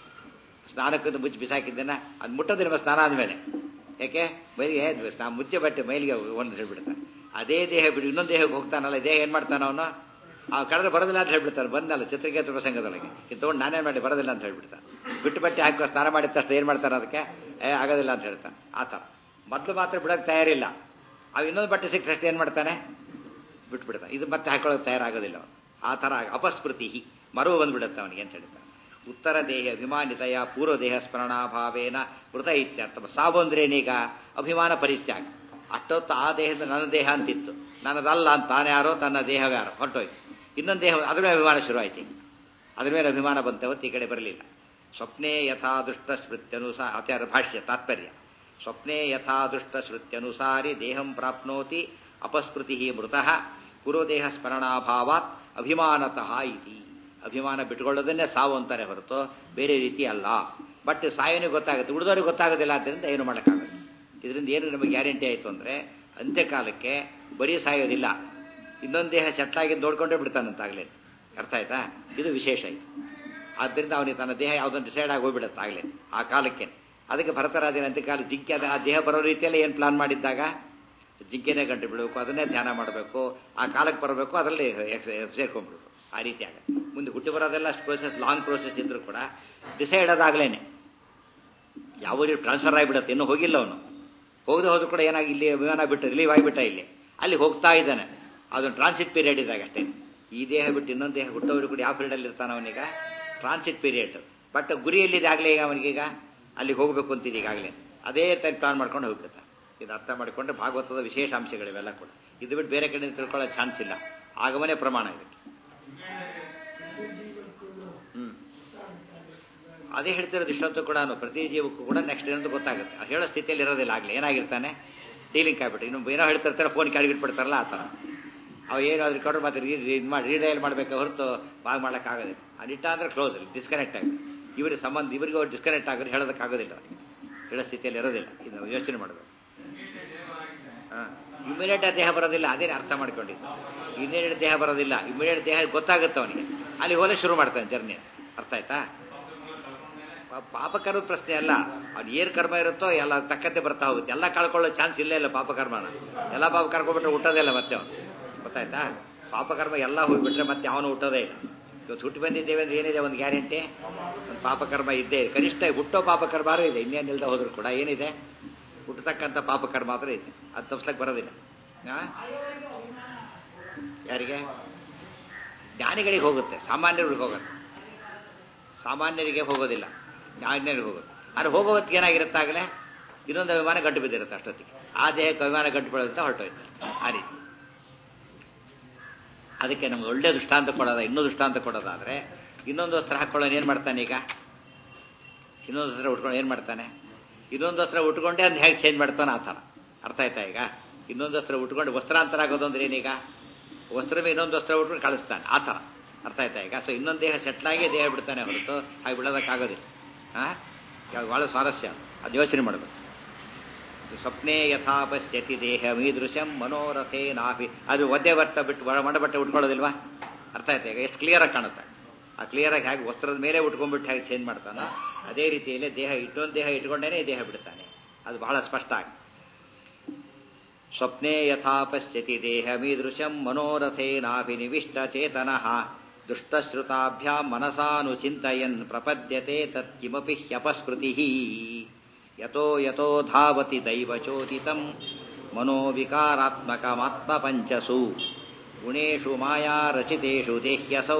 ಸ್ನಾನಕ್ಕಿಂತ ಮುಚ್ಚಿ ಬಿಸಾಕಿದ್ದೇನ ಅದು ಮುಟ್ಟೋದಿಲ್ಲ ಸ್ನಾನ ಆದಮೇಲೆ ಯಾಕೆ ಮೈಲಿಗೆ ಸ್ನಾ ಮುಚ್ಚೆ ಬಟ್ಟೆ ಮೈಲಿಗೆ ಒಂದು ಹೇಳ್ಬಿಡ್ತಾನೆ ಅದೇ ದೇಹ ಬಿಟ್ಟು ಇನ್ನೊಂದು ದೇಹಕ್ಕೆ ಹೋಗ್ತಾನಲ್ಲ ದೇಹ ಏನು ಮಾಡ್ತಾನ ಅವನು ಆ ಕಳೆದ್ರೆ ಬರೋದಿಲ್ಲ ಅಂತ ಹೇಳ್ಬಿಡ್ತಾನೆ ಬಂದಲ್ಲ ಚಿತ್ರಕೇತು ಪ್ರಸಂಗದೊಳಗೆ ಇದು ತೊಗೊಂಡು ನಾನೇ ಮಾಡಿ ಬರೋದಿಲ್ಲ ಅಂತ ಹೇಳ್ಬಿಡ್ತಾನೆ ಬಿಟ್ಟು ಬಟ್ಟೆ ಹಾಕಿ ಸ್ನಾನ ಮಾಡಿದ ತಕ್ಷಣ ಏನು ಮಾಡ್ತಾನೆ ಅದಕ್ಕೆ ಏ ಆಗೋದಿಲ್ಲ ಅಂತ ಹೇಳ್ತಾನೆ ಆ ಥರ ಮೊದಲು ಮಾತ್ರ ಬಿಡೋಕೆ ತಯಾರಿಲ್ಲ ಅವು ಇನ್ನೊಂದು ಬಟ್ಟೆ ಸಿಕ್ಕ ತಕ್ಷಣ ಏನು ಮಾಡ್ತಾನೆ ಬಿಟ್ಬಿಡ್ತಾನೆ ಇದು ಮತ್ತೆ ಹಾಕೊಳ್ಳೋಕೆ ತಯಾರಾಗೋದಿಲ್ಲ ಅವನು ಆ ಥರ ಅಪಸ್ಮೃತಿ ಮರವು ಬಂದ್ಬಿಡುತ್ತೆ ಅವನಿಗೆ ಅಂತ ಹೇಳ್ತಾನೆ ಉತ್ತರ ದೇಹ ಅಭಿಮಾನಿತೆಯ ಪೂರ್ವ ದೇಹ ಸ್ಮರಣಾಭಾವೇನ ಮೃತ ಇತ್ಯರ್ಥ ಸಾವು ಅಂದ್ರೇನೀಗ ಅಭಿಮಾನ ಪರಿತ್ಯಾಗ ಅಷ್ಟೊತ್ತು ಆ ದೇಹದ ನನ್ನ ದೇಹ ಅಂತಿತ್ತು ನನ್ನದಲ್ಲ ಅಂತ ತಾನೇ ಯಾರೋ ತನ್ನ ದೇಹವ್ಯಾರೋ ಹೊರಟೋಯ್ತು ಇನ್ನೊಂದು ದೇಹ ಅದ್ರ ಮೇಲೆ ಅಭಿಮಾನ ಶುರುವಾಯ್ತು ಅದ್ರ ಮೇಲೆ ಅಭಿಮಾನ ಬಂತವತ್ತು ಈ ಕಡೆ ಬರಲಿಲ್ಲ ಸ್ವಪ್ನೇ ಯಥಾ ದುಷ್ಟ ಸ್ಮೃತ್ಯನುಸಾರ ಆಚಾರ ಭಾಷ್ಯ ತಾತ್ಪರ್ಯ ಸ್ವಪ್ನೇ ಯಥಾ ದುಷ್ಟ ಸ್ಮೃತ್ಯನುಸಾರಿ ದೇಹಂ ಪ್ರಾಪ್ನೋತಿ ಅಪಸ್ಮೃತಿ ಮೃತಃ ಪೂರ್ವದೇಹ ಸ್ಮರಣಾಭಾವಾತ್ ಅಭಿಮಾನತಃ ಇತಿ ಅಭಿಮಾನ ಬಿಟ್ಕೊಳ್ಳೋದನ್ನೇ ಸಾವು ಅಂತಾರೆ ಹೊರತು ಬೇರೆ ರೀತಿ ಅಲ್ಲ ಬಟ್ ಸಾಯೋನಿಗೆ ಗೊತ್ತಾಗುತ್ತೆ ಉಳಿದವ್ರಿಗೆ ಗೊತ್ತಾಗೋದಿಲ್ಲ ಆದ್ದರಿಂದ ಏನು ಮಾಡೋಕ್ಕಾಗುತ್ತೆ ಇದರಿಂದ ಏನು ನಮಗೆ ಗ್ಯಾರಂಟಿ ಆಯಿತು ಅಂದರೆ ಅಂತ್ಯಕಾಲಕ್ಕೆ ಬರೀ ಸಾಯೋದಿಲ್ಲ ಇನ್ನೊಂದು ದೇಹ ಸೆಟ್ಲಾಗಿ ನೋಡ್ಕೊಂಡೇ ಬಿಡ್ತಾನಂತಾಗಲೇ ಅರ್ಥ ಆಯ್ತಾ ಇದು ವಿಶೇಷ ಇದು ಆದ್ದರಿಂದ ಅವನಿಗೆ ತನ್ನ ದೇಹ ಯಾವುದನ್ನು ಡಿಸೈಡ್ ಆಗಿ ಹೋಗ್ಬಿಡುತ್ತೆ ಆಗಲೇ ಆ ಕಾಲಕ್ಕೆ ಅದಕ್ಕೆ ಭರತರಾಜನ ಅಂತ್ಯಕಾಲ ಜಿಂಕೆ ಅದ ಆ ದೇಹ ಬರೋ ರೀತಿಯಲ್ಲಿ ಏನು ಪ್ಲಾನ್ ಮಾಡಿದ್ದಾಗ ಜಿಂಕೆನೇ ಗಂಟು ಬಿಡಬೇಕು ಅದನ್ನೇ ಧ್ಯಾನ ಮಾಡಬೇಕು ಆ ಕಾಲಕ್ಕೆ ಬರಬೇಕು ಅದರಲ್ಲಿ ಸೇರ್ಕೊಂಡ್ಬಿಡ್ಬೇಕು ಆ ರೀತಿ ಆಗುತ್ತೆ ಮುಂದೆ ಹುಟ್ಟಿ ಬರೋದೆಲ್ಲ ಪ್ರೋಸೆಸ್ ಲಾಂಗ್ ಪ್ರೋಸೆಸ್ ಇದ್ರೂ ಕೂಡ ಡಿಸೈಡ್ ಅದಾಗಲೇನೆ ಯಾವ ರೀತಿ ಟ್ರಾನ್ಸ್ಫರ್ ಆಗಿಬಿಡುತ್ತೆ ಇನ್ನೂ ಹೋಗಿಲ್ಲ ಅವನು ಹೋಗದೆ ಹೋದ್ರು ಕೂಡ ಏನಾಗಿ ಇಲ್ಲಿ ವಿಮಾನ ಬಿಟ್ಟು ರಿಲೀವ್ ಆಗಿಬಿಟ್ಟ ಇಲ್ಲಿ ಅಲ್ಲಿ ಹೋಗ್ತಾ ಇದ್ದಾನೆ ಅದೊಂದು ಟ್ರಾನ್ಸಿಟ್ ಪೀರಿಯಡ್ ಇದ್ದಾಗ ಅಷ್ಟೇ ಈ ದೇಹ ಬಿಟ್ಟು ಇನ್ನೊಂದು ದೇಹ ಹುಟ್ಟೋರು ಕೂಡ ಯಾವ ಪೀರಿಯಡಲ್ಲಿ ಇರ್ತಾನೆ ಅವನೀಗ ಟ್ರಾನ್ಸಿಟ್ ಪೀರಿಯಡ್ ಬಟ್ ಗುರಿಯಲ್ಲಿದೆ ಆಗಲೇ ಈಗ ಅವನಿಗೀಗ ಅಲ್ಲಿ ಹೋಗಬೇಕು ಅಂತಿದೆ ಈಗಾಗಲೇ ಅದೇ ಟೈಪ್ ಪ್ಲಾನ್ ಮಾಡ್ಕೊಂಡು ಹೋಗ್ಬಿಡ್ತಾನೆ ಇದು ಅರ್ಥ ಮಾಡಿಕೊಂಡ್ರೆ ಭಾಗವತದ ವಿಶೇಷ ಅಂಶಗಳಿವೆಲ್ಲ ಕೂಡ ಇದು ಬಿಟ್ಟು ಬೇರೆ ಕಡೆ ತಿಳ್ಕೊಳ್ಳೋ ಚಾನ್ಸ್ ಇಲ್ಲ ಆಗಮನೇ ಪ್ರಮಾಣ ಇದಕ್ಕೆ ಹ್ಮ್ ಅದೇ ಹೇಳ್ತಿರೋದು ಇಷ್ಟೊತ್ತು ಕೂಡ ಪ್ರತಿ ಜೀವಕ್ಕೂ ಕೂಡ ನೆಕ್ಸ್ಟ್ ಏನಂತ ಗೊತ್ತಾಗುತ್ತೆ ಆ ಹೇಳೋ ಸ್ಥಿತಿಯಲ್ಲಿ ಇರೋದಿಲ್ಲ ಆಗಲಿ ಏನಾಗಿರ್ತಾನೆ ಡೀಲಿಂಗ್ ಆಗ್ಬಿಟ್ಟು ಇನ್ನು ಏನೋ ಹೇಳ್ತಿರ್ತಾರೆ ಫೋನ್ ಕೆಳಗಿಟ್ಬಿಡ್ತಾರಲ್ಲ ಆ ಥರ ಅವು ಏನು ಅದ್ರ ಕೊಟ್ಟರು ಮತ್ತೆ ರೀ ಇದು ಮಾಡಿ ರೀಡೈಲ್ ಮಾಡಬೇಕು ಹೊರತು ಬಾಗ್ ಮಾಡೋಕ್ಕಾಗೋದಿಲ್ಲ ಅದಿಟ್ಟ ಅಂದರೆ ಕ್ಲೋಸ್ ಇಲ್ಲ ಡಿಸ್ಕನೆಕ್ಟ್ ಆಗಿ ಇವ್ರಿಗೆ ಸಂಬಂಧ ಇವರಿಗೆ ಅವ್ರು ಡಿಸ್ಕನೆಕ್ಟ್ ಆಗೋದು ಹೇಳೋದಕ್ಕಾಗೋದಿಲ್ಲ ಅವ್ರಿಗೆ ಹೇಳೋ ಸ್ಥಿತಿಯಲ್ಲಿ ಇರೋದಿಲ್ಲ ಇದು ಯೋಚನೆ ಮಾಡಬೇಕು ಹಾಂ ಇಮಿಡಿಯೇಟ್ ದೇಹ ಬರೋದಿಲ್ಲ ಅದೇ ಅರ್ಥ ಮಾಡ್ಕೊಂಡಿದ್ದು ಇಮಿಡಿಯೇಟ್ ದೇಹ ಬರೋದಿಲ್ಲ ಇಮಿಡಿಯೇಟ್ ದೇಹ ಗೊತ್ತಾಗುತ್ತೆ ಅವನಿಗೆ ಅಲ್ಲಿ ಹೋಲೆ ಶುರು ಮಾಡ್ತಾನೆ ಜರ್ನಿ ಅರ್ಥ ಆಯ್ತಾ ಪಾಪಕರ್ಮ ಪ್ರಶ್ನೆ ಅಲ್ಲ ಅವ್ನು ಏನು ಕರ್ಮ ಇರುತ್ತೋ ಎಲ್ಲ ತಕ್ಕಂತೆ ಬರ್ತಾ ಹೋಗುತ್ತೆ ಎಲ್ಲ ಕಳ್ಕೊಳ್ಳೋ ಚಾನ್ಸ್ ಇಲ್ಲೇ ಇಲ್ಲ ಪಾಪಕರ್ಮನ ಎಲ್ಲ ಪಾಪ ಕರ್ಕೊಂಡ್ಬಿಟ್ರೆ ಹುಟ್ಟೋದೇ ಇಲ್ಲ ಮತ್ತೆ ಅವನು ಗೊತ್ತಾಯ್ತಾ ಪಾಪಕರ್ಮ ಎಲ್ಲ ಹೋಗ್ಬಿಟ್ರೆ ಮತ್ತೆ ಅವನು ಹುಟ್ಟೋದೇ ಇಲ್ಲ ಇವತ್ತು ಹುಟ್ಟು ಬಂದಿದ್ದೇವೆ ಅಂದ್ರೆ ಏನಿದೆ ಒಂದು ಗ್ಯಾರಂಟಿ ಒಂದು ಪಾಪಕರ್ಮ ಇದ್ದೇ ಇದೆ ಕನಿಷ್ಠ ಹುಟ್ಟೋ ಪಾಪಕರ್ಮಾರು ಇದೆ ಇನ್ನೇನಿಲ್ದ ಹೋದ್ರು ಕೂಡ ಏನಿದೆ ಹುಟ್ಟತಕ್ಕಂಥ ಪಾಪಕರ್ಮ ಮಾತ್ರ ಇದೆ ಅದು ತಪ್ಪಿಸ್ಲಕ್ಕೆ ಬರೋದಿಲ್ಲ ಯಾರಿಗೆ ಜ್ಞಾನಿಗಳಿಗೆ ಹೋಗುತ್ತೆ ಸಾಮಾನ್ಯರಿಗೆ ಹೋಗುತ್ತೆ ಸಾಮಾನ್ಯರಿಗೆ ಹೋಗೋದಿಲ್ಲ ಜ್ಞಾನಿಗಳಿಗೆ ಹೋಗೋದು ಆದರೆ ಹೋಗೋ ಹೊತ್ತಿಗೆ ಏನಾಗಿರುತ್ತಾಗಲೇ ಇನ್ನೊಂದು ಅಭಿಮಾನ ಗಂಟು ಬಿದ್ದಿರುತ್ತೆ ಅಷ್ಟೊತ್ತಿಗೆ ಆ ದೇಹಕ್ಕೆ ಅಭಿಮಾನ ಗಂಟು ಬೀಳುತ್ತೆ ಹೊರಟೋಯ್ತು ಆ ರೀತಿ ಅದಕ್ಕೆ ನಮ್ಗೆ ಒಳ್ಳೆ ದೃಷ್ಟಾಂತ ಕೊಡೋದ ಇನ್ನೂ ದೃಷ್ಟಾಂತ ಕೊಡೋದಾದ್ರೆ ಇನ್ನೊಂದು ವಸ್ತ್ರ ಹಾಕೊಳ್ಳೋನು ಏನು ಮಾಡ್ತಾನೆ ಈಗ ಇನ್ನೊಂದು ವಸ್ತ್ರ ಉಟ್ಕೊಂಡು ಏನು ಮಾಡ್ತಾನೆ ಇನ್ನೊಂದು ವಸ್ತ್ರ ಉಟ್ಕೊಂಡೆ ಅದು ಹೇಗೆ ಚೇಂಜ್ ಮಾಡ್ತಾನೆ ಆ ಥರ ಅರ್ಥ ಆಯ್ತಾ ಈಗ ಇನ್ನೊಂದು ವಸ್ತ್ರ ಉಟ್ಕೊಂಡು ವಸ್ತ್ರಾಂತರ ಆಗೋದು ಅಂದ್ರೆ ಏನೀಗ ವಸ್ತ್ರ ಮೇಲೆ ಇನ್ನೊಂದು ವಸ್ತ್ರ ಉಟ್ಕೊಂಡು ಕಳಿಸ್ತಾನೆ ಆ ಥರ ಅರ್ಥ ಆಯ್ತಾ ಈಗ ಸೊ ಇನ್ನೊಂದು ದೇಹ ಸೆಟ್ಲಾಗಿ ದೇಹ ಬಿಡ್ತಾನೆ ಹೊರತು ಹಾಗೆ ಬಿಡೋದಕ್ಕಾಗೋದಿಲ್ಲ ಹಾಂ ಭಾಳ ಸ್ವಾರಸ್ಯ ಅದು ಯೋಚನೆ ಮಾಡಬೇಕು ಸ್ವಪ್ನೇ ಯಥಾ ಪಶ್ಯತಿ ದೇಹ ಮೀದೃಶಂ ಮನೋರಥೇ ನಾಭಿ ಅದು ಒದ್ದೆ ಬರ್ತಾ ಬಿಟ್ಟು ಮಡ ಬಟ್ಟೆ ಉಟ್ಕೊಳ್ಳೋದಿಲ್ವಾ ಅರ್ಥ ಆಯ್ತಾ ಈಗ ಎಷ್ಟು ಕ್ಲಿಯರಾಗಿ ಕಾಣುತ್ತೆ ಆ ಕ್ಲಿಯರಾಗಿ ಹೇಗೆ ವಸ್ತ್ರದ ಮೇಲೆ ಉಟ್ಕೊಂಡ್ಬಿಟ್ಟು ಹೇಗೆ ಚೇಂಜ್ ಮಾಡ್ತಾನೋ ಅದೇ ರೀತಿಯಲ್ಲಿ ದೇಹ ಇಟ್ಟೊಂದು ದೇಹ ಇಟ್ಕೊಂಡೇನೆ ದೇಹ ಬಿಡ್ತಾನೆ ಅದು ಬಹಳ ಸ್ಪಷ್ಟ ಆಗಿ ಸ್ವಪ್ನೇ ಯಥಾ ಪಶ್ಯತಿ ದೇಹ ಮೀದೃಶಂ ಮನೋರಥೇನಾಭಿನಿವಿಷ್ಟ ಚೇತನಃ ದುಷ್ಟಶ್ರುತಾಭ್ಯಾಂ ಮನಸಾನುಚಿಂತಯನ್ ಪ್ರಪದ್ಯತೆ ತತ್ಕಿಮಪಿ ಹ್ಯಪಸ್ಮೃತಿ ಯತೋ ಯತೋ ಧಾವತಿ ದೈವಚೋದಿತಂ ಮನೋವಿಕಾರಾತ್ಮಕಮಾತ್ಮಪಂಚಸು ಗುಣೇಶು ಮಾಯಾ ರಚಿತೇಷು ದೇಹ್ಯಸೌ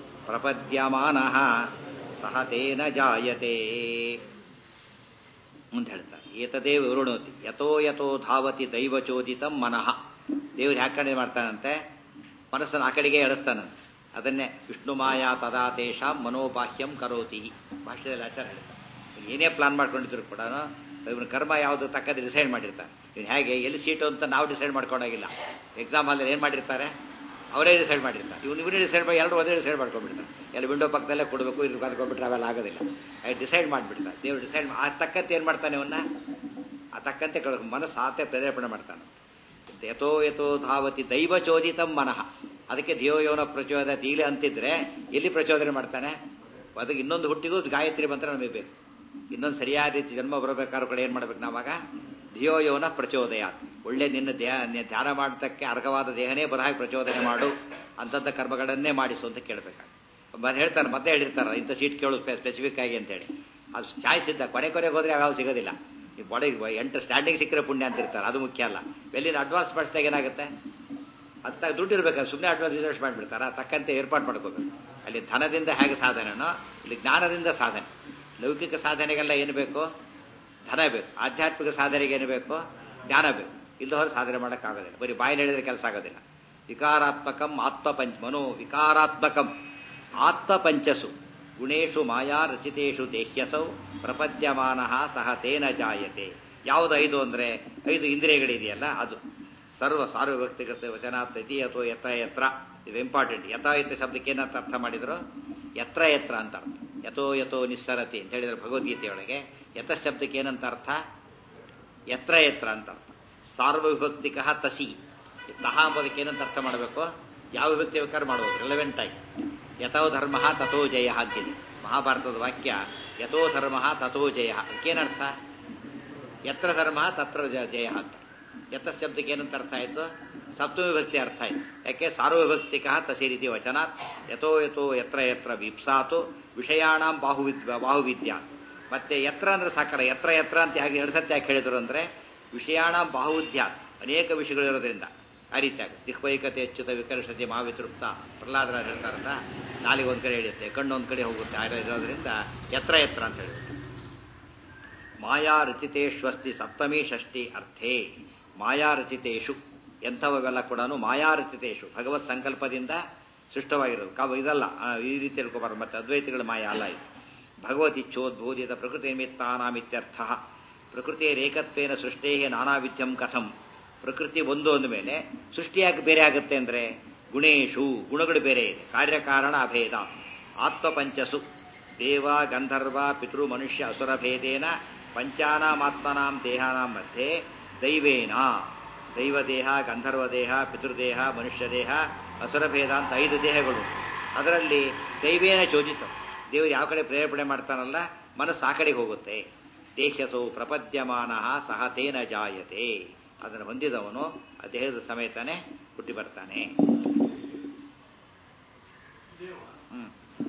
ಪ್ರಪದ್ಯಮಾನಃ ಸಹ ತೇನ ಜಾಯತೆ ಮುಂದೆ ಹೇಳ್ತಾರೆ ಏತದೇ ವಿವೃಣೋತಿ ಯಥೋ ಯಥೋ ಧಾವತಿ ದೈವಚೋದಿತಂ ಮನಃ ದೇವ್ರು ಯಾಕಡೆ ಮಾಡ್ತಾನಂತೆ ಮನಸ್ಸನ್ನು ಆ ಕಡೆಗೆ ಎಳಿಸ್ತಾನಂತೆ ಅದನ್ನೇ ವಿಷ್ಣು ಮಾಯಾ ತದಾ ತೇಷಾಂ ಮನೋಬಾಹ್ಯಂ ಕರೋತಿ ಭಾಷೆಯಲ್ಲಿ ಆಚಾರ ಹೇಳ್ತಾರೆ ಏನೇ ಪ್ಲಾನ್ ಮಾಡ್ಕೊಂಡಿದ್ರು ಕೂಡ ಇವನ ಕರ್ಮ ಯಾವುದು ತಕ್ಕದ್ದು ಡಿಸೈಡ್ ಮಾಡಿರ್ತಾರೆ ಇವ್ನು ಹೇಗೆ ಎಲ್ಲಿ ಸೀಟು ಅಂತ ನಾವು ಡಿಸೈಡ್ ಮಾಡ್ಕೊಂಡಾಗಿಲ್ಲ ಎಕ್ಸಾಮ್ ಅಲ್ಲಿ ಏನು ಮಾಡಿರ್ತಾರೆ ಅವರೇ ಡಿಸೈಡ್ ಮಾಡಿರ್ತಾರೆ ಇವ್ನು ಇವರೇ ಡಿಸೈಡ್ ಮಾಡಿ ಎಲ್ಲರೂ ಅದೇ ಡಿಸೈಡ್ ಮಾಡ್ಕೊಂಡ್ಬಿಡ್ತಾರೆ ಎಲ್ಲ ವಿಂಡೋ ಪಕ್ಕದಲ್ಲೇ ಕೊಡಬೇಕು ಇಲ್ಲಿ ಬರ್ಕೊಂಡ್ಬಿಟ್ರೆ ಅವೆಲ್ಲ ಆಗೋದಿಲ್ಲ ಡಿಸೈಡ್ ಮಾಡಿಬಿಡ್ತಾರೆ ದೇವ್ರು ಡಿಸೈಡ್ ಆ ತಕ್ಕಂತೆ ಏನು ಮಾಡ್ತಾನೆ ಅವನ್ನ ಆ ತಕ್ಕಂತೆ ಕಳ್ ಮನಸ್ಸು ಆತೆ ಪ್ರೇರೇಪಣೆ ಮಾಡ್ತಾನೆ ಯಥೋ ಯಥೋ ಧಾವತಿ ದೈವ ಚೋದಿತಂ ಮನಃ ಅದಕ್ಕೆ ಧಿಯೋಯೋನ ಪ್ರಚೋದ ಈಗಲೇ ಅಂತಿದ್ರೆ ಎಲ್ಲಿ ಪ್ರಚೋದನೆ ಮಾಡ್ತಾನೆ ಅದಕ್ಕೆ ಇನ್ನೊಂದು ಹುಟ್ಟಿಗೂ ಗಾಯತ್ರಿ ಮಂತ್ರ ನಮಗೆ ಬೇಕು ಇನ್ನೊಂದು ಸರಿಯಾದ ರೀತಿ ಜನ್ಮ ಬರಬೇಕಾದ್ರೂ ಕೂಡ ಏನು ಮಾಡ್ಬೇಕು ನಾವಾಗ ಧಿಯೋಯೋನ ಪ್ರಚೋದಯ ಒಳ್ಳೆ ನಿನ್ನ ದೇಹ ಧ್ಯಾನ ಮಾಡತಕ್ಕೆ ಅರ್ಹವಾದ ದೇಹನೇ ಬರಹ ಪ್ರಚೋದನೆ ಮಾಡು ಅಂತಂಥ ಕರ್ಮಗಳನ್ನೇ ಮಾಡಿಸು ಅಂತ ಕೇಳಬೇಕಾಗ ಹೇಳ್ತಾರೆ ಮತ್ತೆ ಹೇಳಿರ್ತಾರೆ ಇಂಥ ಸೀಟ್ ಕೇಳು ಸ್ಪೆಸಿಫಿಕ್ ಆಗಿ ಅಂತೇಳಿ ಅದು ಚಾಯ್ಸ್ ಇದ್ದ ಕೊನೆ ಕೊನೆಗೆ ಹೋದ್ರೆ ಯಾವ ಸಿಗೋದಿಲ್ಲ ಈ ಬಾಡಿ ಎಂಟು ಸ್ಟ್ಯಾಂಡಿಂಗ್ ಸಿಕ್ಕರೆ ಪುಣ್ಯ ಅಂತ ಇರ್ತಾರೆ ಅದು ಮುಖ್ಯ ಅಲ್ಲ ಎಲ್ಲಿನ ಅಡ್ವಾನ್ಸ್ ಮಾಡಿಸಿದಾಗ ಏನಾಗುತ್ತೆ ಅತ್ತ ದುಡ್ಡು ಇರ್ಬೇಕು ಸುಮ್ಮನೆ ಅಡ್ವಾನ್ಸ್ ಇನ್ವೆಸ್ಟ್ ಮಾಡಿಬಿಡ್ತಾರ ತಕ್ಕಂತೆ ಏರ್ಪಾಡು ಮಾಡ್ಕೋಬೇಕು ಅಲ್ಲಿ ಧನದಿಂದ ಹೇಗೆ ಸಾಧನೆನೋ ಇಲ್ಲಿ ಜ್ಞಾನದಿಂದ ಸಾಧನೆ ಲೌಕಿಕ ಸಾಧನೆಗೆಲ್ಲ ಏನು ಬೇಕು ಧನ ಬೇಕು ಆಧ್ಯಾತ್ಮಿಕ ಸಾಧನೆಗೆ ಏನು ಬೇಕು ಜ್ಞಾನ ಬೇಕು ಇಲ್ಲದವ್ರು ಸಾಧನೆ ಮಾಡೋಕ್ಕಾಗೋದಿಲ್ಲ ಬರೀ ಬಾಯಲ್ಲಿ ಹೇಳಿದ್ರೆ ಕೆಲಸ ಆಗೋದಿಲ್ಲ ವಿಕಾರಾತ್ಮಕಂ ಆತ್ಮಪಂಚ ಮನೋ ವಿಕಾರಾತ್ಮಕಂ ಆತ್ಮಪಂಚಸು ಗುಣೇಶು ಮಾಯಾ ರಚಿತೇಶು ದೇಹ್ಯಸೌ ಪ್ರಪದ್ಯಮಾನ ಸಹ ತೇನ ಜಾಯತೆ ಯಾವುದು ಐದು ಅಂದ್ರೆ ಐದು ಇಂದ್ರಿಯಗಳಿದೆಯಲ್ಲ ಅದು ಸರ್ವ ಸಾರ್ವ ವ್ಯಕ್ತಿಗತ ವಚನಾತ್ ಇತಿ ಅಥವಾ ಯತ್ರ ಯತ್ರ ಇದು ಇಂಪಾರ್ಟೆಂಟ್ ಯಥಾ ಇತ್ತ ಶಬ್ದಕ್ಕೆ ಏನಂತ ಅರ್ಥ ಮಾಡಿದ್ರು ಯತ್ರ ಯತ್ರ ಅಂತ ಅರ್ಥ ಯಥೋ ಯಥೋ ನಿಸ್ಸರತಿ ಅಂತ ಹೇಳಿದ್ರೆ ಭಗವದ್ಗೀತೆಯೊಳಗೆ ಯಥ ಶಬ್ದಕ್ಕೆ ಏನಂತ ಅರ್ಥ ಯತ್ರ ಯತ್ರ ಅಂತ ಅರ್ಥ ಸಾರ್ವವಿಭಕ್ತಿಕ ತಸಿ ತಹ ಅಂಬೋದಕ್ಕೆ ಏನಂತ ಅರ್ಥ ಮಾಡಬೇಕು ಯಾವ ವಿಭಕ್ತಿ ಬೇಕಾದ್ರೆ ಮಾಡ್ಬೋದು ರಿಲೆವೆಂಟ್ ಆಗಿ ಯಥೋ ಧರ್ಮ ತಥೋ ಜಯ ಅಂತಿದೆ ಮಹಾಭಾರತದ ವಾಕ್ಯ ಯಥೋ ಧರ್ಮ ತಥೋ ಜಯ ಅದಕ್ಕೇನರ್ಥ ಯತ್ರ ಧರ್ಮ ತತ್ರ ಜಯ ಅಂತ ಯಥ ಶಬ್ದಕ್ಕೆ ಏನಂತ ಅರ್ಥ ಆಯಿತು ಸಪ್ತಮ ವಿಭಕ್ತಿ ಅರ್ಥ ಆಯ್ತು ಯಾಕೆ ಸಾರ್ವವಿಭಕ್ತಿಕ ತಸಿ ರೀತಿ ವಚನ ಯಥೋ ಯಥೋ ಯತ್ರ ಯತ್ರ ವಿಪ್ಸಾತು ವಿಷಯಾಣಾಂ ಬಾಹುವಿದ್ ಬಾಹುವಿದ್ಯಾ ಮತ್ತೆ ಯತ್ರ ಅಂದ್ರೆ ಸಾಕಾರ ಯತ್ರ ಯತ್ರ ಅಂತ ಯಾಕೆ ಎರಡು ಸತ್ಯ ಯಾಕೆ ಹೇಳಿದ್ರು ಅಂದ್ರೆ ವಿಷಯಾಣ ಬಾಹುದ್ಯಾ ಅನೇಕ ವಿಷಯಗಳಿರೋದ್ರಿಂದ ಆ ರೀತಿಯಾಗಿ ಜಿಹ್ವೈಕತೆ ಹೆಚ್ಚುತ ವಿಕರ್ಷತೆ ಮಾವಿತೃಪ್ತ ಪ್ರಹ್ಲಾದರ ಹೇಳ್ತಾರಲ್ಲ ನಾಲಿಗೆ ಒಂದ್ ಕಡೆ ಹಿಡಿಯುತ್ತೆ ಕಣ್ಣು ಒಂದ್ ಕಡೆ ಹೋಗುತ್ತೆ ಆ ಇರೋದ್ರಿಂದ ಎತ್ರ ಎತ್ರ ಅಂತ ಹೇಳಿದ್ರು ಮಾಯಾ ರಚಿತೇಶ್ವಸ್ತಿ ಸಪ್ತಮಿ ಷಷ್ಠಿ ಅರ್ಥೇ ಮಾಯಾ ರಚಿತೇಶು ಎಂಥವೆಲ್ಲ ಕೂಡ ಮಾಯಾ ರಚಿತೇಶು ಭಗವತ್ ಸಂಕಲ್ಪದಿಂದ ಸೃಷ್ಟವಾಗಿರೋದು ಕಾವು ಇದಲ್ಲ ಈ ರೀತಿ ತಿಳ್ಕೊಬಾರ್ದು ಮತ್ತೆ ಅದ್ವೈತಗಳ ಮಾಯ ಅಲ್ಲ ಇದು ಭಗವತಿಚ್ಛೋದ್ಬೋಧಿತ ಪ್ರಕೃತಿ ನಿಮಿತ್ತಾನಾಮಿತ್ಯರ್ಥ ಪ್ರಕೃತಿಯ ರೇಖತ್ವೇನ ಸೃಷ್ಟೇ ನಾನಾವಿಧ್ಯಂ ಕಥಂ ಪ್ರಕೃತಿ ಒಂದು ಅಂದ ಮೇಲೆ ಸೃಷ್ಟಿಯಾಗಿ ಬೇರೆ ಆಗುತ್ತೆ ಅಂದ್ರೆ ಗುಣೇಶು ಗುಣಗಳು ಬೇರೆ ಇದೆ ಕಾರ್ಯಕಾರಣ ಅಭೇದ ಆತ್ಮಪಂಚಸು ದೇವ ಗಂಧರ್ವ ಪಿತೃ ಮನುಷ್ಯ ಅಸುರ ಭೇದೇನ ಪಂಚಾನಾಮಾತ್ಮನಾಂ ದೇಹಾನಾಂ ಮಧ್ಯೆ ದೈವೇನ ದೈವದೇಹ ಗಂಧರ್ವದೇಹ ಪಿತೃದೇಹ ಮನುಷ್ಯ ದೇಹ ಅಸುರಭೇದ ಅಂತ ಐದು ದೇಹಗಳು ಅದರಲ್ಲಿ ದೈವೇನ ಚೋದಿತ ದೇವರು ಯಾವ ಕಡೆ ಪ್ರೇರೇಪಣೆ ಮಾಡ್ತಾನಲ್ಲ ಮನಸ್ಸು ಆ ಕಡೆಗೆ ಹೋಗುತ್ತೆ ದೇಹಸೌ ಪ್ರಪದ್ಯಮಾನ ಸಹ ತೇನ ಜಾಯತೆ ಅದನ್ನು ಹೊಂದಿದವನು ಆ ದೇಹದ ಸಮೇತನೇ ಹುಟ್ಟಿ ಬರ್ತಾನೆ ಹ್ಮ್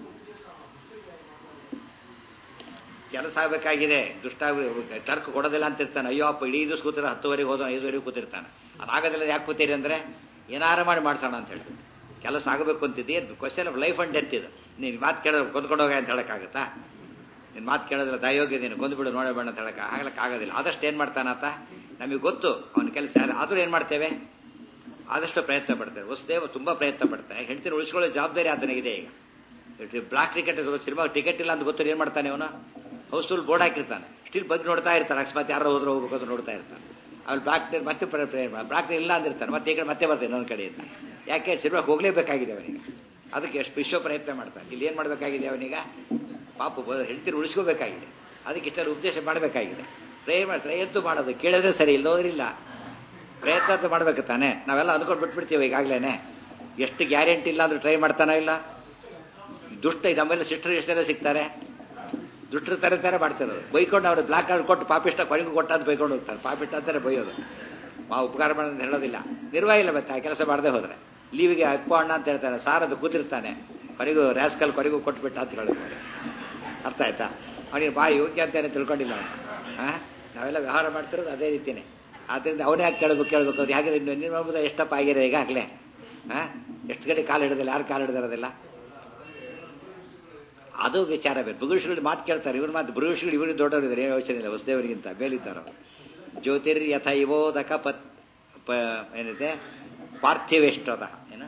ಕೆಲಸ ಆಗಬೇಕಾಗಿದೆ ದುಷ್ಟ ಟರ್ಕ್ ಕೊಡೋದಿಲ್ಲ ಅಂತ ಇರ್ತಾನೆ ಅಯ್ಯೋ ಅಪ್ಪ ಇಡೀ ದಿವಸ ಕೂತಿರ ಹತ್ತುವರೆಗೆ ಹೋದ ಐದುವರೆಗೆ ಕೂತಿರ್ತಾನೆ ಅದಾಗೋದಿಲ್ಲ ಯಾಕೆ ಕೂತೀರಿ ಅಂದ್ರೆ ಏನಾರ ಮಾಡಿ ಮಾಡ್ಸೋಣ ಅಂತ ಹೇಳ್ತೀವಿ ಕೆಲಸ ಆಗಬೇಕು ಅಂತಿದ್ದೆ question of life and death ಇದು ನೀನು ಮಾತು ಕೇಳೋದು ಕೊಂದ್ಕೊಂಡೋಗ ಅಂತ ಹೇಳಕ್ಕಾಗತ್ತಾ ನಿನ್ನ ಮಾತು ಕೇಳೋದಿಲ್ಲ ದಯೋಗ್ಯ ನೀನು ಕೊಂದ್ಬಿಡು ನೋಡಬೇಡ ಅಂತ ಹೇಳಕ್ಕೆ ಆಗ್ಲಕ್ಕೆ ಆಗೋದಿಲ್ಲ ಆದಷ್ಟು ಏನು ಮಾಡ್ತಾನಾತ ನಮಗೆ ಗೊತ್ತು ಅವನ ಕೆಲಸ ಯಾರು ಆದರೂ ಏನು ಮಾಡ್ತೇವೆ ಆದಷ್ಟು ಪ್ರಯತ್ನ ಪಡ್ತೇವೆ ವಸುದೇವ ತುಂಬಾ ಪ್ರಯತ್ನ ಪಡ್ತಾನೆ ಹೆಂಡತಿನ ಉಳಿಸ್ಕೊಳ್ಳೋ ಜವಾಬ್ದಾರಿ ಆತನಿಗಿದೆ ಈಗ ಬ್ಲಾಕ್ ಟಿಕೆಟ್ ಸಿನಿಮಾ ಟಿಕೆಟ್ ಇಲ್ಲ ಅಂತ ಗೊತ್ತು ಏನು ಮಾಡ್ತಾನೆ ಅವನು ಹೌಸ್ಫುಲ್ ಬೋರ್ಡ್ ಹಾಕಿರ್ತಾನೆ ಸ್ಟಿಲ್ ಬಗ್ಗೆ ನೋಡ್ತಾ ಇರ್ತಾನೆ ಅಕಸ್ಮಾತ್ ಯಾರೋ ಹೋದ್ರೆ ಹೋಗ್ಬೇಕು ಅಂತ ನೋಡ್ತಾ ಇರ್ತಾನೆ ಅವ್ನು ಬ್ಲಾಕ್ ಮತ್ತೆ ಬ್ಲಾಕ್ ಇಲ್ಲ ಅಂದಿರ್ತಾನೆ ಮತ್ತೆ ಈ ಕಡೆ ಮತ್ತೆ ಬರ್ತಾನೆ ಇನ್ನೊಂದು ಕಡೆಯಿಂದ ಯಾಕೆ ಸಿನಿಮಾಗೆ ಹೋಗ್ಲೇಬೇಕಾಗಿದೆ ಅವನಿಗೆ ಅದಕ್ಕೆ ಎಷ್ಟು ವಿಶ್ವ ಪ್ರಯತ್ನ ಮಾಡ್ತಾನೆ ಇಲ್ಲಿ ಏನು ಮಾಡಬೇಕಾಗಿದೆ ಅವನಿಗ ಪಾಪ ಹೆಂಡತಿರು ಉಳಿಸ್ಕೋಬೇಕಾಗಿದೆ ಅದಕ್ಕೆ ಇಷ್ಟೆಲ್ಲ ಉದ್ದೇಶ ಮಾಡಬೇಕಾಗಿದೆ ಪ್ರೇಮ ಪ್ರಯತ್ನ ಮಾಡೋದು ಕೇಳಿದ್ರೆ ಸರಿ ಇಲ್ಲೋದ್ರಿಲ್ಲ ಪ್ರಯತ್ನ ಅಂತ ಮಾಡ್ಬೇಕು ತಾನೆ ನಾವೆಲ್ಲ ಅಂದ್ಕೊಂಡು ಬಿಟ್ಬಿಡ್ತೀವಿ ಈಗಾಗಲೇ ಎಷ್ಟು ಗ್ಯಾರಂಟಿ ಇಲ್ಲ ಅಂದ್ರೆ ಟ್ರೈ ಮಾಡ್ತಾನೋ ಇಲ್ಲ ದುಷ್ಟ ನಮ್ಮೆಲ್ಲ ಸಿಸ್ಟರ್ ಎಷ್ಟೆಲ್ಲ ಸಿಗ್ತಾರೆ ದುಷ್ಟರು ತರ ತರ ಮಾಡ್ತಿರೋದು ಬೈಕೊಂಡು ಅವ್ರು ಬ್ಲಾಕ್ ಕಾರ್ಡ್ ಕೊಟ್ಟು ಪಾಪಿಷ್ಟ ಕೊನೆಗೂ ಕೊಟ್ಟ ಅಂತ ಬೈಕೊಂಡು ಹೋಗ್ತಾರೆ ಪಾಪಿಷ್ಟ ಅಂತಾರೆ ಬೈಯೋದು ಮಾ ಉಪಕಾರ ಮಾಡೋದು ಹೇಳೋದಿಲ್ಲ ನಿರ್ವಾಹ ಇಲ್ಲ ಮತ್ತೆ ಆ ಕೆಲಸ ಮಾಡದೆ ಹೋದ್ರೆ ಲೀವಿಗೆ ಅಪ್ಪ ಅಣ್ಣ ಅಂತ ಹೇಳ್ತಾನೆ ಸಾರ್ ಅದು ಕೂತಿರ್ತಾನೆ ಕೊನೆಗೂ ರ್ಯಾಸ್ಕಲ್ ಕೊನೆಗೂ ಕೊಟ್ಬಿಟ್ಟ ಅಂತ ಹೇಳೋದು ಅರ್ಥ ಆಯ್ತಾ ಅವನಿಗೆ ಬಾ ಯೋಗ್ಯ ಅಂತಾನೆ ತಿಳ್ಕೊಂಡಿಲ್ಲ ಅವನು ಹಾ ನಾವೆಲ್ಲ ವ್ಯವಹಾರ ಮಾಡ್ತಿರೋದು ಅದೇ ರೀತಿನೇ ಆದ್ರಿಂದ ಅವನೇ ಯಾಕೆ ಕೇಳಬೇಕು ಕೇಳಬೇಕು ಅದು ಹೇಗೆ ನಿಮ್ಮ ಎಷ್ಟಪ್ಪ ಆಗಿದೆ ಈಗಾಗಲೇ ಹಾ ಎಷ್ಟು ಗಂಟೆ ಕಾಲು ಹಿಡಿದಿಲ್ಲ ಯಾರು ಕಾಲು ಹಿಡಿದಿರೋದಿಲ್ಲ ಅದು ವಿಚಾರ ಬೇರೆ ಬೃಗುಷಗಳು ಮಾತು ಕೇಳ್ತಾರೆ ಇವ್ರ ಮಾತು ಬೃಗುಷಗಳು ಇವರು ದೊಡ್ಡವರು ಇದ್ದಾರೆ ಏನು ಯೋಚನೆ ಇಲ್ಲ ವಸುದೇವರಿಗಿಂತ ಮೇಲಿದ್ದಾರೆ ಅವರು ಜ್ಯೋತಿರ್ ಯಥ ಇವೋದಕ ಪತ್ ಪ ಏನಿದೆ ಪಾರ್ಥಿವೇಷ್ಟದ ಏನ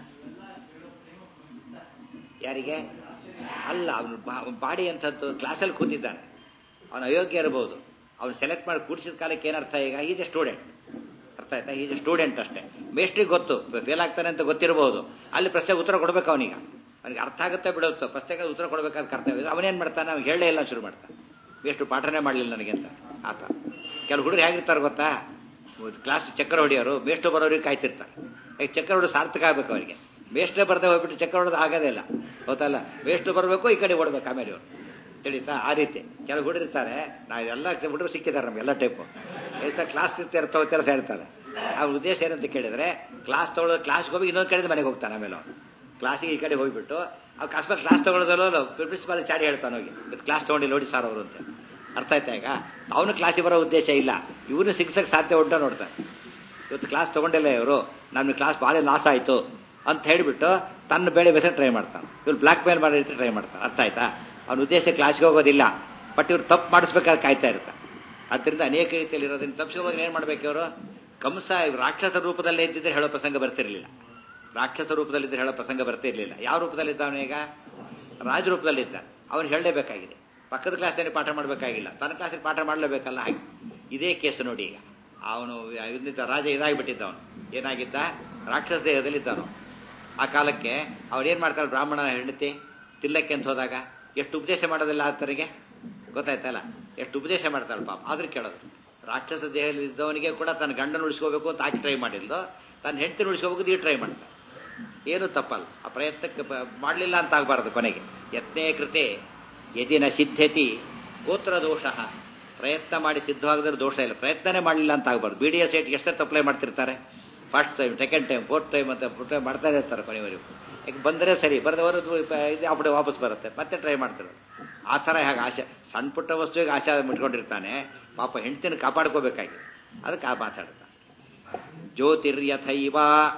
ಯಾರಿಗೆ ಅಲ್ಲ ಅವನು ಬಾಡಿ ಅಂತದ್ದು ಕ್ಲಾಸಲ್ಲಿ ಕೂತಿದ್ದಾನೆ ಅವನು ಅಯೋಗ್ಯ ಇರಬಹುದು ಅವ್ನು ಸೆಲೆಕ್ಟ್ ಮಾಡಿ ಕೂಡಿಸಿದ ಕಾಲಕ್ಕೆ ಏನರ್ಥ ಈಗ ಈಸ್ ಎ ಸ್ಟೂಡೆಂಟ್ ಅರ್ಥ ಆಯ್ತಾ ಈಸ್ ಎ ಸ್ಟೂಡೆಂಟ್ ಅಷ್ಟೇ ಮೇಸ್ಟ್ರಿಗೆ ಗೊತ್ತು ಫೇಲ್ ಆಗ್ತಾನೆ ಅಂತ ಗೊತ್ತಿರಬಹುದು ಅಲ್ಲಿ ಪ್ರಶ್ನೆಗೆ ಉತ್ತರ ಕೊಡ್ಬೇಕು ಅವನಿಗೆ ಅವನಿಗೆ ಅರ್ಥ ಆಗುತ್ತೆ ಬಿಡುತ್ತೋ ಪ್ರಶ್ನೆಗೆ ಉತ್ತರ ಕೊಡಬೇಕಾದ ಕರ್ತವ್ಯ ಅವನೇನು ಮಾಡ್ತಾನೆ ಅವ್ನು ಹೇಳೇ ಇಲ್ಲ ಶುರು ಮಾಡ್ತಾನೆ ಎಷ್ಟು ಪಾಠನೇ ಮಾಡಲಿಲ್ಲ ನನಗೆ ಅಂತ ಆತ ಕೆಲವು ಹುಡುಗರು ಹೇಗಿರ್ತಾರೆ ಗೊತ್ತಾ ಕ್ಲಾಸ್ ಚಕ್ಕರ್ ಹೊಡಿಯೋರು ಮೇಷ್ಟು ಬರೋರಿಗೆ ಕಾಯ್ತಿರ್ತಾರೆ ಈಗ ಚಕ್ಕರ್ ಹೊಡೆದು ಸಾರ್ಥಕ ಆಗ್ಬೇಕು ಅವರಿಗೆ ಮೇಷ್ಟೇ ಬರ್ದೆ ಹೋಗ್ಬಿಟ್ಟು ಚಕ್ಕರ್ ಹೊಡೆದು ಆಗೋದೇ ಇಲ್ಲ ಗೊತ್ತಲ್ಲ ಮೇಷ್ಟು ಬರಬೇಕು ಈ ಕಡೆ ಓಡ್ಬೇಕು ಆಮೇಲೆ ಇವರು ತಿಳಿತಾ ಆ ರೀತಿ ಕೆಲವು ಹುಡುಗರು ಇರ್ತಾರೆ ನಾವು ಎಲ್ಲ ಹುಡುಗರು ಸಿಕ್ಕಿದ್ದಾರೆ ನಮ್ಗೆ ಎಲ್ಲ ಟೈಪು ಎಷ್ಟು ಕ್ಲಾಸ್ ಇರ್ತಾರೆ ತಗೋತಾರ ಹೇಳ್ತಾರೆ ಆ ಉದ್ದೇಶ ಏನಂತ ಕೇಳಿದ್ರೆ ಕ್ಲಾಸ್ ತಗೊಳ್ಳೋದು ಕ್ಲಾಸ್ಗೆ ಹೋಗಿ ಇನ್ನೊಂದು ಕಡೆ ಮನೆಗೆ ಹೋಗ್ತಾನೆ ಆಮೇಲೆ ಅವನು ಕ್ಲಾಸಿಗೆ ಈ ಕಡೆ ಹೋಗ್ಬಿಟ್ಟು ಅವ್ರು ಅಕಸ್ಮಾತ್ ಕ್ಲಾಸ್ ತಗೊಳ್ಳೋದಲ್ಲೋ ಪ್ರಿನ್ಸಿಪಾಲ್ ಚಾಡಿ ಹೇಳ್ತಾನೆ ಹೋಗಿ ಇವತ್ತು ಕ್ಲಾಸ್ ತಗೊಂಡು ನೋಡಿ ಸಾರ್ ಅವರು ಅಂತ ಅರ್ಥ ಆಯ್ತಾ ಈಗ ಅವನು ಕ್ಲಾಸಿಗೆ ಬರೋ ಉದ್ದೇಶ ಇಲ್ಲ ಇವ್ರನ್ನ ಸಿಗ್ಸಕ್ಕೆ ಸಾಧ್ಯ ಉಂಟ ನೋಡ್ತಾನೆ ಇವತ್ತು ಕ್ಲಾಸ್ ತಗೊಂಡಿಲ್ಲ ಇವರು ನಮ್ಮ ಕ್ಲಾಸ್ ಭಾಳ ಲಾಸ್ ಆಯಿತು ಅಂತ ಹೇಳಿಬಿಟ್ಟು ತನ್ನ ಬೆಳೆ ಬೆಸ ಟ್ರೈ ಮಾಡ್ತಾನೆ ಇವ್ರು ಬ್ಲ್ಯಾಕ್ ಮೇಲ್ ಮಾಡಿ ಟ್ರೈ ಮಾಡ್ತಾನೆ ಅರ್ಥ ಆಯ್ತಾ ಅವನ ಉದ್ದೇಶ ಕ್ಲಾಸ್ಗೆ ಹೋಗೋದಿಲ್ಲ ಬಟ್ ಇವ್ರು ತಪ್ಪು ಮಾಡಿಸ್ಬೇಕಾದ್ರೆ ಕಾಯ್ತಾ ಇರ್ತಾರೆ ಅದರಿಂದ ಅನೇಕ ರೀತಿಯಲ್ಲಿ ಇರೋದ್ರಿಂದ ತಪ್ಪಿಸೋವಾಗ ಏನು ಮಾಡ್ಬೇಕು ಇವರು ಕಂಸ ರಾಕ್ಷಸ ರೂಪದಲ್ಲೇ ಇದ್ದಿದ್ರೆ ಹೇಳೋ ಪ್ರಸಂಗ ಬರ್ತಿರ್ಲಿಲ್ಲ ರಾಕ್ಷಸ ರೂಪದಲ್ಲಿದ್ದರೆ ಹೇಳೋ ಪ್ರಸಂಗ ಬರ್ತಾ ಇರಲಿಲ್ಲ ಯಾವ ರೂಪದಲ್ಲಿದ್ದಾವನು ಈಗ ರಾಜ ರೂಪದಲ್ಲಿದ್ದ ಅವನು ಹೇಳಲೇಬೇಕಾಗಿದೆ ಪಕ್ಕದ ಕ್ಲಾಸ್ನಲ್ಲಿ ಪಾಠ ಮಾಡಬೇಕಾಗಿಲ್ಲ ತನ್ನ ಕ್ಲಾಸಿಗೆ ಪಾಠ ಮಾಡಲೇಬೇಕಲ್ಲ ಹಾಗೆ ಇದೇ ಕೇಸ್ ನೋಡಿ ಈಗ ಅವನು ಇದ್ದಿದ್ದ ರಾಜ ಇದಾಗಿಬಿಟ್ಟಿದ್ದ ಅವನು ಏನಾಗಿದ್ದ ರಾಕ್ಷಸ ದೇಹದಲ್ಲಿದ್ದವನು ಆ ಕಾಲಕ್ಕೆ ಅವ್ರು ಏನು ಮಾಡ್ತಾರೆ ಬ್ರಾಹ್ಮಣ ಹೆಂಡತಿ ತಿಲ್ಲಕ್ಕೆ ಅಂತ ಹೋದಾಗ ಎಷ್ಟು ಉಪದೇಶ ಮಾಡೋದಿಲ್ಲ ಆತರಿಗೆ ಗೊತ್ತಾಯ್ತಲ್ಲ ಎಷ್ಟು ಉಪದೇಶ ಮಾಡ್ತಾಳೆ ಪಾಪ ಆದ್ರೂ ಕೇಳೋದು ರಾಕ್ಷಸ ದೇಹದಲ್ಲಿ ಇದ್ದವನಿಗೆ ಕೂಡ ತನ್ನ ಗಂಡನ ಉಳಿಸ್ಕೋಬೇಕು ಅಂತ ಆಕೆ ಟ್ರೈ ಮಾಡಿಲ್ದು ತನ್ನ ಹೆಂಡತಿನ ಉಳಿಸ್ಕೋಬೇಕು ಈ ಟ್ರೈ ಮಾಡ್ತಾನೆ ಏನು ತಪ್ಪಲ್ಲ ಆ ಪ್ರಯತ್ನಕ್ಕೆ ಮಾಡಲಿಲ್ಲ ಅಂತ ಆಗಬಾರದು ಕೊನೆಗೆ ಯತ್ನೇ ಕೃತೆ ಯದಿನ ಸಿದ್ಧತಿ ಗೋತ್ರ ದೋಷ ಪ್ರಯತ್ನ ಮಾಡಿ ಸಿದ್ಧವಾಗಿದ್ರೆ ದೋಷ ಇಲ್ಲ ಪ್ರಯತ್ನನೇ ಮಾಡಲಿಲ್ಲ ಅಂತ ಆಗಬಾರ್ದು ಬಿ ಡಿ ಎಸ್ ಏಟ್ಗೆ ಎಷ್ಟೇ ಅಪ್ಲೈ ಮಾಡ್ತಿರ್ತಾರೆ first time second time fourth time ಅಂತ ಟ್ರೈ ಮಾಡ್ತಾನೆ ಇರ್ತಾರೆ ಕೊನೆವರೆಗೂ ಈಗ ಬಂದರೆ ಸರಿ ಬರೆದವರು ಇದು ಅಪ್ಪಡೆ ವಾಪಸ್ ಬರುತ್ತೆ ಮತ್ತೆ ಟ್ರೈ ಮಾಡ್ತಾರೆ ಆ ಥರ ಹೇಗೆ ಆಶೆ ಸಣ್ಣ ಪುಟ್ಟ ವಸ್ತುವಿಗೆ ಆಶೆ ಮುಟ್ಕೊಂಡಿರ್ತಾನೆ ಪಾಪ ಹೆಂಡ್ತಿನ ಕಾಪಾಡ್ಕೋಬೇಕಾಗಿ ಅದಕ್ಕೆ ಆ ಮಾತಾಡ್ತಾನೆ ಜ್ಯೋತಿರ್ಯಥೈವ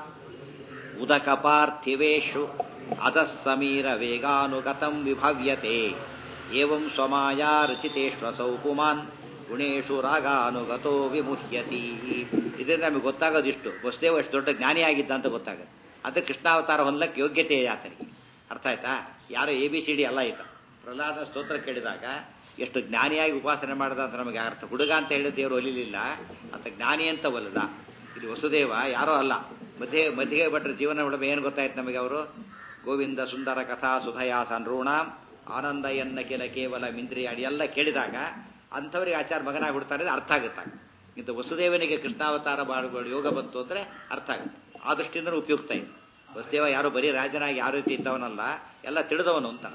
ಉದಕ ಪಾರ್ಥಿವೇಶು ಅಧಃ ಸಮೀರ ವೇಗಾನುಗತಂ ವಿಭವ್ಯತೆ ಏವಂ ಸ್ವಮಾಯಾ ರಚಿತೇಶ್ವಸೌ ಪುಮಾನ್ ಗುಣೇಶು ರಾಗಾನುಗತೋ ವಿಮುಹ್ಯತಿ ಇದರಿಂದ ನಮಗೆ ಗೊತ್ತಾಗೋದಿಷ್ಟು ವಸುದೇವ ಎಷ್ಟು ದೊಡ್ಡ ಜ್ಞಾನಿಯಾಗಿದ್ದ ಅಂತ ಗೊತ್ತಾಗುತ್ತೆ ಅದು ಕೃಷ್ಣಾವತಾರ ಹೊಂದಕ್ಕೆ ಯೋಗ್ಯತೆ ಇದೆ ಆತನಿಗೆ ಅರ್ಥ ಆಯ್ತಾ ಯಾರೋ ಎ ಬಿ ಸಿ ಡಿ ಅಲ್ಲ ಆಯ್ತಾ ಪ್ರಹ್ಲಾದ ಸ್ತೋತ್ರ ಕೇಳಿದಾಗ ಎಷ್ಟು ಜ್ಞಾನಿಯಾಗಿ ಉಪಾಸನೆ ಮಾಡಿದ ಅಂತ ನಮಗೆ ಅರ್ಥ ಹುಡುಗ ಅಂತ ಹೇಳಿದ ದೇವರು ಒಲಿಲಿಲ್ಲ ಅಂತ ಜ್ಞಾನಿ ಅಂತ ಒಲ್ಲದ ಇಲ್ಲಿ ವಸುದೇವ ಯಾರೋ ಅಲ್ಲ ಮಧ್ಯೆ ಮಧ್ಯೆ ಭಟ್ರ ಜೀವನ ಉಳಿಮೆ ಏನು ಗೊತ್ತಾಯ್ತು ನಮಗೆ ಅವರು ಗೋವಿಂದ ಸುಂದರ ಕಥಾ ಸುಧಯಾ ಸನ್ರೂಣಾಂ ಆನಂದ ಎನ್ನ ಕೆಲ ಕೇವಲ ಮಿಂದ್ರಿಯಾಡಿ ಎಲ್ಲ ಕೇಳಿದಾಗ ಅಂಥವ್ರಿಗೆ ಆಚಾರ ಮಗನಾಗಿ ಬಿಡ್ತಾರೆ ಅರ್ಥ ಆಗುತ್ತಾಗ ಇಂಥ ವಸುದೇವನಿಗೆ ಕೃಷ್ಣಾವತಾರ ಮಾಡುವ ಯೋಗ ಬಂತು ಅಂದರೆ ಅರ್ಥ ಆಗುತ್ತೆ ಆ ದೃಷ್ಟಿಯಿಂದ ಉಪಯುಕ್ತ ಇದೆ ವಸುದೇವ ಯಾರು ಬರೀ ರಾಜನಾಗಿ ಯಾವ ರೀತಿ ಇದ್ದವನಲ್ಲ ಎಲ್ಲ ತಿಳಿದವನು ಅಂತ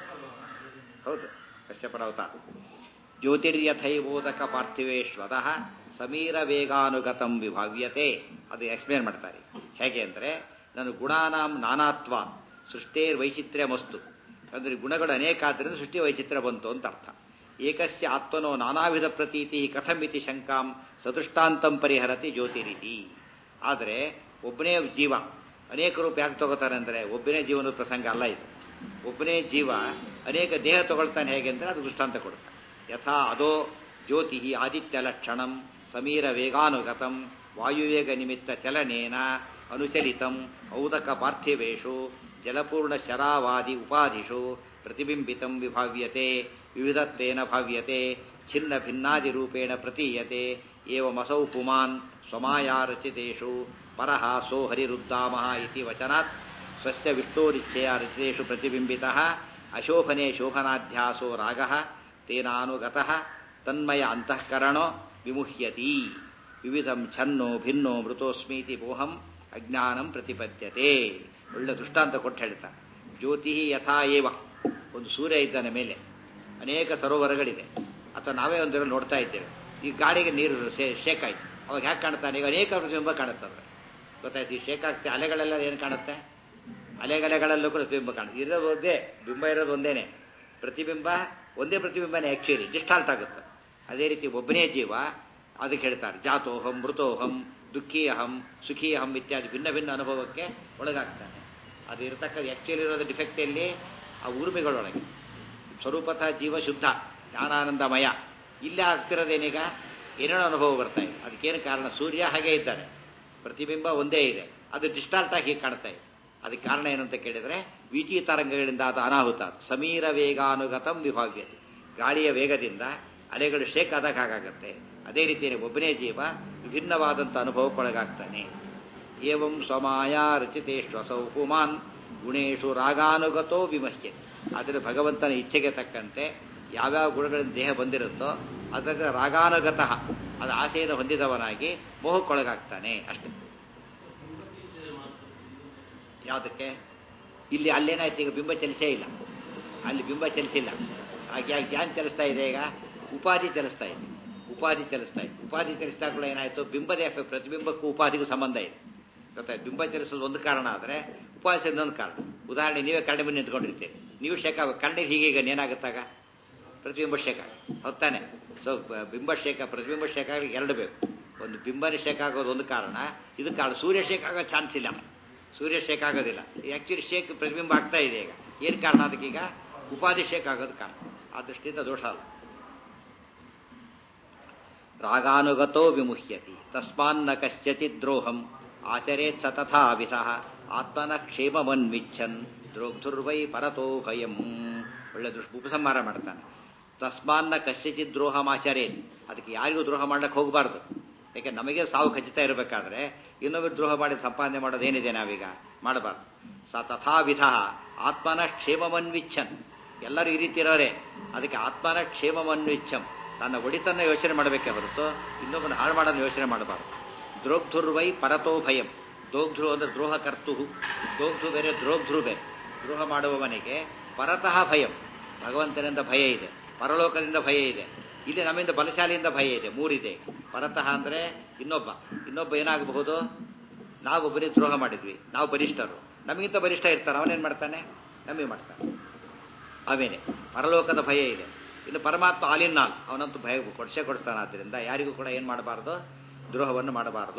ಹೌದು ಕಶ್ಯಪನ ಅವತಾರ ಜ್ಯೋತಿರ್ಯಥೈಬೋಧಕ ಪಾರ್ಥಿವೇಶ್ವತಃ ಸಮೀರ ವೇಗಾನುಗತಂ ವಿಭಾವ್ಯತೆ ಅದು ಎಕ್ಸ್ಪ್ಲೇನ್ ಮಾಡ್ತಾರೆ ಹೇಗೆ ಅಂದರೆ ನಾನು ಗುಣಾನಾಂ ನಾನಾತ್ವ ಸೃಷ್ಟೇರ್ ವೈಚಿತ್ರ್ಯ ಮಸ್ತು ಅಂದರೆ ಗುಣಗಳು ಅನೇಕ ಆದ್ದರಿಂದ ಸೃಷ್ಟಿ ವೈಚಿತ್ರ್ಯ ಬಂತು ಅಂತ ಅರ್ಥ ಏಕಸ್ಯ ಆತ್ಮನೋ ನಾನಾವಿಧ ಪ್ರತೀತಿ ಕಥಮಿತಿ ಶಂಕಾಂ ಸದೃಷ್ಟಾಂತಂ ಪರಿಹರತಿ ಜ್ಯೋತಿರಿತಿ ಆದರೆ ಒಬ್ಬನೇ ಜೀವ ಅನೇಕ ರೂಪ ಯಾಕೆ ತಗೋತಾರೆ ಅಂದರೆ ಒಬ್ಬನೇ ಜೀವನದ ಪ್ರಸಂಗ ಅಲ್ಲ ಇದು ಒಬ್ಬನೇ ಜೀವ ಅನೇಕ ದೇಹ ತಗೊಳ್ತಾನೆ ಹೇಗೆ ಅಂದರೆ ಅದು ದೃಷ್ಟಾಂತ ಕೊಡುತ್ತೆ ಯಥಾ ಅದೋ ಜ್ಯೋತಿ ಆದಿತ್ಯ ಲಕ್ಷಣಂ ಸಮೀರ ವೇಗಾನುಗತಂ ವಾಯುವೇಗ ನಿಮಿತ್ತ ಚಲನೇನ ಅನುಚಲಿತಂ ಔದಕ ಪಾರ್ಥಿವೇಶು ಜಲಪೂರ್ಣ ಶರಾವಾದಿ ಉಪಾಧಿಷು ಪ್ರತಿಬಿಂಬಿತಂ ವಿಭಾವ್ಯತೆ ವಿವಿಧತ್ವೇನ ಭಾವ್ಯತೆ ಛಿನ್ನ ಭಿನ್ನಾದಿ ರೂಪೇಣ ಪ್ರತೀಯತೆ ಏವಮಸೌ ಪುಮಾನ್ ಸ್ವಮಾಯಾ ರಚಿತೇಷು ಪರಃ ಸೋ ಹರಿರುದ್ದಾಮಃ ಇತಿ ವಚನಾತ್ ಸ್ವಸ್ಯ ವಿಷ್ಣೋರಿಚ್ಛೆಯ ರಚಿತೇಷು ಪ್ರತಿಬಿಂಬಿತಃ ಅಶೋಭನೆ ಶೋಭನಾಧ್ಯಾಸೋ ರಾಗಃ ತೇನಾನುಗತಃ ತನ್ಮಯ ಅಂತಃಕರಣೋ ವಿಮುಹ್ಯತಿ ವಿವಿಧಂ ಛನ್ನೋ ಭಿನ್ನೋ ಮೃತೋಸ್ಮೀತಿ ಮೋಹಂ ಅಜ್ಞಾನಂ ಪ್ರತಿಪದ್ಯತೆ ಒಳ್ಳೆ ದೃಷ್ಟಾಂತ ಕೊಟ್ಟು ಹೇಳ್ತಾನೆ ಜ್ಯೋತಿ ಯಥಾ ಏವ ಒಂದು ಸೂರ್ಯ ಇದ್ದಾನೆ ಮೇಲೆ ಅನೇಕ ಸರೋವರಗಳಿದೆ ಅಥವಾ ನಾವೇ ಒಂದರಲ್ಲಿ ನೋಡ್ತಾ ಇದ್ದೇವೆ ಈ ಗಾಡಿಗೆ ನೀರು ಶೇಕ್ ಆಯ್ತು ಅವಾಗ ಹ್ಯಾಕೆ ಕಾಣ್ತಾನೆ ಈಗ ಅನೇಕ ಪ್ರತಿಬಿಂಬ ಕಾಣುತ್ತದೆ ಗೊತ್ತಾಯ್ತು ಈ ಶೇಕ್ ಆಗ್ತದೆ ಅಲೆಗಳೆಲ್ಲ ಏನು ಕಾಣುತ್ತೆ ಅಲೆಗಲೆಗಳಲ್ಲೂ ಕೂಡ ಪ್ರತಿಬಿಂಬ ಕಾಣುತ್ತೆ ಇರೋದು ಒಂದೇ ಬಿಂಬ ಇರೋದು ಒಂದೇನೆ ಪ್ರತಿಬಿಂಬ ಒಂದೇ ಪ್ರತಿಬಿಂಬನೇ ಆ್ಯಕ್ಚುಲಿ ಡಿಸ್ಟಾಲ್ಟ್ ಆಗುತ್ತೆ ಅದೇ ರೀತಿ ಒಬ್ಬನೇ ಜೀವ ಅದಕ್ಕೆ ಹೇಳ್ತಾರೆ ಜಾತೋಹಂ ಮೃತೋಹಂ ದುಃಖೀಯಹಂ ಸುಖೀಯಹಂ ಇತ್ಯಾದಿ ಭಿನ್ನ ಭಿನ್ನ ಅನುಭವಕ್ಕೆ ಒಳಗಾಗ್ತಾನೆ ಅದು ಇರತಕ್ಕ ಆ್ಯಕ್ಚುಲಿ ಇರೋದು ಡಿಫೆಕ್ಟ್ ಎಲ್ಲಿ ಆ ಉರುಮೆಗಳೊಳಗೆ ಸ್ವರೂಪತಃ ಜೀವ ಶುದ್ಧ ಜ್ಞಾನಾನಂದಮಯ ಇಲ್ಲೇ ಆಗ್ತಿರೋದೇನೀಗ ಏನೇನೋ ಅನುಭವ ಬರ್ತಾ ಇದೆ ಅದಕ್ಕೇನು ಕಾರಣ ಸೂರ್ಯ ಹಾಗೆ ಇದ್ದಾನೆ ಪ್ರತಿಬಿಂಬ ಒಂದೇ ಇದೆ ಅದು ಡಿಸ್ಟಾರ್ಟ್ ಆಗಿ ಹೀಗೆ ಕಾಣ್ತಾ ಇದೆ ಅದಕ್ಕೆ ಕಾರಣ ಏನಂತ ಕೇಳಿದ್ರೆ ವಿಚಿ ತರಂಗಗಳಿಂದ ಆದ ಅನಾಹುತ ಸಮೀರ ವೇಗಾನುಗತಂ ವಿಭಾಗ್ಯತೆ ಗಾಳಿಯ ವೇಗದಿಂದ ಅಲೆಗಳು ಶೇಕ್ ಆದಾಗ ಹಾಗಾಗತ್ತೆ ಅದೇ ರೀತಿಯಲ್ಲಿ ಒಬ್ಬನೇ ಜೀವ ವಿಭಿನ್ನವಾದಂಥ ಅನುಭವಕ್ಕೊಳಗಾಗ್ತಾನೆ ಏವಂ ಸ್ವಮಾಯ ರಚಿತೇಶ್ವಸೌ ಪುಮಾನ್ ಗುಣೇಶು ರಾಗಾನುಗತೋ ವಿಮಹ್ಯ ಆದರೆ ಭಗವಂತನ ಇಚ್ಛೆಗೆ ತಕ್ಕಂತೆ ಯಾವ್ಯಾವ ಗುಣಗಳಿಂದ ದೇಹ ಬಂದಿರುತ್ತೋ ಅದಕ್ಕೆ ರಾಗಾನುಗತಃ ಅದು ಆಸೆಯನ್ನು ಹೊಂದಿದವನಾಗಿ ಮೋಹಕ್ಕೊಳಗಾಗ್ತಾನೆ ಅಷ್ಟೇ ಯಾವುದಕ್ಕೆ ಇಲ್ಲಿ ಅಲ್ಲೇನಾಯ್ತು ಈಗ ಬಿಂಬ ಚಲಿಸೇ ಇಲ್ಲ ಅಲ್ಲಿ ಬಿಂಬ ಚಲಿಸಿಲ್ಲ ಹಾಗೆ ಯಾಕೆ ಧ್ಯಾನ ಚಲಿಸ್ತಾ ಇದೆ ಈಗ ಉಪಾಧಿ ಚಲಿಸ್ತಾ ಇದೆ ಉಪಾಧಿ ಚಲಿಸ್ತಾ ಇದೆ ಉಪಾಧಿ ಚಲಿಸಿದಾಗ ಕೂಡ ಏನಾಯ್ತು ಬಿಂಬದ ಎಫೆ- ಪ್ರತಿಬಿಂಬಕ್ಕೂ ಉಪಾಧಿಗೂ ಸಂಬಂಧ ಇದೆ ಗೊತ್ತಾಯ್ತು ಬಿಂಬ ಚಲಿಸೋದು ಒಂದು ಕಾರಣ ಆದರೆ ಉಪಾಧಿ ಇನ್ನೊಂದು ಕಾರಣ ಉದಾಹರಣೆ ನೀವೇ ಕರಡಿ ಬಂದು ನಿಂತ್ಕೊಂಡಿರ್ತೀರಿ ನೀವು ಶೇಕ ಕಣ್ಣಿಗೆ ಹೀಗೆ ಈಗ ಏನಾಗುತ್ತಾಗ ಪ್ರತಿಬಿಂಬ ಶೇಕ ಹೊತ್ತಾನೆ ಸೊ ಬಿಂಬ ಶೇಕ ಪ್ರತಿಬಿಂಬ ಶೇಕ ಆಗ್ಲಿಕ್ಕೆ ಎರಡು ಬೇಕು ಒಂದು ಬಿಂಬನೇ ಶೇಕ ಆಗೋದು ಒಂದು ಕಾರಣ ಇದು ಕಾರಣ ಸೂರ್ಯ ಶೇಕ ಆಗೋ ಚಾನ್ಸ್ ಇಲ್ಲ ಸೂರ್ಯ ಶೇಕ್ ಆಗೋದಿಲ್ಲ ಆಕ್ಚುಲಿ ಶೇಕ್ ಪ್ರತಿಬಿಂಬ ಆಗ್ತಾ ಇದೆ ಈಗ ಏನು ಕಾರಣ ಅದಕ್ಕೀಗ ಉಪಾಧಿ ಶೇಕ್ ಆಗೋದು ಕಾರಣ ಆ ದೃಷ್ಟಿಯಿಂದ ದೋಷ ಅಲ್ಲ ರಾಗಾನುಗತೋ ವಿಮುಹ್ಯತಿ ತಸ್ಮಾನ್ನ ಕಶ್ಚಿತ್ ದ್ರೋಹಂ ಆಚರೇತ್ ಸ ತಥಾ ವಿಧಃ ಆತ್ಮನ ಕ್ಷೇಮವನ್ವಿಚ್ಛನ್ ದ್ರೋಗ್ಧುರ್ವೈ ಪರತೋ ಭಯಂ ಒಳ್ಳೆ ದೃಷ್ಟಿ ಉಪಸಂಹಾರ ಮಾಡ್ತಾನೆ ತಸ್ಮಾನ್ನ ಕಶ್ಚಿತ್ ದ್ರೋಹಂ ಆಚರೇತ್ ಅದಕ್ಕೆ ಯಾರಿಗೂ ದ್ರೋಹ ಮಾಡಕ್ಕೆ ಹೋಗಬಾರ್ದು ಯಾಕೆ ನಮಗೆ ಸಾವು ಖಚಿತ ಇರಬೇಕಾದ್ರೆ ಇನ್ನೊಬ್ಬರು ದ್ರೋಹ ಮಾಡಿ ಸಂಪಾದನೆ ಮಾಡೋದು ಏನಿದೆ ನಾವೀಗ ಮಾಡಬಾರ್ದು ಸ ತಥಾವಿಧ ಆತ್ಮನ ಕ್ಷೇಮವನ್ವಿಚ್ಛನ್ ಎಲ್ಲರೂ ಈ ರೀತಿ ಇರೋರೆ ಅದಕ್ಕೆ ಆತ್ಮನ ಕ್ಷೇಮವನ್ವಿಚ್ಛಂ ತನ್ನ ಒಡಿತನ್ನ ಯೋಚನೆ ಮಾಡಬೇಕೇ ಹೊರತು ಇನ್ನೊಬ್ಬನ ಹಾಳು ಮಾಡೋದು ಯೋಚನೆ ಮಾಡಬಾರ್ದು ದ್ರೋಗ್ಧುರ್ವೈ ಪರತೋ ಭಯಂ ದೋಗ್ಧೃ ಅಂದ್ರೆ ದ್ರೋಹ ಕರ್ತು ದೋಗ್ಧು ಬೇರೆ ದ್ರೋಗ್ಧೃ ಬೇರೆ ದ್ರೋಹ ಮಾಡುವವನಿಗೆ ಪರತಃ ಭಯಂ ಭಗವಂತನಿಂದ ಭಯ ಇದೆ ಪರಲೋಕದಿಂದ ಭಯ ಇದೆ ಇಲ್ಲಿ ನಮ್ಮಿಂದ ಬಲಶಾಲಿಯಿಂದ ಭಯ ಇದೆ ಮೂರಿದೆ ಪರತಃ ಅಂದ್ರೆ ಇನ್ನೊಬ್ಬ ಇನ್ನೊಬ್ಬ ಏನಾಗಬಹುದು ನಾವು ಬರೀ ದ್ರೋಹ ಮಾಡಿದ್ವಿ ನಾವು ಬಲಿಷ್ಠರು ನಮಗಿಂತ ಬಲಿಷ್ಠ ಇರ್ತಾರೆ ಅವನೇನ್ ಮಾಡ್ತಾನೆ ನಮಗೆ ಮಾಡ್ತಾನೆ ಅವೇನೆ ಪರಲೋಕದ ಭಯ ಇದೆ ಇನ್ನು ಪರಮಾತ್ಮ ಆಲಿನ್ನಾಲ್ ಅವನಂತೂ ಭಯ ಕೊಡ್ಸೇ ಕೊಡಿಸ್ತಾನೆ ಆದ್ದರಿಂದ ಯಾರಿಗೂ ಕೂಡ ಏನ್ ಮಾಡಬಾರದು ದ್ರೋಹವನ್ನು ಮಾಡಬಾರದು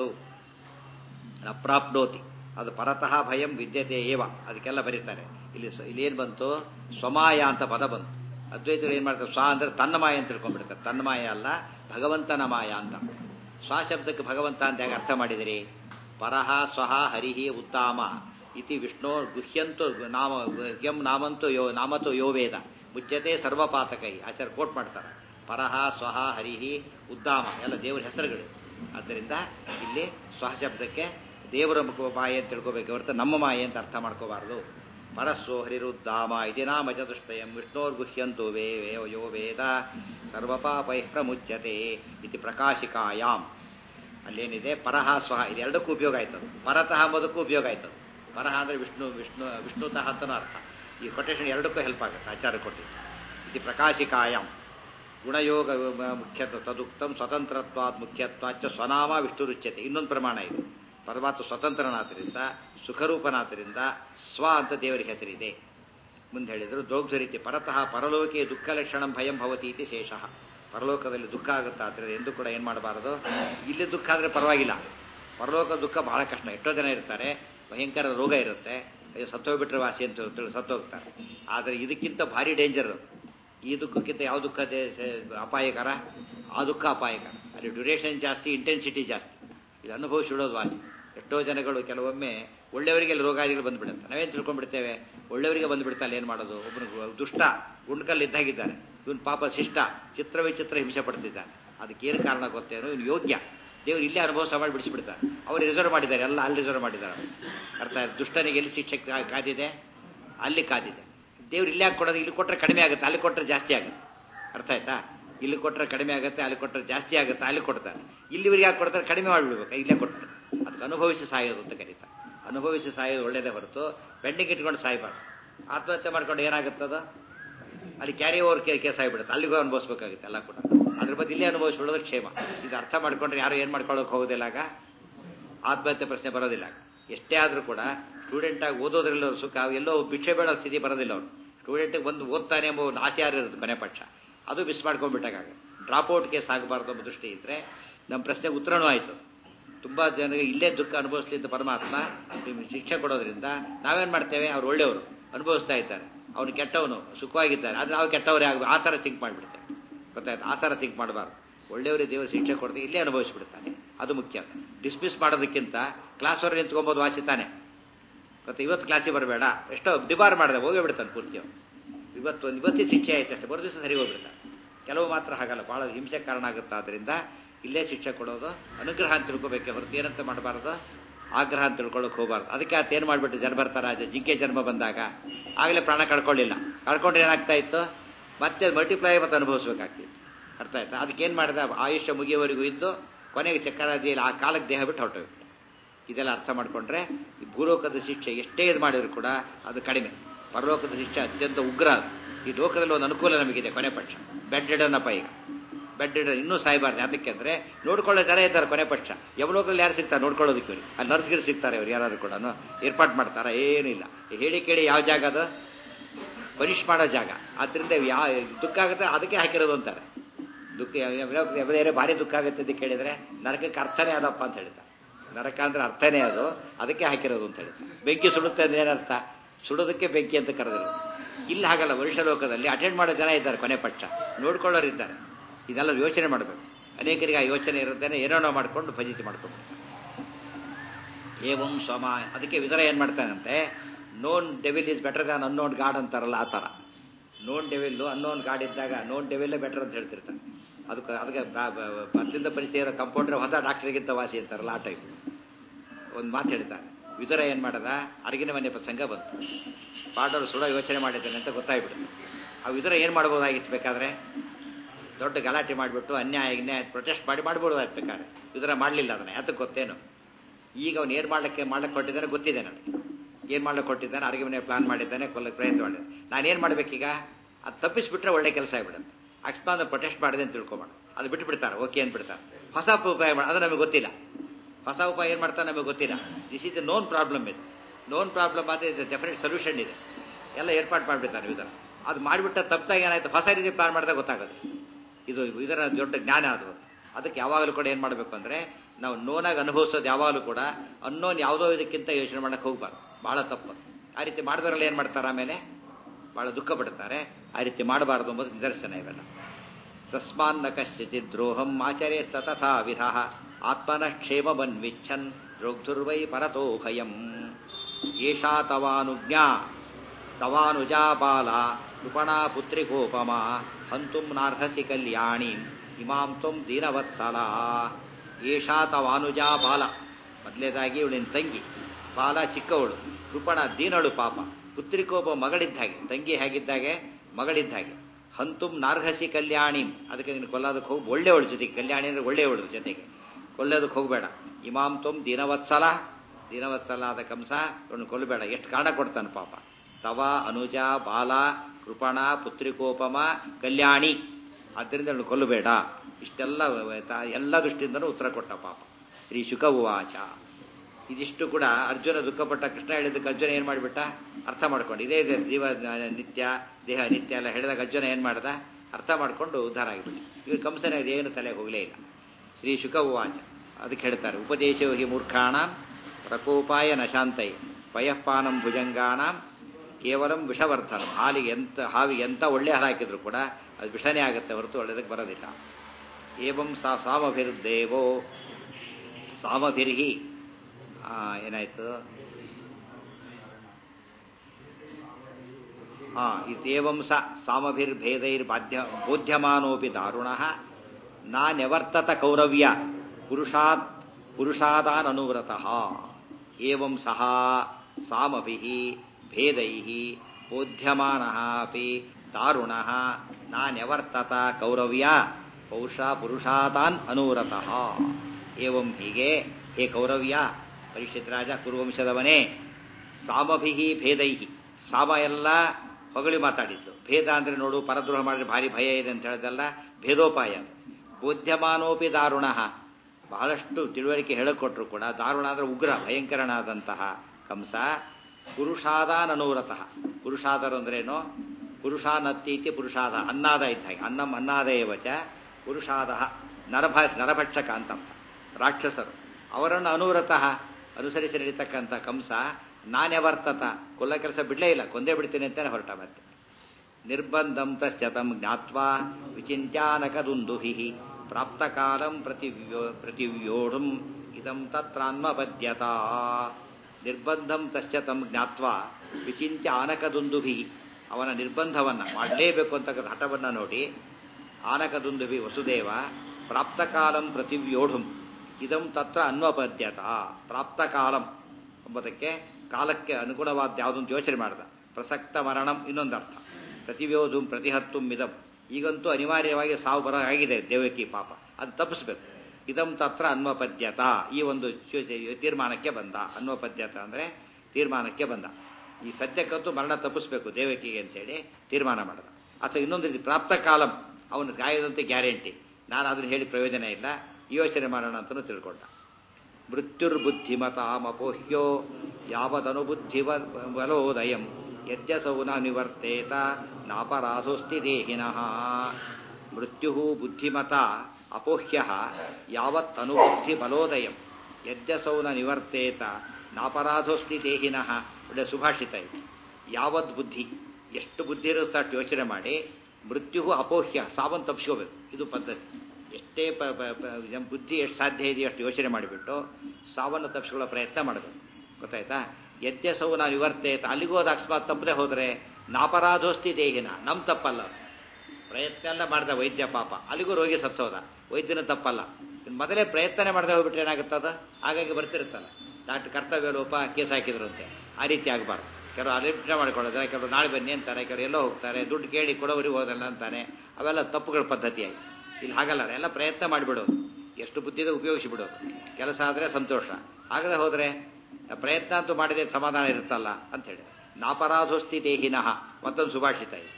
ಅಪ್ರಾಪ್ನೋತಿ ಅದು ಪರತಃ ಭಯಂ ವಿದ್ಯತೆ ಏವ ಅದಕ್ಕೆಲ್ಲ ಬರೀತಾರೆ ಇಲ್ಲಿ ಸ- ಇಲ್ಲಿ ಏನ್ ಬಂತು ಸ್ವಮಾಯ ಅಂತ ಪದ ಬಂತು ಅದ್ವೈತರು ಏನ್ ಮಾಡ್ತಾರೆ ಸ್ವ ಅಂದ್ರೆ ತನ್ನ ಮಾಯ ಅಂತ ತಿಳ್ಕೊಂಡ್ಬಿಡ್ತಾರೆ ತನ್ನ ಮಾಯ ಅಲ್ಲ ಭಗವಂತನ ಮಾಯ ಅಂತ ಸ್ವ ಶಬ್ದಕ್ಕೆ ಭಗವಂತ ಅಂತ ಹೇಗೆ ಅರ್ಥ ಮಾಡಿದಿರಿ ಪರಹ ಸ್ವಹ ಹರಿಹಿ ಉತ್ತಾಮ ಇತಿ ವಿಷ್ಣು ಗುಹ್ಯಂತು ನಾಮ ಗುಹ್ಯಂ ನಾಮಂತು ಯೋ ನಾಮತು ಯೋ ವೇದ ಮುಚ್ಯತೆ ಸರ್ವಪಾತಕೈ ಆಚಾರ್ಯ ಕೋಟ್ ಮಾಡ್ತಾರೆ ಪರಹ ಸ್ವಹ ಹರಿಹಿ ಉದ್ದಾಮ ಎಲ್ಲ ದೇವರ ಹೆಸರುಗಳು ಆದ್ದರಿಂದ ಇಲ್ಲಿ ಸ್ವಹ ಶಬ್ದಕ್ಕೆ ದೇವರ ಮುಖ ಮಾಯೆ ಅಂತ ತಿಳ್ಕೋಬೇಕು ಹೊರತು ನಮ್ಮ ಮಾಯೆ ಅಂತ ಅರ್ಥ ಮಾಡ್ಕೋಬಾರದು ಪರಸ್ಸೋ ಹರಿರುದ್ದಾಮ ಇತಿ ನಾಮ ಚತುಷ್ಟಯಂ ವಿಷ್ಣೋರ್ಗುಹ್ಯಂತು ವೇ ವೇ ಯೋ ವೇದ ಸರ್ವಪಾಪೈ ಪ್ರಮುಚ್ಯತೆ ಇತಿ ಪ್ರಕಾಶಿಕಾಯಾಮ್ ಅಲ್ಲೇನಿದೆ ಪರಹ ಸ್ವಹ ಇದೆರಡಕ್ಕೂ ಉಪಯೋಗ ಆಯ್ತದು ಪರತಃ ಎಂಬುದಕ್ಕೂ ಉಪಯೋಗ ಆಯ್ತದು ಪರಹ ಅಂದ್ರೆ ವಿಷ್ಣು ವಿಷ್ಣು ವಿಷ್ಣುತಃ ಅಂತನೂ ಅರ್ಥ ಈ ಕೊಟೇಶನ್ ಎರಡಕ್ಕೂ ಹೆಲ್ಪ್ ಆಗುತ್ತೆ ಆಚಾರ ಕೊಟ್ಟಿದ್ದು ಇದು ಪ್ರಕಾಶಿಕಾಯಾಮ್ ಗುಣಯೋಗ ಮುಖ್ಯತ್ವ ತದುಕ್ತಂ ಸ್ವತಂತ್ರತ್ವಾತ್ ಮುಖ್ಯತ್ವಾಚ ಸ್ವನಾಮ ವಿಷ್ಣುರುಚ್ಯತೆ ಇನ್ನೊಂದು ಪ್ರಮಾಣ ಇದೆ ಪರಮಾತ್ಮ ಸ್ವತಂತ್ರನಾದ್ದರಿಂದ ಸುಖರೂಪನಾದ್ದರಿಂದ ಸ್ವ ಅಂತ ದೇವರಿಗೆ ಹೆಸರಿದೆ ಮುಂದೆ ಹೇಳಿದ್ರು ದೋಗ್ಧ ರೀತಿ ಪರತಃ ಪರಲೋಕೆ ದುಃಖ ಲಕ್ಷಣಂ ಭಯಂ ಭವತಿ ಇತಿ ಶೇಷಃ ಪರಲೋಕದಲ್ಲಿ ದುಃಖ ಆಗುತ್ತಾ ಆದ್ದರಿಂದ ಎಂದು ಕೂಡ ಏನು ಮಾಡಬಾರದು ಇಲ್ಲಿ ದುಃಖ ಆದರೆ ಪರವಾಗಿಲ್ಲ ಪರಲೋಕ ದುಃಖ ಬಹಳ ಕಷ್ಟ ಎಷ್ಟೋ ಜನ ಇರ್ತಾರೆ ಭಯಂಕರ ರೋಗ ಇರುತ್ತೆ ಅಯ್ಯೋ ಸತ್ತೋಗ್ಬಿಟ್ರೆ ವಾಸಿ ಅಂತ ತಿಳಿ ಸತ್ತೋಗ್ತಾರೆ ಆದರೆ ಇದಕ್ಕಿಂತ ಭಾರಿ ಡೇಂಜರ್ ಈ ದುಃಖಕ್ಕಿಂತ ಯಾವ ದುಃಖ ದೇ- ಸೆ- ಅಪಾಯಕರ ಆ ದುಃಖ ಅಪಾಯಕರ ಅಲ್ಲಿ ಡ್ಯುರೇಷನ್ ಜಾಸ್ತಿ ಇಂಟೆನ್ಸಿಟಿ ಜಾಸ್ತಿ ಇದು ಅನುಭವಿಸಿಡೋದು ವಾಸಿ ಎಷ್ಟೋ ಜನಗಳು ಕೆಲವೊಮ್ಮೆ ಒಳ್ಳೆಯವರಿಗೆ ಅಲ್ಲಿ ರೋಗಾದಿಗಳು ಬಂದ್ಬಿಡುತ್ತೆ ನಾವೇನು ತಿಳ್ಕೊಂಡ್ಬಿಡ್ತೇವೆ ಒಳ್ಳೆಯವರಿಗೆ ಬಂದ್ಬಿಡ್ತಾ ಏನು ಮಾಡೋದು ಒಬ್ಬನು ದುಷ್ಟ ಗುಂಡ್ಕಲ್ಲಿ ಇದ್ದಾಗಿದ್ದಾನೆ ಇವನು ಪಾಪ ಶಿಷ್ಟ ಚಿತ್ರ ವಿಚಿತ್ರ ಹಿಂಸೆ ಪಡ್ತಿದ್ದಾನೆ ಅದಕ್ಕೆ ಏನು ಕಾರಣ ಗೊತ್ತೇನೋ ಇವನು ಯೋಗ್ಯ ದೇವರು ಇಲ್ಲೇ ಅನುಭವ ಮಾಡಿ ಬಿಡಿಸ್ಬಿಡ್ತಾರೆ ಅವರು ರಿಸರ್ವ್ ಮಾಡಿದ್ದಾರೆ ಎಲ್ಲ ಅಲ್ಲಿ ರಿಸರ್ವ್ ಮಾಡಿದ್ದಾರೆ ಅವ್ರು. ಅರ್ಥ ಆಯ್ತು ದುಷ್ಟನಿಗೆ ಎಲ್ಲಿ ಶಿಕ್ಷೆ ಕಾ- ಕಾದಿದೆ ಅಲ್ಲಿ ಕಾದಿದೆ ದೇವ್ರು ಇಲ್ಲೇ ಯಾಕೆ ಕೊಡೋದು ಇಲ್ಲಿ ಕೊಟ್ಟರೆ ಕಡಿಮೆ ಆಗುತ್ತೆ ಅಲ್ಲಿ ಕೊಟ್ಟರೆ ಜಾಸ್ತಿ ಆಗುತ್ತೆ ಅರ್ಥ ಆಯ್ತಾ ಇಲ್ಲಿ ಕೊಟ್ಟರೆ ಕಡಿಮೆ ಆಗುತ್ತೆ ಅಲ್ಲಿ ಕೊಟ್ಟರೆ ಜಾಸ್ತಿ ಆಗುತ್ತೆ ಅಲ್ಲಿ ಕೊಡ್ತಾರೆ ಇಲ್ಲಿವರೆಗೆ ಯಾಕೆ ಕೊಡ್ತಾರೆ ಕಡಿಮೆ ಮಾಡಿಬಿಡ್ಬೇಕು ಇಲ್ಲೇ ಕೊಡ್ತಾರೆ ಅದಕ್ಕೆ ಅನುಭವಿಸಿ ಸಾಯೋದು ಅಂತ ಕರೀತಾರೆ ಅನುಭವಿಸಿ ಸಾಯೋದು ಒಳ್ಳೇದೇ ಹೊರತು ಪೆಂಡಿಂಗ್ ಇಟ್ಕೊಂಡು ಸಾಯ್ಬಾರ್ದು ಆತ್ಮಹತ್ಯೆ ಮಾಡ್ಕೊಂಡು ಏನಾಗುತ್ತದ ಅಲ್ಲಿ ಕ್ಯಾರಿ ಓವರ್ ಕೇಸ್ ಆಗಿಬಿಡುತ್ತೆ ಅಲ್ಲಿಗೂ ಅನುಭವಿಸ್ಬೇಕಾಗುತ್ತೆ ಎಲ್ಲ ಕೂಡ ಅದ್ರ ಬಗ್ಗೆ ಇಲ್ಲೇ ಅನುಭವಿಸ್ಬಿಡೋದು ಕ್ಷೇಮ ಇದು ಅರ್ಥ ಮಾಡ್ಕೊಂಡ್ರೆ ಯಾರು ಏನು ಮಾಡ್ಕೊಳ್ಳೋಕೆ ಹೋಗೋದಿಲ್ಲ ಆಗ ಆತ್ಮಹತ್ಯೆ ಪ್ರಶ್ನೆ ಬರೋದಿಲ್ಲ ಎಷ್ಟೇ ಆದರೂ ಕೂಡ ಸ್ಟೂಡೆಂಟ್ ಆಗಿ ಓದೋದ್ರಲ್ಲಿ ಅವ್ರ ಸುಖ ಎಲ್ಲೋ ಭಿಕ್ಷೆ ಬೇಡ ಸ್ಥಿತಿ ಬರೋದಿಲ್ಲ ಅವರು ಸ್ಟೂಡೆಂಟ್ಗೆ ಬಂದು ಓದ್ತಾನೆ ಎಂಬ ಒಂದು ಆಸೆ ಯಾರು ಇರುತ್ತೆ ಕೊನೆ ಪಕ್ಷ ಅದು ಮಿಸ್ ಮಾಡ್ಕೊಂಡ್ಬಿಟ್ಟಾಗ ಡ್ರಾಪ್ ಔಟ್ ಕೇಸ್ ಆಗಬಾರ್ದು ಎಂಬ ದೃಷ್ಟಿ ಇದ್ರೆ ನಮ್ಮ ಪ್ರಶ್ನೆಗೆ ಉತ್ತರನೂ ಆಯಿತು ತುಂಬಾ ಜನರಿಗೆ ಇಲ್ಲೇ ದುಃಖ ಅನುಭವಿಸ್ಲಿ ಅಂತ ಪರಮಾತ್ಮ ನಿಮ್ಗೆ ಶಿಕ್ಷೆ ಕೊಡೋದ್ರಿಂದ ನಾವೇನ್ ಮಾಡ್ತೇವೆ ಅವ್ರು ಒಳ್ಳೆಯವರು ಅನುಭವಿಸ್ತಾ ಇದ್ದಾರೆ ಅವನು ಕೆಟ್ಟವನು ಸುಖವಾಗಿದ್ದಾನೆ ಆದರೆ ನಾವು ಕೆಟ್ಟವರೇ ಆಗಬೇಕು ಆ ಥರ ಥಿಂಕ್ ಮಾಡಿಬಿಡ್ತೇವೆ ಗೊತ್ತಾಯ್ತು ಆ ಥರ ಥಿಂಕ್ ಮಾಡಬಾರ್ದು ಒಳ್ಳೆಯವರಿಗೆ ದೇವರು ಶಿಕ್ಷೆ ಕೊಡ್ತೀವಿ ಇಲ್ಲೇ ಅನುಭವಿಸ್ಬಿಡ್ತಾನೆ ಅದು ಮುಖ್ಯ ಡಿಸ್ಮಿಸ್ ಮಾಡೋದಕ್ಕಿಂತ ಕ್ಲಾಸ್ ಅವ್ರು ನಿಂತ್ಕೊಬೋದು ವಾಸಿತಾನೆ ಮತ್ತೆ ಇವತ್ತು ಕ್ಲಾಸಿಗೆ ಬರಬೇಡ ಎಷ್ಟೋ ಡಿಬಾರ್ ಮಾಡಿದೆ ಹೋಗೇ ಬಿಡ್ತಾನೆ ಪೂರ್ತಿ ಅವ್ನು ಇವತ್ತು ಇವತ್ತೇ ಶಿಕ್ಷೆ ಆಯ್ತು ಅಷ್ಟೇ ಬರೋ ದಿವಸ ಸರಿ ಹೋಗ್ಬಿಡ್ತಾನೆ ಕೆಲವು ಮಾತ್ರ ಹಾಗಲ್ಲ ಭಾಳ ಹಿಂಸೆ ಕಾರಣ ಆಗುತ್ತೆ ಆದ್ದರಿಂದ ಇಲ್ಲೇ ಶಿಕ್ಷೆ ಕೊಡೋದು ಅನುಗ್ರಹ ಅಂತ ತಿಳ್ಕೊಬೇಕೆ ಹೊರತು ಏನಂತ ಮಾಡಬಾರ್ದು ಆಗ್ರಹ ಅಂತ ತಿಳ್ಕೊಳ್ಳೋಕೆ ಹೋಗಬಾರ್ದು ಅದಕ್ಕೆ ಆತ ಏನು ಮಾಡಿಬಿಟ್ಟು ಜನ ಬರ್ತಾರ ಜಿಂಕೆ ಜನ್ಮ ಬಂದಾಗ ಆಗಲೇ ಪ್ರಾಣ ಕಳ್ಕೊಳ್ಳಿಲ್ಲ ಕಳ್ಕೊಂಡ್ರೆ ಏನಾಗ್ತಾ ಇತ್ತು ಮತ್ತೆ ಮಲ್ಟಿಪ್ಲೈ ಮತ್ತೆ ಅನುಭವಿಸ್ಬೇಕಾಗ್ತಿತ್ತು ಅರ್ಥ ಆಯ್ತಾ ಅದಕ್ಕೆ ಏನು ಮಾಡಿದ ಆಯುಷ್ಯ ಮುಗಿಯವರೆಗೂ ಇದ್ದು ಕೊನೆಗೆ ಚಕ್ರಾದಿಯಲ್ಲಿ ಆ ಕಾಲಕ್ಕೆ ದೇಹ ಬಿಟ್ಟು ಹೊರಟೋಗ್ಬಿಟ್ಟು ಇದೆಲ್ಲ ಅರ್ಥ ಮಾಡಿಕೊಂಡ್ರೆ ಈ ಭೂಲೋಕದ ಶಿಕ್ಷೆ ಎಷ್ಟೇ ಇದು ಮಾಡಿದ್ರು ಕೂಡ ಅದು ಕಡಿಮೆ ಪರಲೋಕದ ಶಿಕ್ಷೆ ಅತ್ಯಂತ ಉಗ್ರ ಅದು ಈ ಲೋಕದಲ್ಲಿ ಒಂದು ಅನುಕೂಲ ನಮಗಿದೆ ಕೊನೆ ಪಕ್ಷ ಬೆಡ್ ಇಡನಪ್ಪ ಈಗ ಬೆಡ್ ಇಡ ಇನ್ನೂ ಸಾಯ್ಬಾರ್ದು ಅದಕ್ಕೆ ಅಂದ್ರೆ ನೋಡ್ಕೊಳ್ಳೋ ಜನ ಇದ್ದಾರೆ ಕೊನೆ ಪಕ್ಷ ಯಮಲೋಕದಲ್ಲಿ ಯಾರು ಸಿಗ್ತಾರೆ ನೋಡ್ಕೊಳ್ಳೋದಕ್ಕೆ ಇವ್ರಿಗೆ ಅಲ್ಲಿ ನರ್ಸ್ಗಿರು ಸಿಗ್ತಾರೆ ಇವ್ರು ಯಾರು ಕೂಡ ಏರ್ಪಾಟ್ ಮಾಡ್ತಾರ ಏನಿಲ್ಲ ಹೇಳಿ ಕೇಳಿ ಯಾವ ಜಾಗ ಅದು ಪನಿಷ್ ಮಾಡೋ ಜಾಗ ಆದ್ರಿಂದ ಯಾವ ದುಃಖ ಆಗುತ್ತೆ ಅದಕ್ಕೆ ಹಾಕಿರೋದು ಅಂತಾರೆ ದುಃಖ ಬೇರೆ ಭಾರಿ ದುಃಖ ಆಗುತ್ತೆ ಅಂತ ಕೇಳಿದ್ರೆ ನರಕಕ್ಕೆ ಅರ್ಥನೇ ಅದಪ್ಪ ಅಂತ ಹೇಳ್ತಾರೆ ನರಕ ಅಂದ್ರೆ ಅರ್ಥನೇ ಅದು ಅದಕ್ಕೆ ಹಾಕಿರೋದು ಅಂತ ಹೇಳ್ತಾರೆ ಬೆಂಕಿ ಸುಡುತ್ತೆ ಅಂದ್ರೆ ಏನರ್ಥ ಸುಡೋದಕ್ಕೆ ಬೆಂಕಿ ಅಂತ ಕರೆದಿರೋದು ಇಲ್ಲಿ ಹಾಗಲ್ಲ ವರ್ಷ ಲೋಕದಲ್ಲಿ ಅಟೆಂಡ್ ಮಾಡೋ ಜನ ಇದ್ದಾರೆ ಕೊನೆ ಪಕ್ಷ ನೋಡ್ಕೊಳ್ಳೋರು ಇದ್ದಾರೆ ಇದೆಲ್ಲ ಯೋಚನೆ ಮಾಡಬೇಕು ಅನೇಕರಿಗೆ ಆ ಯೋಚನೆ ಇರುತ್ತೇನೆ ಏನೋ ಮಾಡ್ಕೊಂಡು ಫಜಿತಿ ಮಾಡ್ಕೊಂಡು ಏವಂ ಸ್ವಮ ಅದಕ್ಕೆ ವಿದರ ಏನ್ ಮಾಡ್ತಾನಂತೆ known devil is better than unknown god ಅಂತಾರಲ್ಲ ಆ ಥರ ನೋನ್ ಡೆವಿಲ್ ಅನ್ನೋನ್ ಗಾಡ್ ಇದ್ದಾಗ ನೋನ್ ಡೆವಿಲ್ಲೇ ಬೆಟರ್ ಅಂತ ಹೇಳ್ತಿರ್ತಾನೆ ಅದಕ್ಕೆ ಅದಕ್ಕೆ ಅತ್ಯಂತ ಪರಿಚಯ ಇರೋ ಕಂಪೌಂಡ್ರೆ ಹೊಸ ಡಾಕ್ಟರ್ಗಿಂತ ವಾಸಿ ಅಂತಾರಲ್ಲ ಆ ಟೈಪ್ ಒಂದು ಮಾತು ಹೇಳ್ತಾನೆ ವಿದುರ ಏನು ಮಾಡದ ಅರಗಿನ ಮನೆ ಪ್ರಸಂಗ ಬಂತು ಪಾಂಡವರು ಸುಡ ಯೋಚನೆ ಮಾಡಿದ್ದಾನೆ ಅಂತ ಗೊತ್ತಾಗ್ಬಿಡುತ್ತೆ ಆ ವಿದುರ ಏನು ಮಾಡ್ಬೋದಾಗಿತ್ತು ಬೇಕಾದ್ರೆ ದೊಡ್ಡ ಗಲಾಟೆ ಮಾಡಿಬಿಟ್ಟು ಅನ್ಯಾಯ ಅನ್ಯಾಯ ಪ್ರೊಟೆಸ್ಟ್ ಮಾಡಿ ಮಾಡ್ಬೋದಾಗಿತ್ತು ಬೇಕಾದ್ರೆ ವಿದುರ ಮಾಡಲಿಲ್ಲ ಅದನ್ನ ಯಾತಕ್ಕೆ ಗೊತ್ತೇನು ಈಗ ಅವನು ಏನು ಮಾಡ್ಲಿಕ್ಕೆ ಮಾಡ್ಲಿಕ್ಕೆ ಕೊಟ್ಟಿದ್ದಾನೆ ಗೊತ್ತಿದೆ ನನಗೆ ಏನು ಮಾಡ್ಲಿಕ್ಕೆ ಕೊಟ್ಟಿದ್ದಾನೆ ಅರಗಿ ಮನೆ ಪ್ಲಾನ್ ಮಾಡಿದ್ದಾನೆ ಕೊಲ್ಲಕ್ಕೆ ಪ್ರಯತ್ನ ಮಾಡಿದ್ದಾನೆ ನಾನು ಏನು ಮಾಡ್ಬೇಕೀಗ ಅದು ತಪ್ಪಿಸ್ಬಿಟ್ರೆ ಒಳ್ಳೆ ಕೆಲಸ ಆಗ್ಬಿಡುತ್ತೆ ಅಕಸ್ಮಾತ್ ಪ್ರೊಟೆಸ್ಟ್ ಮಾಡಿದೆ ಅಂತ ತಿಳ್ಕೊಬೇಡ ಅದು ಬಿಟ್ಟು ಬಿಡ್ತಾರೆ ಓಕೆ ಅಂದ್ಬಿಡ್ತಾರೆ ಹೊಸ ಉಪಾಯ ಮಾಡಿ ಅದು ನಮಗೆ ಗೊತ್ತಿಲ್ಲ ಹೊಸ ಉಪಾಯ ಏನು ಮಾಡ್ತಾರೆ ನಮಗೆ ಗೊತ್ತಿಲ್ಲ this is the known problem ಇದು ನೋನ್ ಪ್ರಾಬ್ಲಮ್ ಆದರೆ ಇದು ಡೆಫಿನೆಟ್ ಸೊಲ್ಯೂಷನ್ ಇದೆ ಎಲ್ಲ ಏರ್ಪಾಡು ಮಾಡಿಬಿಡ್ತಾರೆ ಇದರ ಅದು ಮಾಡಿಬಿಟ್ಟ ತಪ್ಪಾಗಿ ಏನಾಯ್ತು ಹೊಸ ರೀತಿ ಪ್ಲಾನ್ ಮಾಡಿದಾಗ ಗೊತ್ತಾಗೋದು ಇದು ಇದರ ದೊಡ್ಡ ಜ್ಞಾನ ಅದು ಅದಕ್ಕೆ ಯಾವಾಗಲೂ ಕೂಡ ಏನು ಮಾಡಬೇಕು ಅಂದರೆ ನಾವು ನೋನಾಗಿ ಅನುಭವಿಸೋದು ಯಾವಾಗಲೂ ಕೂಡ ಅನ್ನೋನ್ ಯಾವುದೋ ಇದಕ್ಕಿಂತ ಯೋಚನೆ ಮಾಡಕ್ಕೆ ಹೋಗ್ಬಾರ್ದು ಬಹಳ ತಪ್ಪು ಆ ರೀತಿ ಮಾಡಿದವರೆಲ್ಲ ಏನು ಮಾಡ್ತಾರೆ ಆಮೇಲೆ ಬಹಳ ದುಃಖ ಪಡ್ತಾರೆ ಆ ರೀತಿ ಮಾಡಬಾರದು ಎಂಬುದು ನಿದರ್ಶನ ಇವೆಲ್ಲ ತಸ್ಮಾನ್ನ ಕಶ್ಚಿತ್ ದ್ರೋಹಂ ಆಚರೇ ಸತಥಾ ವಿಧ ಆತ್ಮನ ಕ್ಷೇಮವನ್ವಿಚ್ಛನ್ ರೋಗ್ಧುರ್ವೈ ಪರತೋ ಭಯಂ ಏಷಾ ತವಾನುಜ್ಞಾ ತವಾನುಜಾ ಬಾಲ ಕೃಪಣಾ ಪುತ್ರಿಕೋಪಮ ಹಂತುಂ ನಾರ್ಹಸಿ ಕಲ್ಯಾಣಿ ಇಮಾಂ ತ್ವಂ ದೀನವತ್ಸಲ ಏಷಾ ತವಾನುಜಾ ಬಾಲ ಮೊದಲೇದಾಗಿ ಇವಳಿನ ತಂಗಿ ಬಾಲ ಚಿಕ್ಕವಳು ಕೃಪಣ ದೀನಳು ಪಾಪ ಪುತ್ರಿಕೋಪ ಮಗಳಿದ್ದ ಹಾಗೆ ತಂಗಿ ಹೇಗಿದ್ದಾಗೆ ಮಗಳಿದ್ದ ಹಾಗೆ ಹಂತುಂ ನಾರ್ಹಸಿ ಕಲ್ಯಾಣಿ ಅದಕ್ಕೆ ನೀನು ಕೊಲ್ಲೋದಕ್ಕೆ ಹೋಗಿ ಒಳ್ಳೆಯವಳು ಜೊತೆಗೆ ಕಲ್ಯಾಣಿ ಅಂದ್ರೆ ಒಳ್ಳೆಯವಳು ಜೊತೆಗೆ ಕೊಲ್ಲೋದಕ್ಕೆ ಹೋಗಬೇಡ ಇಮಾಂ ತ್ವಂ ದೀನವತ್ಸಲ ದೀನವತ್ಸಲ ಆದ ಕಂಸ ಇವನು ಕೊಲ್ಲಬೇಡ ಎಷ್ಟು ಕಾರಣ ಕೊಡ್ತಾನೆ ಪಾಪ ತವ ಅನುಜ ಬಾಲ ಕೃಪಣ ಪುತ್ರಿಕೋಪಮ ಕಲ್ಯಾಣಿ ಆದ್ದರಿಂದ ಇವನು ಕೊಲ್ಲಬೇಡ ಇಷ್ಟೆಲ್ಲ ಎಲ್ಲ ದೃಷ್ಟಿಯಿಂದನೂ ಉತ್ತರ ಕೊಟ್ಟ ಪಾಪ ಶ್ರೀ ಶುಕ ಉವಾಚ ಇದಿಷ್ಟು ಕೂಡ ಅರ್ಜುನ ದುಃಖಪಟ್ಟ ಕೃಷ್ಣ ಹೇಳಿದ್ದಕ್ಕೆ ಅರ್ಜುನ ಏನ್ ಮಾಡಿಬಿಟ್ಟ ಅರ್ಥ ಮಾಡ್ಕೊಂಡು ಇದೇ ಇದೆ ಜೀವ ನಿತ್ಯ ದೇಹ ನಿತ್ಯ ಎಲ್ಲ ಹೇಳಿದಾಗ ಅರ್ಜುನ ಏನ್ ಮಾಡ್ದ ಅರ್ಥ ಮಾಡ್ಕೊಂಡು ಉದ್ಧಾರ ಆಗಿಬಿಟ್ಟು ಇವ್ರು ಕಂಸನ ಏನು ತಲೆ ಹೋಗಲೇ ಇಲ್ಲ ಶ್ರೀ ಶುಕ ಉವಾಚ ಅದಕ್ಕೆ ಹೇಳ್ತಾರೆ ಉಪದೇಶೋ ಹಿ ಮೂರ್ಖಾಣ ಪ್ರಕೋಪಾಯ ನಶಾಂತೈ ಪಯಃಪಾನಂ ಭುಜಂಗಾನಾಂ ಕೇವಲಂ ವಿಷವರ್ಧನ ಹಾಲಿಗೆ ಎಂತ ಹಾವಿಗೆ ಎಂತ ಒಳ್ಳೆ ಹಾಲು ಹಾಕಿದ್ರು ಕೂಡ ಅದು ವಿಷನೇ ಆಗುತ್ತೆ ಹೊರತು ಒಳ್ಳೆದಕ್ಕೆ ಬರೋದಿಲ್ಲ ಏವಂ ಸಾ ಸಾಮಭಿರ್ದೇವೋ ಸಾಮಭಿರ್ಹಿ ಏನಾಯ್ತು ಹಾ ಇತ್ಯೇವಂ ಸ ಸಾಮಭಿರ್ಭೇದೈರ್ಬಾಧ್ಯ ಬೋಧ್ಯಮಾನೋಪಿ ದಾರುಣ ನಾನ್ಯವರ್ತತ ಕೌರವ್ಯ ಪುರುಷಾತ್ ಪುರುಷಾದಾನನುವ್ರತಃ ಏವಂ ಸಹ ಸಾಮಭಿಃ ಭೇದೈಃ ಬೋಧ್ಯಮಾನಃ ಅಪಿ ದಾರುಣಃ ನಾನ್ಯವರ್ತತ ಕೌರವ್ಯ ಪೌರುಷ ಪುರುಷಾತಾನ್ ಅನುವ್ರತಃ ಏವಂ ಹೀಗೆ ಹೇ ಕೌರವ್ಯ ಪರಿಷತ್ ರಾಜ ಕುರುವಂಶದವನೇ ಸಾಮಭಿಹಿ ಭೇದೈಹಿ ಸಾಮ ಎಲ್ಲ ಹೊಗಳಿ ಮಾತಾಡಿತ್ತು ಭೇದ ಅಂದ್ರೆ ನೋಡು ಪರದ್ರೋಹ ಮಾಡಿದ್ರೆ ಭಾರಿ ಭಯ ಇದೆ ಅಂತ ಹೇಳೋದಲ್ಲ ಭೇದೋಪಾಯ ಬೋಧ್ಯಮಾನೋಪಿ ದಾರುಣ ಬಹಳಷ್ಟು ತಿಳುವಳಿಕೆ ಹೇಳಿಕೊಟ್ರು ಕೂಡ ದಾರುಣ ಅಂದ್ರೆ ಉಗ್ರ ಭಯಂಕರನಾದಂತಹ ಕಂಸ ಪುರುಷಾದಾನ್ ಅನುವ್ರತಃ ಪುರುಷಾದರು ಅಂದ್ರೇನು ಪುರುಷಾನತ್ತೀತಿ ಪುರುಷಾದ ಅನ್ನಾದ ಇದ್ದ ಹಾಗೆ ಅನ್ನಂ ಅನ್ನಾದ ಏವಚ ಪುರುಷಾದ ನರಭ ನರಭಕ್ಷಕ ಅಂತಂತ ರಾಕ್ಷಸರು ಅವರನ್ನು ಅನುವ್ರತಃ ಅನುಸರಿಸಿ ನಡೀತಕ್ಕಂಥ ಕಂಸ ನಾನೆವರ್ತತ ಕೊಲ್ಲ ಕೆಲಸ ಬಿಡಲೇ ಇಲ್ಲ ಕೊಂದೇ ಬಿಡ್ತೀನಿ ಅಂತಾನೆ ಹೊರಟ ಮತ್ತೆ ನಿರ್ಬಂಧಂ ತಸ್ಯ ತಂ ಜ್ಞಾತ್ವಾ ವಿಚಿಂತ್ಯಾನಕದುಂದುಹಿ ಪ್ರಾಪ್ತಕಾಲಂ ಪ್ರತಿವ್ಯೋ ಪ್ರತಿವ್ಯೋಢುಂ ಇದಂ ತತ್ರಾನ್ಮಪದ್ಯತ ನಿರ್ಬಂಧಂ ತಸ್ಯ ತಂ ಜ್ಞಾತ್ವಾ ವಿಚಿಂತ್ಯ ಆನಕದುಂದುಭಿ ಅವನ ನಿರ್ಬಂಧವನ್ನ ಮಾಡಲೇಬೇಕು ಅಂತಕ್ಕಂಥ ಹಠವನ್ನ ನೋಡಿ ಆನಕದುಂದುಭಿ ವಸುದೇವ ಪ್ರಾಪ್ತಕಾಲಂ ಪ್ರತಿವ್ಯೋಢುಂ ಇದಂ ತತ್ರ ಅನ್ವಪದ್ಯತ ಪ್ರಾಪ್ತಕಾಲಂ ಎಂಬುದಕ್ಕೆ ಕಾಲಕ್ಕೆ ಅನುಗುಣವಾದ ಯಾವುದೊಂದು ಯೋಚನೆ ಮಾಡ್ದ ಪ್ರಸಕ್ತ ಮರಣಂ ಇನ್ನೊಂದು ಅರ್ಥ ಪ್ರತಿವ್ಯೋಧುಂ ಪ್ರತಿಹತ್ತುಂ ಇದಂ ಈಗಂತೂ ಅನಿವಾರ್ಯವಾಗಿ ಸಾವು ಬರೋ ಆಗಿದೆ ದೇವಕಿ ಪಾಪ ಅದು ತಪ್ಪಿಸ್ಬೇಕು ಇದಂ ತತ್ರ ಅನ್ವಪದ್ಯತ ಈ ಒಂದು ತೀರ್ಮಾನಕ್ಕೆ ಬಂದ ಅನ್ವಪದ್ಯತ ಅಂದ್ರೆ ತೀರ್ಮಾನಕ್ಕೆ ಬಂದ ಈ ಸತ್ಯಕ್ಕಂತೂ ಮರಣ ತಪ್ಪಿಸ್ಬೇಕು ದೇವಕಿಗೆ ಅಂತೇಳಿ ತೀರ್ಮಾನ ಮಾಡಿದ ಅಥವಾ ಇನ್ನೊಂದು ರೀತಿ ಪ್ರಾಪ್ತ ಕಾಲಂ ಅವನು ಕಾಯದಂತೆ ಗ್ಯಾರಂಟಿ ನಾನು ಅದನ್ನು ಹೇಳಿ ಪ್ರಯೋಜನ ಇಲ್ಲ ಯೋಚನೆ ಮಾಡೋಣ ಅಂತಲೂ ತಿಳ್ಕೊಂಡ ಮೃತ್ಯುರ್ಬುದ್ಧಿಮತಾಮಪೋಹ್ಯೋ ಯಾವದನುಬುದ್ಧಿ ಬಲೋದಯಂ ಯದ್ಯಸೌ ನ ನಿವರ್ತೇತ ನಾಪರಾಧೋಸ್ತಿ ದೇಹಿನಃ ಮೃತ್ಯು ಬುದ್ಧಿಮತ ಅಪೋಹ್ಯ ಯಾವತ್ತನುಬುದ್ಧಿ ಬಲೋದಯಂ ಯದ್ಯಸೌ ನ ನಿವರ್ತೇತ ನಾಪರಾಧೋಸ್ತಿ ದೇಹಿನಃ ಒಳ್ಳೆ ಸುಭಾಷಿತ ಇದೆ ಯಾವದ್ ಬುದ್ಧಿ ಎಷ್ಟು ಬುದ್ಧಿ ಇರುತ್ತೆ ಅಷ್ಟು ಯೋಚನೆ ಮಾಡಿ ಮೃತ್ಯು ಅಪೋಹ್ಯ ಸಾವನ್ನು ತಪ್ಪಿಸ್ಕೋಬೇಕು ಇದು ಪದ್ಧತಿ ಎಷ್ಟೇ ಪ ಬುದ್ಧಿ ಎಷ್ಟು ಸಾಧ್ಯ ಇದೆಯೋ ಅಷ್ಟು ಯೋಚನೆ ಮಾಡಿಬಿಟ್ಟು ಸಾವನ್ನು ತಪ್ಪಿಸ್ಕೊಳ್ಳೋ ಪ್ರಯತ್ನ ಮಾಡಬೇಕು ಗೊತ್ತಾಯ್ತಾ ಯದ್ಯಸವು ನಾವು ವಿವರ್ತೇತ ಅಲ್ಲಿಗೂ ಹೋದ ಅಕಸ್ಮಾತ್ ತಪ್ಪದೆ ಹೋದರೆ ನಾಪರಾಧೋಸ್ತಿ ದೇಹಿನ ನಮ್ಮ ತಪ್ಪಲ್ಲ ಪ್ರಯತ್ನ ಎಲ್ಲ ಮಾಡಿದ ವೈದ್ಯ ಪಾಪ ಅಲ್ಲಿಗೂ ರೋಗಿ ಸತ್ತೋದ ವೈದ್ಯನ ತಪ್ಪಲ್ಲ ಮೊದಲೇ ಪ್ರಯತ್ನ ಮಾಡದೆ ಹೋಗ್ಬಿಟ್ರೆ ಏನಾಗುತ್ತದ ಹಾಗಾಗಿ ಬರ್ತಿರುತ್ತಲ್ಲ ಡಾಕ್ಟರ್ ಕರ್ತವ್ಯ ಲೋಪ ಕೇಸ್ ಹಾಕಿದ್ರಂತೆ ಆ ರೀತಿ ಆಗಬಾರ್ದು ಕೆಲವರು ಅಲಿಪ್ಟ ಮಾಡ್ಕೊಳ್ಳೋದ್ರೆ ಕೆಲವರು ನಾಳೆ ಬನ್ನಿ ಅಂತಾರೆ ಕೆಲವರು ಎಲ್ಲೋ ಹೋಗ್ತಾರೆ ದುಡ್ಡು ಕೇಳಿ ಕೊಡೋರಿಗೆ ಹೋದಲ್ಲ ಅಂತಾನೆ ಅವೆಲ್ಲ ತಪ್ಪುಗಳ ಪದ್ಧತಿಯಾಗಿ ಇಲ್ಲಿ ಹಾಗಲ್ಲ ಎಲ್ಲ ಪ್ರಯತ್ನ ಮಾಡಿಬಿಡೋದು ಎಷ್ಟು ಬುದ್ಧಿದೆ ಉಪಯೋಗಿಸಿ ಬಿಡೋದು ಕೆಲಸ ಆದರೆ ಸಂತೋಷ ಆಗದೆ ಹೋದರೆ ಪ್ರಯತ್ನ ಅಂತೂ ಮಾಡಿದ್ರೆ ಸಮಾಧಾನ ಇರುತ್ತಲ್ಲ ಅಂತ ಹೇಳಿ ನಾಪರಾಧೋಸ್ತಿ ದೇಹಿನಃ ಮತ್ತೊಂದು ಸುಭಾಷಿತ ಇದೆ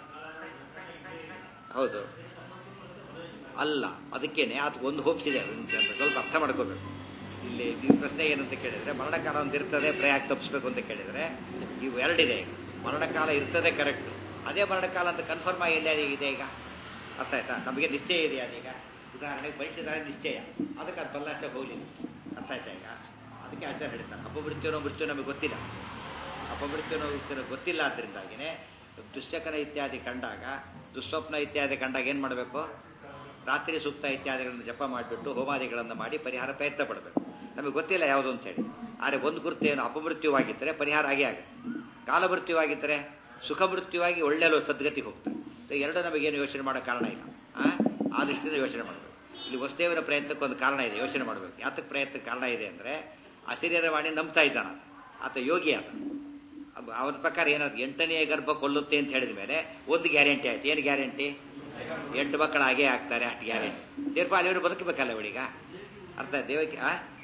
ಹೌದು ಅಲ್ಲ ಅದಕ್ಕೇನೆ ಅದು ಒಂದು ಹೋಪ್ಸ್ ಇದೆ ಸ್ವಲ್ಪ ಅರ್ಥ ಮಾಡ್ಕೋಬೇಕು ಇಲ್ಲಿ ಈ ಪ್ರಶ್ನೆ ಏನಂತ ಕೇಳಿದ್ರೆ ಮರಣಕಾಲ ಒಂದು ಇರ್ತದೆ ಪ್ರಯಾಗ ತಪ್ಪಿಸ್ಬೇಕು ಅಂತ ಕೇಳಿದ್ರೆ ಇವು ಎರಡಿದೆ ಮರಣಕಾಲ ಇರ್ತದೆ ಕರೆಕ್ಟ್ ಅದೇ ಮರಣಕಾಲ ಅಂತ ಕನ್ಫರ್ಮ್ ಆಗಿ ಎಲ್ಲಿ ಇದೆ ಈಗ ಅರ್ಥ ಆಯ್ತಾ ನಮಗೆ ನಿಶ್ಚಯ ಇದೆ ಅದೀಗ ಉದಾಹರಣೆಗೆ ಪರೀಕ್ಷೆದಾಗ ನಿಶ್ಚಯ ಅದಕ್ಕೆ ಅದು ಬಲ್ಲಷ್ಟೇ ಹೋಗಲಿಲ್ಲ ಅರ್ಥ ಆಯ್ತಾ ಈಗ ಅದಕ್ಕೆ ಆಚಾರ ಹೇಳ್ತಾರೆ ಅಪಮೃತ್ಯುನೋ ಮೃತ್ಯು ನಮಗೆ ಗೊತ್ತಿಲ್ಲ ಅಪಮೃತ್ಯುನೋ ಮೃತ್ಯುನೋ ಗೊತ್ತಿಲ್ಲ ಆದ್ರಿಂದಾಗಿನೇ ದುಶ್ಶಕನ ಇತ್ಯಾದಿ ಕಂಡಾಗ ದುಸ್ವಪ್ನ ಇತ್ಯಾದಿ ಕಂಡಾಗ ಏನು ಮಾಡಬೇಕು ರಾತ್ರಿ ಸೂಕ್ತ ಇತ್ಯಾದಿಗಳನ್ನು ಜಪ ಮಾಡಿಬಿಟ್ಟು ಹೋಮಾದಿಗಳನ್ನು ಮಾಡಿ ಪರಿಹಾರ ಪ್ರಯತ್ನ ಪಡಬೇಕು ನಮಗೆ ಗೊತ್ತಿಲ್ಲ ಯಾವುದು ಅಂತ ಹೇಳಿ ಆದರೆ ಒಂದು ಗುರುತು ಏನು ಅಪಮೃತ್ಯುವಾಗಿದ್ದರೆ ಪರಿಹಾರ ಆಗೇ ಆಗುತ್ತೆ ಕಾಲಮೃತ್ಯುವಾಗಿದ್ದರೆ ಸುಖ ಮೃತ್ಯುವಾಗಿ ಒಳ್ಳೆ ಸದ್ಗತಿಗೆ ಹೋಗ್ತಾರೆ ಎರಡು ನಮಗೇನು ಯೋಚನೆ ಮಾಡೋ ಕಾರಣ ಇಲ್ಲ ಆ ದೃಷ್ಟಿಯಿಂದ ಯೋಚನೆ ಮಾಡಬೇಕು ಇಲ್ಲಿ ವಸುದೇವರ ಪ್ರಯತ್ನಕ್ಕೆ ಒಂದು ಕಾರಣ ಇದೆ ಯೋಚನೆ ಮಾಡಬೇಕು ಯಾತಕ್ಕೆ ಪ್ರಯತ್ನ ಕಾರಣ ಇದೆ ಅಂದರೆ ಅಶರೀರವಾಣಿ ನಂಬ್ತಾ ಇದ್ದಾನ ಆತ ಯೋಗಿ ಆತ ಅವನ ಪ್ರಕಾರ ಏನಾದ್ರು ಎಂಟನೆಯ ಗರ್ಭ ಕೊಲ್ಲುತ್ತೆ ಅಂತ ಹೇಳಿದ ಮೇಲೆ ಒಂದು ಗ್ಯಾರಂಟಿ ಆಯ್ತು ಏನು ಗ್ಯಾರಂಟಿ ಎಂಟು ಮಕ್ಕಳು ಹಾಗೇ ಆಗ್ತಾರೆ ಅಷ್ಟು ಗ್ಯಾರಂಟಿ ದೇರ್ಪ ಅಲ್ಲಿವರು ಬದುಕಬೇಕಲ್ಲ ಇವಳಿಗ ಅರ್ಥ ದೇವಕ್ಕೆ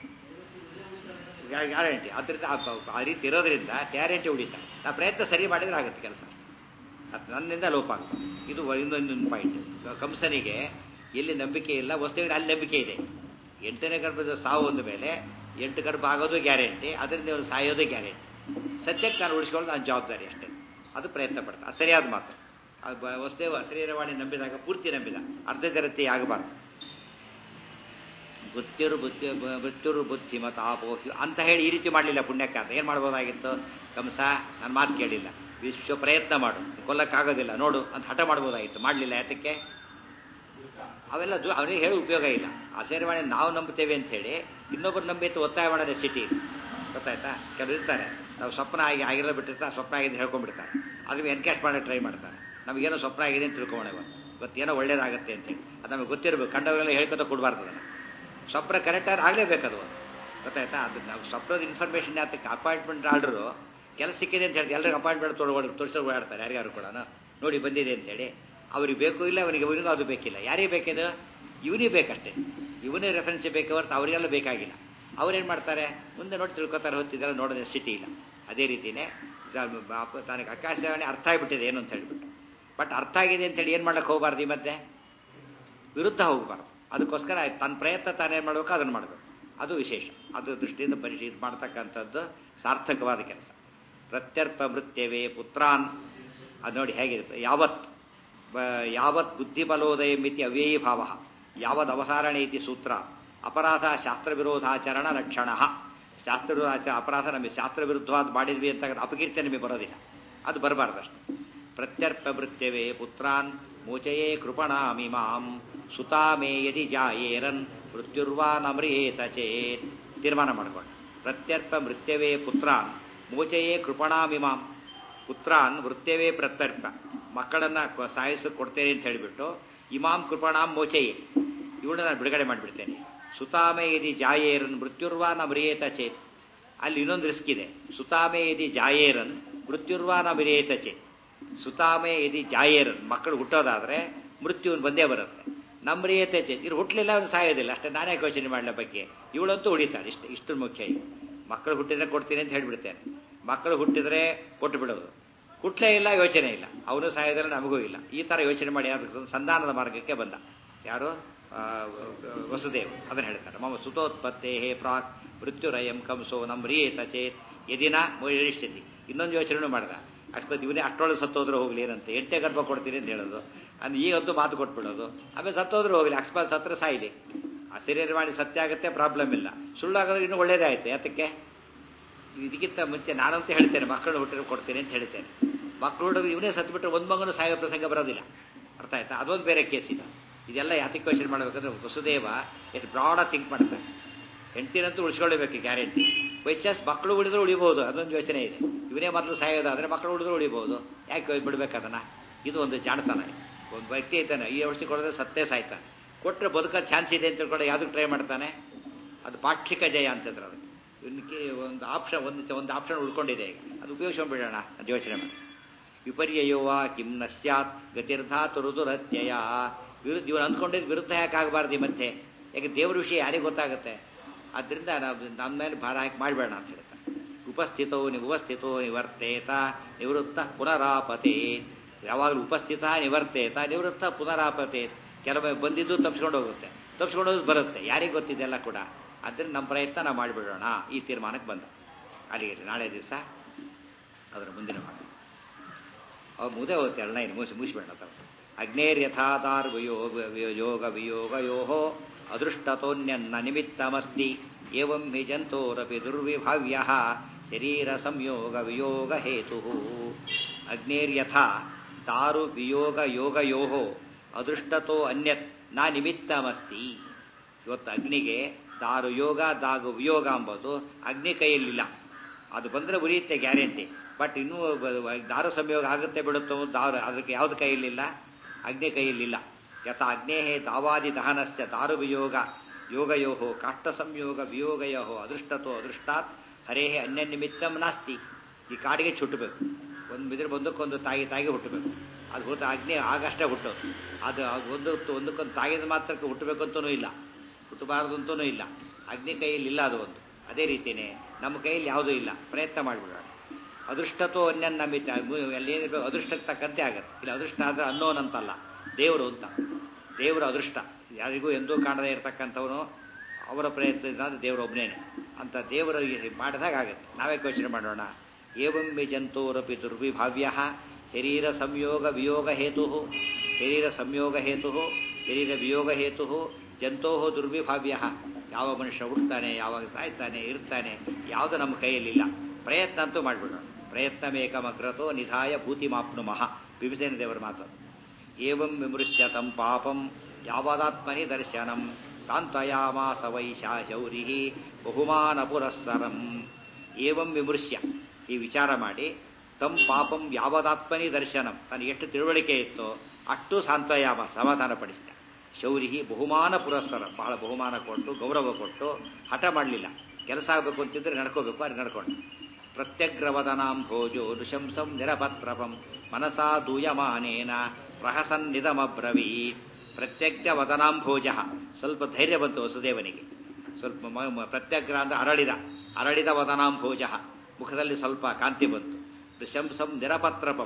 ಗ್ಯಾರಂಟಿ ಅದರಿಂದ ಆ ರೀತಿ ಇರೋದ್ರಿಂದ ಗ್ಯಾರಂಟಿ ಉಳಿತಾರೆ ನಾ ಪ್ರಯತ್ನ ಸರಿ ಮಾಡಿದ್ರೆ ಆಗುತ್ತೆ ಕೆಲಸ ಅದು ನನ್ನಿಂದ ಲೋಪ ಆಗುತ್ತೆ ಇದು ಇನ್ನೊಂದು ಪಾಯಿಂಟ್ ಕಂಸನಿಗೆ ಎಲ್ಲಿ ನಂಬಿಕೆ ಇಲ್ಲ ವಸ್ತುವಿಗೆ ಅಲ್ಲಿ ನಂಬಿಕೆ ಇದೆ ಎಂಟನೇ ಗರ್ಭದ ಸಾವು ಒಂದು ಮೇಲೆ ಎಂಟು ಗರ್ಭ ಆಗೋದು ಗ್ಯಾರಂಟಿ ಅದರಿಂದ ಅವನು ಸಾಯೋದು ಗ್ಯಾರಂಟಿ ಸದ್ಯಕ್ಕೆ ನಾನು ಉಳಿಸ್ಕೊಳ್ಳೋದು ನನ್ನ ಜವಾಬ್ದಾರಿ ಅಷ್ಟೇ ಅದು ಪ್ರಯತ್ನ ಪಡ್ತಾ ಅದು ಸರಿಯಾದ ಮಾತು ವಸ್ತೇವ ಶರೀರವಾಣಿ ನಂಬಿದಾಗ ಪೂರ್ತಿ ನಂಬಿದ ಅರ್ಧ ಗರತಿ ಆಗಬಾರ್ದು ಬುದ್ಧಿರು ಬುದ್ಧಿ ಮೃತ್ಯುರು ಬುದ್ಧಿ ಮತ ಆಪೋಹ್ಯು ಅಂತ ಹೇಳಿ ಈ ರೀತಿ ಮಾಡಲಿಲ್ಲ ಪುಣ್ಯಕ್ಕೆ ಅಂತ ಏನು ಮಾಡ್ಬೋದಾಗಿತ್ತು ಕಂಸ ನನ್ನ ಮಾತು ಕೇಳಿಲ್ಲ ವಿಶ್ವ ಪ್ರಯತ್ನ ಮಾಡು ಕೊಲ್ಲಕ್ಕಾಗೋದಿಲ್ಲ ನೋಡು ಅಂತ ಹಠ ಮಾಡ್ಬೋದಾಗಿತ್ತು ಮಾಡಲಿಲ್ಲ ಯಾತಕ್ಕೆ ಅವೆಲ್ಲ ಅವನಿಗೆ ಹೇಳಿ ಉಪಯೋಗ ಇಲ್ಲ ಆ ಶರೀರವಾಣಿ ನಾವು ನಂಬುತ್ತೇವೆ ಅಂತ ಹೇಳಿ ಇನ್ನೊಬ್ಬರು ನಂಬಿತ್ತು ಒತ್ತಾಯ ಮಾಡೋದೇ ಸಿಟಿ ಗೊತ್ತಾಯ್ತಾ ಕೆಲವರು ಇರ್ತಾರೆ ನಾವು ಸ್ವಪ್ನ ಆಗಿ ಆಗಿರೋ ಬಿಟ್ಟಿರ್ತಾರೆ ಸ್ವಪ್ನ ಆಗಿದೆ ಹೇಳ್ಕೊಂಡ್ಬಿಡ್ತಾರೆ ಅದಕ್ಕೆ ಎನ್ಕ್ಯಾಶ್ ಮಾಡೋಕ್ಕೆ ಟ್ರೈ ಮಾಡ್ತಾರೆ ನಮಗೇನೋ ಸ್ವಪ್ನ ಆಗಿದೆ ಅಂತ ತಿಳ್ಕೊಳ್ಳೋಣ ಇವತ್ತು ಇವತ್ತೇನೋ ಒಳ್ಳೇದಾಗುತ್ತೆ ಅಂತೇಳಿ ಅದು ನಮಗೆ ಗೊತ್ತಿರಬೇಕು ಕಂಡವರೆಲ್ಲ ಹೇಳ್ಕೊತ ಕೊಡಬಾರ್ದು ಅದನ್ನು ಸ್ವಪ್ನ ಕರೆಕ್ಟಾಗಿ ಆಗಲೇಬೇಕದು ಗೊತ್ತಾಯ್ತಾ ಅದು ನಾವು ಸ್ವಪ್ನದ ಇನ್ಫಾರ್ಮೇಷನ್ ಯಾತಕ್ಕೆ ಅಪಾಯಿಂಟ್ಮೆಂಟ್ ಆರ್ಡರು ಕೆಲಸ ಸಿಕ್ಕಿದೆ ಅಂತ ಹೇಳಿ ಎಲ್ಲರಿಗೂ ಅಪಾಯಿಂಟ್ಮೆಂಟ್ ತೊಗೊಂಡು ತೋರಿಸ್ಕೊಂಡು ಓಡಾಡ್ತಾರೆ ಯಾರ್ಯಾರು ಕೂಡ ನೋಡಿ ಬಂದಿದೆ ಅಂತೇಳಿ ಅವ್ರಿಗೆ ಬೇಕು ಇಲ್ಲ ಅವನಿಗೆ ಇವನಿಗೂ ಅದು ಬೇಕಿಲ್ಲ ಯಾರಿಗೆ ಬೇಕಿದು ಇವನಿಗೆ ಬೇಕಷ್ಟೇ ಇವನೇ ರೆಫರೆನ್ಸ್ ಬೇಕು ಹೊರತು ಅವರಿಗೆಲ್ಲ ಬೇಕಾಗಿಲ್ಲ ಅವ್ರೇನು ಮಾಡ್ತಾರೆ ಮುಂದೆ ನೋಡಿ ತಿಳ್ಕೊತಾರೆ ಹೊತ್ತಿದ್ದಾರೆ ನೋಡೋದೇ ಸ್ಥಿತಿ ಇಲ್ಲ ಅದೇ ರೀತಿಯೇ ತನಗೆ ಆಕಾಶವಾಣಿ ಅರ್ಥ ಆಗಿಬಿಟ್ಟಿದೆ ಏನು ಅಂತ ಹೇಳ್ಬಿಟ್ಟು ಬಟ್ ಅರ್ಥ ಆಗಿದೆ ಅಂತೇಳಿ ಏನು ಮಾಡಕ್ಕೆ ಹೋಗಬಾರ್ದು ಈ ಮಧ್ಯೆ ವಿರುದ್ಧ ಹೋಗಬಾರ್ದು ಅದಕ್ಕೋಸ್ಕರ ತನ್ನ ಪ್ರಯತ್ನ ತಾನೇನು ಮಾಡಬೇಕು ಅದನ್ನು ಮಾಡಬೇಕು ಅದು ವಿಶೇಷ ಅದು ದೃಷ್ಟಿಯಿಂದ ಪರಿಶೀಲ ಮಾಡ್ತಕ್ಕಂಥದ್ದು ಸಾರ್ಥಕವಾದ ಕೆಲಸ ಪ್ರತ್ಯರ್ಪ ಮೃತ್ಯವೇ ಪುತ್ರಾನ್ ಅದು ನೋಡಿ ಹೇಗಿದೆ ಯಾವತ್ ಯಾವತ್ ಬುದ್ಧಿಬಲೋದಯ ಮಿತಿ ಅವ್ಯಯೀ ಭಾವ ಯಾವದ್ ಅವಸಾರಣೆ ಇತಿ ಸೂತ್ರ ಅಪರಾಧ ಶಾಸ್ತ್ರ ವಿರೋಧಾಚರಣ ಲಕ್ಷಣ ಶಾಸ್ತ್ರ ವಿರೋಧಾಚ ಅಪರಾಧ ನಮಗೆ ಶಾಸ್ತ್ರ ವಿರುದ್ಧವಾದ ಮಾಡಿದ್ವಿ ಅಂತ ಅಪಕೀರ್ತಿ ನಮಗೆ ಬರೋದಿಲ್ಲ ಅದು ಬರಬಾರ್ದಷ್ಟು ಪ್ರತ್ಯರ್ಪ ಮೃತ್ಯವೇ ಪುತ್ರಾನ್ ಮೋಚಯೇ ಕೃಪಣಾಮಿಮಾಂ ಸುತಾಮೇ ಯದಿ ಜಾಯೇರನ್ ಮೃತ್ಯುರ್ವಾನಮ್ರಿಯೇತ ಚೇತ್ ತೀರ್ಮಾನ ಮಾಡ್ಕೊಂಡು ಪ್ರತ್ಯರ್ಪ ಮೃತ್ಯವೇ ಪುತ್ರಾನ್ ಮೋಚಯೇ ಕೃಪಣಾಮಿಮಾಂ ಪುತ್ರಾನ್ ವೃತ್ಯವೇ ಪ್ರತ್ಯರ್ಪ ಮಕ್ಕಳನ್ನ ಕ- ಸಾಯಿಸಿ ಕೊಡ್ತೇನೆ ಅಂತ ಹೇಳಿಬಿಟ್ಟು ಇಮಾಂ ಕೃಪಣಾಂ ಮೋಚಯೇ ಇವಳನ್ನ ನಾನು ಬಿಡುಗಡೆ ಮಾಡಿಬಿಡ್ತೇನೆ ಸುತಾಮೆ ಯದಿ ಜಾಯೇರನ್ ಮೃತ್ಯುರ್ವಾನ ಮ್ರಿಯೇತ ಚೇತ್ ಅಲ್ಲಿ ಇನ್ನೊಂದು ರಿಸ್ಕ್ ಇದೆ ಸುತಾಮೆ ಯದಿ ಜಾಯೇರನ್ ಮೃತ್ಯುರ್ವಾನ ಮ್ರಿಯೇತ ಚೇತ್ ಸುತಾಮೆ ಯದಿ ಜಾಯೇರನ್ ಮಕ್ಕಳು ಹುಟ್ಟೋದಾದ್ರೆ ಮೃತ್ಯು ಬಂದೇ ಬರುತ್ತೆ ನಮ್ರಿಯತೆ ಚೇತ್ ಇವ್ರು ಹುಟ್ಟಲಿಲ್ಲ ಅವ್ನು ಸಾಯೋದಿಲ್ಲ ಅಷ್ಟೇ ನಾನೇ ಯೋಚನೆ ಮಾಡಲ ಬಗ್ಗೆ ಇವಳಂತೂ ಉಳಿತಾರೆ ಇಷ್ಟು ಇಷ್ಟು ಮುಖ್ಯ ಇದು ಮಕ್ಕಳು ಹುಟ್ಟಿದ್ರೆ ಕೊಡ್ತೀನಿ ಅಂತ ಹೇಳ್ಬಿಡ್ತೇನೆ ಮಕ್ಕಳು ಹುಟ್ಟಿದ್ರೆ ಕೊಟ್ಟು ಬಿಡೋದು ಹುಟ್ಟಲೇ ಇಲ್ಲ ಯೋಚನೆ ಇಲ್ಲ ಅವನು ಸಾಯೋದಿಲ್ಲ ನಮಗೂ ಇಲ್ಲ ಈ ತರ ಯೋಚನೆ ಮಾಡಿ ಅದಕ್ಕೆ ಸಂಧಾನದ ಮಾರ್ಗಕ್ಕೆ ಬಂದ ಯಾರು ಆ, ವಸುದೇವ ಅದನ್ನು ಹೇಳ್ತಾರೆ ಮಮ ಸುತೋತ್ಪತ್ತೇ ಹೇ ಪ್ರಾಕ್ ಮೃತ್ಯುರಯಂ ಕಂಸೋ ನಮ್ರಿಯೇತ ಚೇತ್ ಯದಿನ ಇಷ್ಟಿತಿ ಇನ್ನೊಂದು ಯೋಚನೆ ಮಾಡ್ದ ಅಷ್ಟೊತ್ತು ಇವನೇ ಅಷ್ಟೊಳಗೆ ಸತ್ತೋದ್ರೆ ಹೋಗ್ಲಿ ಏನಂತೆ ಎಂಟೆ ಗರ್ಭ ಕೊಡ್ತೀನಿ ಅಂತ ಹೇಳೋದು ಅಂದ್ರೆ ಈಗಂತೂ ಮಾತು ಕೊಟ್ಬಿಡೋದು ಆಮೇಲೆ ಸತ್ತೋದ್ರೆ ಹೋಗ್ಲಿ ಅಕಸ್ಮಾತ್ ಸತ್ರ ಸಾಯ್ಲಿ ಆ ಶರೀರ ಮಾಡಿ ಸತ್ಯ ಆಗುತ್ತೆ ಪ್ರಾಬ್ಲಮ್ ಇಲ್ಲ ಸುಳ್ಳಾಗೋದ್ರೆ ಇನ್ನೂ ಒಳ್ಳೇದೇ ಆಯ್ತು ಯಾತಕ್ಕೆ ಇದಕ್ಕಿಂತ ಮುಂಚೆ ನಾನಂತ ಹೇಳ್ತೇನೆ ಮಕ್ಕಳು ಹುಟ್ಟಿದ್ರೆ ಕೊಡ್ತೇನೆ ಅಂತ ಹೇಳ್ತೇನೆ ಮಕ್ಕಳು ಹುಡುಗ ಇವನೇ ಸತ್ಬಿಟ್ರೆ ಒಂದು ಮಗನು ಸಾಯೋ ಪ್ರಸಂಗ ಬರೋದಿಲ್ಲ ಅರ್ಥ ಆಯ್ತಾ ಅದೊಂದು ಬೇರೆ ಕೇಸ್ ಇದು ಇದೆಲ್ಲ ಯಾತಕ್ಕೆ ಯೋಚನೆ ಮಾಡ್ಬೇಕಂದ್ರೆ ವಸುದೇವ ಎಷ್ಟು ಬ್ರಾಡ ಥಿಂಕ್ ಮಾಡ್ತಾರೆ ಹೆಂಡತಿನಂತೂ ಉಳಿಸ್ಕೊಳ್ಳೇಬೇಕು ಗ್ಯಾರಂಟಿ ವೈಚಾಸ್ ಮಕ್ಕಳು ಉಳಿದ್ರೆ ಉಳಿಬಹುದು ಅದೊಂದು ಯೋಚನೆ ಇದೆ ಇವನೇ ಮೊದಲು ಸಾಯೋದಾದ್ರೆ ಮಕ್ಕಳು ಉಳಿದ್ರೆ ಉಳಿಬಹುದು ಯಾಕೆ ಬಿಡ್ಬೇಕು ಅದನ್ನ ಇದು ಒಂದು ಜಾಣತನ ಒಂದು ವ್ಯಕ್ತಿ ಇದ್ದಾನೆ ಈ ಔಷಧಿ ಕೊಡೋದ್ರೆ ಸತ್ತೇ ಸಾಯ್ತಾನೆ ಕೊಟ್ಟರೆ ಬದುಕೋ ಚಾನ್ಸ್ ಇದೆ ಅಂತ ತಿಳ್ಕೊಂಡು ಯಾವುದಕ್ಕೆ ಟ್ರೈ ಮಾಡ್ತಾನೆ ಅದು ಪಾಕ್ಷಿಕ ಜಯ ಅಂತಂದ್ರೆ ಅದು ಇವನಿಗೆ ಒಂದು ಆಪ್ಷನ್ ಒಂದು ಒಂದು ಆಪ್ಷನ್ ಉಳ್ಕೊಂಡಿದೆ ಈಗ ಅದು ಉಪಯೋಗಿಸ್ಕೊಂಡ್ಬಿಡೋಣ ಅಂತ ಯೋಚನೆ ಮಾಡಿ ವಿಪರ್ಯಯೋವ ಕಿಂ ನ ಸ್ಯಾತ್ ಗತಿರ್ಧಾತು ಋತುರತ್ಯಯ ವಿರುದ್ಧ ಇವನು ಅಂದ್ಕೊಂಡಿದ್ದು ವಿರುದ್ಧ ಯಾಕೆ ಆಗಬಾರ್ದು ಈ ಮಧ್ಯೆ ಯಾಕೆ ದೇವ್ರ ವಿಷಯ ಯಾರಿಗೆ ಗೊತ್ತಾಗುತ್ತೆ ಆದ್ರಿಂದ ನಾವು ನನ್ನ ಮೇಲೆ ಭಾರ ಹಾಕಿ ಮಾಡಬೇಡ ಅಂತ ಹೇಳ್ತಾರೆ ಉಪಸ್ಥಿತೋ ನಿ ಉಪಸ್ಥಿತೋ ನಿವರ್ತೇತ ನಿವೃತ್ತ ಪುನರಾಪತೆ ಯಾವಾಗಲೂ ಉಪಸ್ಥಿತ ನಿವರ್ತೇತ ನಿವೃತ್ತ ಪುನರಾಪತೆ ಕೆಲವೊಮ್ಮೆ ಬಂದಿದ್ದು ತಪ್ಪಿಸ್ಕೊಂಡು ಹೋಗುತ್ತೆ ತಪ್ಪಿಸ್ಕೊಂಡು ಹೋಗೋದು ಬರುತ್ತೆ ಯಾರಿಗೆ ಗೊತ್ತಿದೆಲ್ಲ ಕೂಡ ಆದ್ದರಿಂದ ನಮ್ಮ ಪ್ರಯತ್ನ ನಾವು ಮಾಡಿಬಿಡೋಣ ಈ ತೀರ್ಮಾನಕ್ಕೆ ಬಂದ ಅಲ್ಲಿಗೆ ನಾಳೆ ದಿವಸ ಅದರ ಮುಂದಿನ ಭಾಗ ಅವು ಮುದೆ ಹೋಗುತ್ತೆ ಎಲ್ಲ ಇನ್ನು ಮುಗಿಸಿ ಮುಗಿಸ್ಬೇಡ ತರ ಅಗ್ನೇರ್ಯಥಾದಾರ್ ವಿಯೋಗ ಯೋಗ ವಿಯೋಗಯೋ ಅದೃಷ್ಟತೋನ್ಯನ್ನ ನಿಮಿತ್ತಮಸ್ತಿ ಏವಂ ಹಿ ಜಂತೋರಪಿ ದುರ್ವಿಭಾವ್ಯ ಶರೀರ ಸಂಯೋಗ ವಿಯೋಗ ಹೇತು ಅಗ್ನೇರ್ಯಥಾ ದಾರು ವಿಯೋಗ ಯೋಗಯೋ ಅದೃಷ್ಟತೋ ಅನ್ಯತ್ ನಾ ನಿಮಿತ್ತಮಸ್ತಿ ಇವತ್ತು ಅಗ್ನಿಗೆ ದಾರು ಯೋಗ ದಾಗು ವಿಯೋಗ ಎಂಬುದು ಅಗ್ನಿ ಕೈಯಲ್ಲಿಲ್ಲ ಅದು ಬಂದ್ರೆ ಉರಿಯುತ್ತೆ ಗ್ಯಾರಂಟಿ ಬಟ್ ಇನ್ನೂ ಬ- ದಾರು ಸಂಯೋಗ ಆಗುತ್ತೆ ಬಿಡುತ್ತೋ ದಾರು ಅದಕ್ಕೆ ಯಾವ್ದು ಕೈಯಲ್ಲಿಲ್ಲ ಅಗ್ನಿ ಕೈಯಲ್ಲಿಲ್ಲ ಯಥ ಅಗ್ನೇಹೇ ದಾವಾದಿ ದಹನಸ್ಯ ದಾರು ವಿಯೋಗ ಯೋಗಯೋ ಕಾಷ್ಟ ಸಂಯೋಗ ವಿಯೋಗಯೋ ಅದೃಷ್ಟತೋ ಅದೃಷ್ಟಾತ್ ಹರೇಹೇ ಅನ್ಯ ನಿಮಿತ್ತಂ ನಾಸ್ತಿ ಈ ಕಾಡಿಗೆ ಚುಟ್ಟಬೇಕು ಒಂದು ಬಿದ್ರೆ ಒಂದಕ್ಕೊಂದು ತಾಯಿ ತಾಯಿಗೆ ಹುಟ್ಟಬೇಕು ಅದು ಹುಟ್ಟು ಅಗ್ನಿ ಆಗಷ್ಟೇ ಹುಟ್ಟೋದು ಅದು ಅದು ಒಂದು ಒಂದಕ್ಕೊಂದು ತಾಯಿದ ಮಾತ್ರಕ್ಕೆ ಹುಟ್ಟಬೇಕು ಅಂತನೂ ಇಲ್ಲ ಹುಟ್ಟಬಾರದು ಅಂತನೂ ಇಲ್ಲ ಅಗ್ನಿ ಕೈಯಲ್ಲಿ ಇಲ್ಲ ಅದು ಒಂದು ಅದೇ ರೀತಿಯೇ ನಮ್ಮ ಕೈಯಲ್ಲಿ ಯಾವುದೂ ಇಲ್ಲ ಪ್ರಯತ್ನ ಮಾಡಿಬಿಡೋಣ ಅದೃಷ್ಟತೋ ಅನ್ಯನ್ನ ಮಿತ ಅಲ್ಲಿ ಏನಿರ್ಬೇಕು ಅದೃಷ್ಟಕ್ಕೆ ತಕ್ಕಂತೆ ಆಗತ್ತೆ ಇಲ್ಲ ಅದೃಷ್ಟ ಆದ್ರೆ ಅನ್ನೋನ್ ಅಂತಲ್ಲ ದೇವರು ಅಂತ ದೇವರ ಅದೃಷ್ಟ ಯಾರಿಗೂ ಎಂದೂ ಕಾಣದೇ ಇರತಕ್ಕಂಥವನು ಅವರ ಪ್ರಯತ್ನದಿಂದ ದೇವರು ಒಬ್ಬನೇನೆ ಅಂತ ದೇವರು ಮಾಡಿದಾಗ ಆಗತ್ತೆ ನಾವೇ ಯೋಚನೆ ಮಾಡೋಣ ಏವಂ ಮಿ ಜಂತೋರಪಿ ದುರ್ವಿಭಾವ್ಯ ಶರೀರ ಸಂಯೋಗ ವಿಯೋಗ ಹೇತು ಶರೀರ ಸಂಯೋಗ ಹೇತು ಶರೀರ ವಿಯೋಗ ಹೇತು ಜಂತೋ ದುರ್ವಿಭಾವ್ಯ ಯಾವ ಮನುಷ್ಯ ಹುಡ್ತಾನೆ ಯಾವಾಗ ಸಾಯ್ತಾನೆ ಇರ್ತಾನೆ ಯಾವುದು ನಮ್ಮ ಕೈಯಲ್ಲಿಲ್ಲ ಪ್ರಯತ್ನ ಅಂತೂ ಮಾಡಿಬಿಡೋಣ ಪ್ರಯತ್ನಮೇಕಮಗ್ರತೋ ನಿಧಾಯ ಭೂತಿ ಮಾಪ್ನುಮಃ ವಿಭೀಷಣ ದೇವರ ಮಾತು ಏವಂ ವಿಮೃಶ್ಯ ತಂ ಪಾಪಂ ಯಾವದಾತ್ಮನಿ ದರ್ಶನಂ ಸಾಂತ್ವಯಾಮಾಸ ವೈಶಾ ಶೌರಿ ಬಹುಮಾನ ಪುರಸ್ಸರಂ ಏವಂ ವಿಮೃಶ್ಯ ಈ ವಿಚಾರ ಮಾಡಿ ತಂ ಪಾಪಂ ಯಾವದಾತ್ಮನಿ ದರ್ಶನಂ ತನಗೆ ಎಷ್ಟು ತಿಳುವಳಿಕೆ ಇತ್ತೋ ಅಷ್ಟು ಸಾಂತ್ವಯಾಮ ಸಮಾಧಾನ ಪಡಿಸಿದ ಶೌರಿ ಬಹುಮಾನ ಪುರಸ್ಸರ ಬಹಳ ಬಹುಮಾನ ಕೊಟ್ಟು ಗೌರವ ಕೊಟ್ಟು ಹಠ ಮಾಡಲಿಲ್ಲ ಕೆಲಸ ಆಗಬೇಕು ಅಂತಿದ್ರೆ ನಡ್ಕೋಬೇಕು ಅಲ್ಲಿ ನಡ್ಕೊಂಡು ಪ್ರತ್ಯಗ್ರವದನಾಂ ಭೋಜೋ ನೃಶಂಸಂ ನಿರಪತ್ರಪಂ ಮನಸಾ ದೂಯಮಾನೇನ ಪ್ರಹಸನ್ನಿದಮಬ್ರವೀ ಪ್ರತ್ಯಗ್ರವದನಾಂ ಭೋಜ ಸ್ವಲ್ಪ ಧೈರ್ಯ ಬಂತು ವಸುದೇವನಿಗೆ ಸ್ವಲ್ಪ ಮ- ಮ- ಪ್ರತ್ಯಗ್ರ ಅಂದ್ರೆ ಅರಳಿದ ಅರಳಿದ ವದನಾಂ ಭೋಜ ಮುಖದಲ್ಲಿ ಸ್ವಲ್ಪ ಕಾಂತಿ ಬಂತು ನೃಶಂಸಂ ನಿರಪತ್ರಪಂ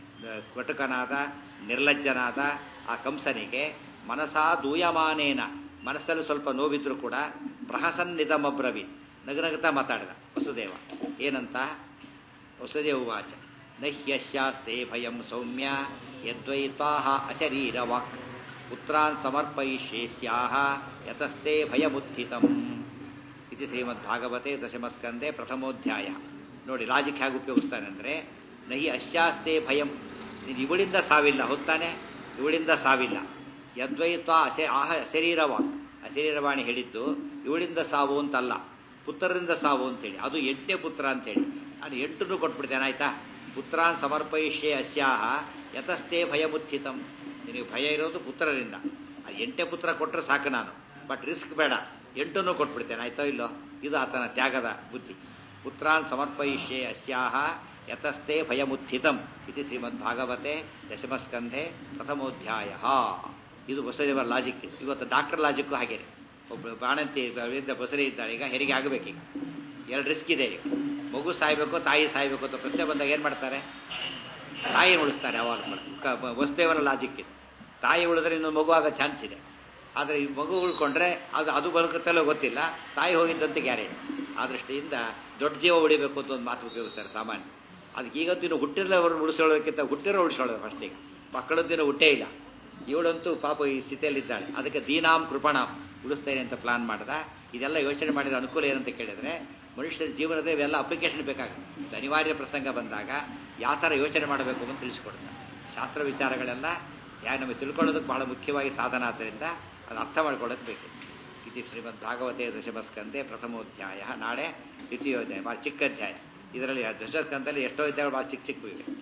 ಕಟುಕನಾದ ನಿರ್ಲಜ್ಜನಾದ ಆ ಕಂಸನಿಗೆ ಮನಸಾ ದೂಯಮಾನೇನ ಮನಸ್ಸಲ್ಲಿ ಸ್ವಲ್ಪ ನೋವಿದ್ರು ಕೂಡ ಪ್ರಹಸನ್ನಿದಮಬ್ರವಿ ನಗನಗುತ್ತಾ ಮಾತಾಡಿದ ವಸುದೇವ ಏನಂತ ವಸುದೇವ ವಾಚ ನಹ್ಯಶಾಸ್ತೆ ಭಯಂ ಸೌಮ್ಯ ಯದ್ವೈತಾಹ ಅಶರೀರ ವಾಕ್ ಪುತ್ರಾನ್ ಸಮರ್ಪಯಿಷ್ಯೇಸ್ಯಾಹ ಯತಸ್ತೆ ಭಯಮುತ್ಥಿತಂ ಇದು ಶ್ರೀಮದ್ಭಾಗವತೆ ದಶಮಸ್ಕಂದೆ ಪ್ರಥಮೋಧ್ಯಾಯ ನೋಡಿ ಲಾಜಿಕ್ ಹೇಗೆ ಉಪಯೋಗಿಸ್ತಾನೆ ಅಂದರೆ ನಹಿ ಅಶ್ಯಾಸ್ತೆ ಭಯಂ ನೀನು ಇವಳಿಂದ ಸಾವಿಲ್ಲ ಹೊತ್ತಾನೆ ಇವಳಿಂದ ಸಾವಿಲ್ಲ ಯದ್ವೈತ್ವ ಅಸೆ ಆಹ ಶರೀರವಾಣಿ ಅಶರೀರವಾಣಿ ಹೇಳಿದ್ದು ಇವಳಿಂದ ಸಾವು ಅಂತಲ್ಲ ಪುತ್ರರಿಂದ ಸಾವು ಅಂತೇಳಿ ಅದು ಎಂಟನೇ ಪುತ್ರ ಅಂತೇಳಿ ನಾನು ಎಂಟನ್ನು ಕೊಟ್ಬಿಡ್ತೇನೆ ಆಯ್ತಾ ಪುತ್ರಾನ್ ಸಮರ್ಪಯಿಷ್ಯೆ ಅಸ್ಯಾಹ ಯತಸ್ಥೇ ಭಯಮುತ್ಥಿತಂ ನಿನಗೆ ಭಯ ಇರೋದು ಪುತ್ರರಿಂದ ಆ ಎಂಟೇ ಪುತ್ರ ಕೊಟ್ಟರೆ ಸಾಕು ನಾನು ಬಟ್ ರಿಸ್ಕ್ ಬೇಡ ಎಂಟನ್ನು ಕೊಟ್ಬಿಡ್ತೇನೆ ಆಯ್ತೋ ಇಲ್ಲೋ ಇದು ಆತನ ತ್ಯಾಗದ ಬುದ್ಧಿ ಪುತ್ರಾನ್ ಸಮರ್ಪಯಿಷ್ಯೆ ಅಸ್ಯಾಹ ಯತಸ್ಥೇ ಭಯಮುತ್ಥಿತಂ ಇದು ಶ್ರೀಮದ್ ಭಾಗವತೆ ದಶಮಸ್ಕಂಧೆ ಪ್ರಥಮೋಧ್ಯಾಯ ಇದು ಬಸದೇವರ ಲಾಜಿಕ್ ಇದು ಇವತ್ತು ಡಾಕ್ಟರ್ ಲಾಜಿಕ್ಕು ಹಾಗೇನೆ ಒಬ್ಬಳು ಬಾಣಂತಿ ವಿರುದ್ಧ ಬಸರಿ ಇದ್ದಾಳೆ ಈಗ ಹೆರಿಗೆ ಆಗಬೇಕೀಗ ಎರಡು ರಿಸ್ಕ್ ಇದೆ ಈಗ ಮಗು ಸಾಯ್ಬೇಕು ತಾಯಿ ಸಾಯ್ಬೇಕು ಅಂತ ಪ್ರಶ್ನೆ ಬಂದಾಗ ಏನು ಮಾಡ್ತಾರೆ ತಾಯಿ ಉಳಿಸ್ತಾರೆ ಅವಾಗ ಕೂಡ ವಸುದೇವರ ಲಾಜಿಕ್ ಇದೆ ತಾಯಿ ಉಳಿದ್ರೆ ಇನ್ನೊಂದು ಮಗು ಆಗೋ ಚಾನ್ಸ್ ಇದೆ ಆದರೆ ಈ ಮಗು ಉಳ್ಕೊಂಡ್ರೆ ಅದು ಅದು ಬದುಕುತ್ತಲ್ಲೋ ಗೊತ್ತಿಲ್ಲ ತಾಯಿ ಹೋಗಿದ್ದಂತೆ ಗ್ಯಾರಂಟಿ ಆ ದೃಷ್ಟಿಯಿಂದ ದೊಡ್ಡ ಜೀವ ಉಳಿಬೇಕು ಅಂತ ಒಂದು ಮಾತು ಉಪಯೋಗಿಸ್ತಾರೆ ಸಾಮಾನ್ಯ ಅದಕ್ಕೆ ಈಗಂತೂ ಇನ್ನು ಹುಟ್ಟಿರೋರು ಉಳಿಸ್ಕೊಳ್ಳೋದಕ್ಕಿಂತ ಹುಟ್ಟಿರೋ ಉಳಿಸ್ಕೊಳ್ಳೋದು ಫಸ್ಟಿಗೆ ಮಕ್ಕಳಂತೂ ಹುಟ್ಟೇ ಇಲ್ಲ ಇವಳಂತೂ ಪಾಪ ಈ ಸ್ಥಿತಿಯಲ್ಲಿದ್ದಾಳೆ ಅದಕ್ಕೆ ದೀನಾಂ ಕೃಪಣಾಂ ಉಳಿಸ್ತೇನೆ ಅಂತ ಪ್ಲಾನ್ ಮಾಡ್ದ ಇದೆಲ್ಲ ಯೋಚನೆ ಮಾಡಿದ ಅನುಕೂಲ ಏನಂತ ಕೇಳಿದ್ರೆ ಮನುಷ್ಯರ ಜೀವನದ ಇವೆಲ್ಲ ಅಪ್ಲಿಕೇಶನ್ ಬೇಕಾಗುತ್ತೆ ಅನಿವಾರ್ಯ ಪ್ರಸಂಗ ಬಂದಾಗ ಯಾವ ಥರ ಯೋಚನೆ ಮಾಡಬೇಕು ಅಂತ ತಿಳಿಸ್ಕೊಡ್ತಾರೆ ಶಾಸ್ತ್ರ ವಿಚಾರಗಳೆಲ್ಲ ಯಾ ನಮಗೆ ತಿಳ್ಕೊಳ್ಳೋದಕ್ಕೆ ಬಹಳ ಮುಖ್ಯವಾಗಿ ಸಾಧನ ಆದ್ದರಿಂದ ಅದು ಅರ್ಥ ಮಾಡ್ಕೊಳ್ಳೋದು ಬೇಕು ಇದು ಶ್ರೀಮದ್ ಭಾಗವತೆ ದಶಮಸ್ಕಂದೆ ಪ್ರಥಮೋಧ್ಯಾಯ ನಾಳೆ ದ್ವಿತೀಯೋಧ್ಯಾಯ ಭಾಳ ಚಿಕ್ಕ ಅಧ್ಯಾಯ ಇದರಲ್ಲಿ ದಶಸ್ಕಂದಲ್ಲಿ ಎಷ್ಟೋ ಅಧ್ಯಾಯಗಳು ಭಾಳ ಚಿಕ್ಕ ಚಿಕ್ಕ ಇವೆ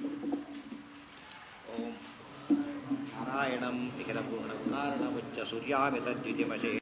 ಓಂ ನಾರಾಯಣಂ ನಿಖಿಲ ಪೂರ್ಣ ಕಾರಣಮುಚ್ಚ ಸೂರ್ಯಾಮಿತ ದ್ವಿತಿಮಶೇ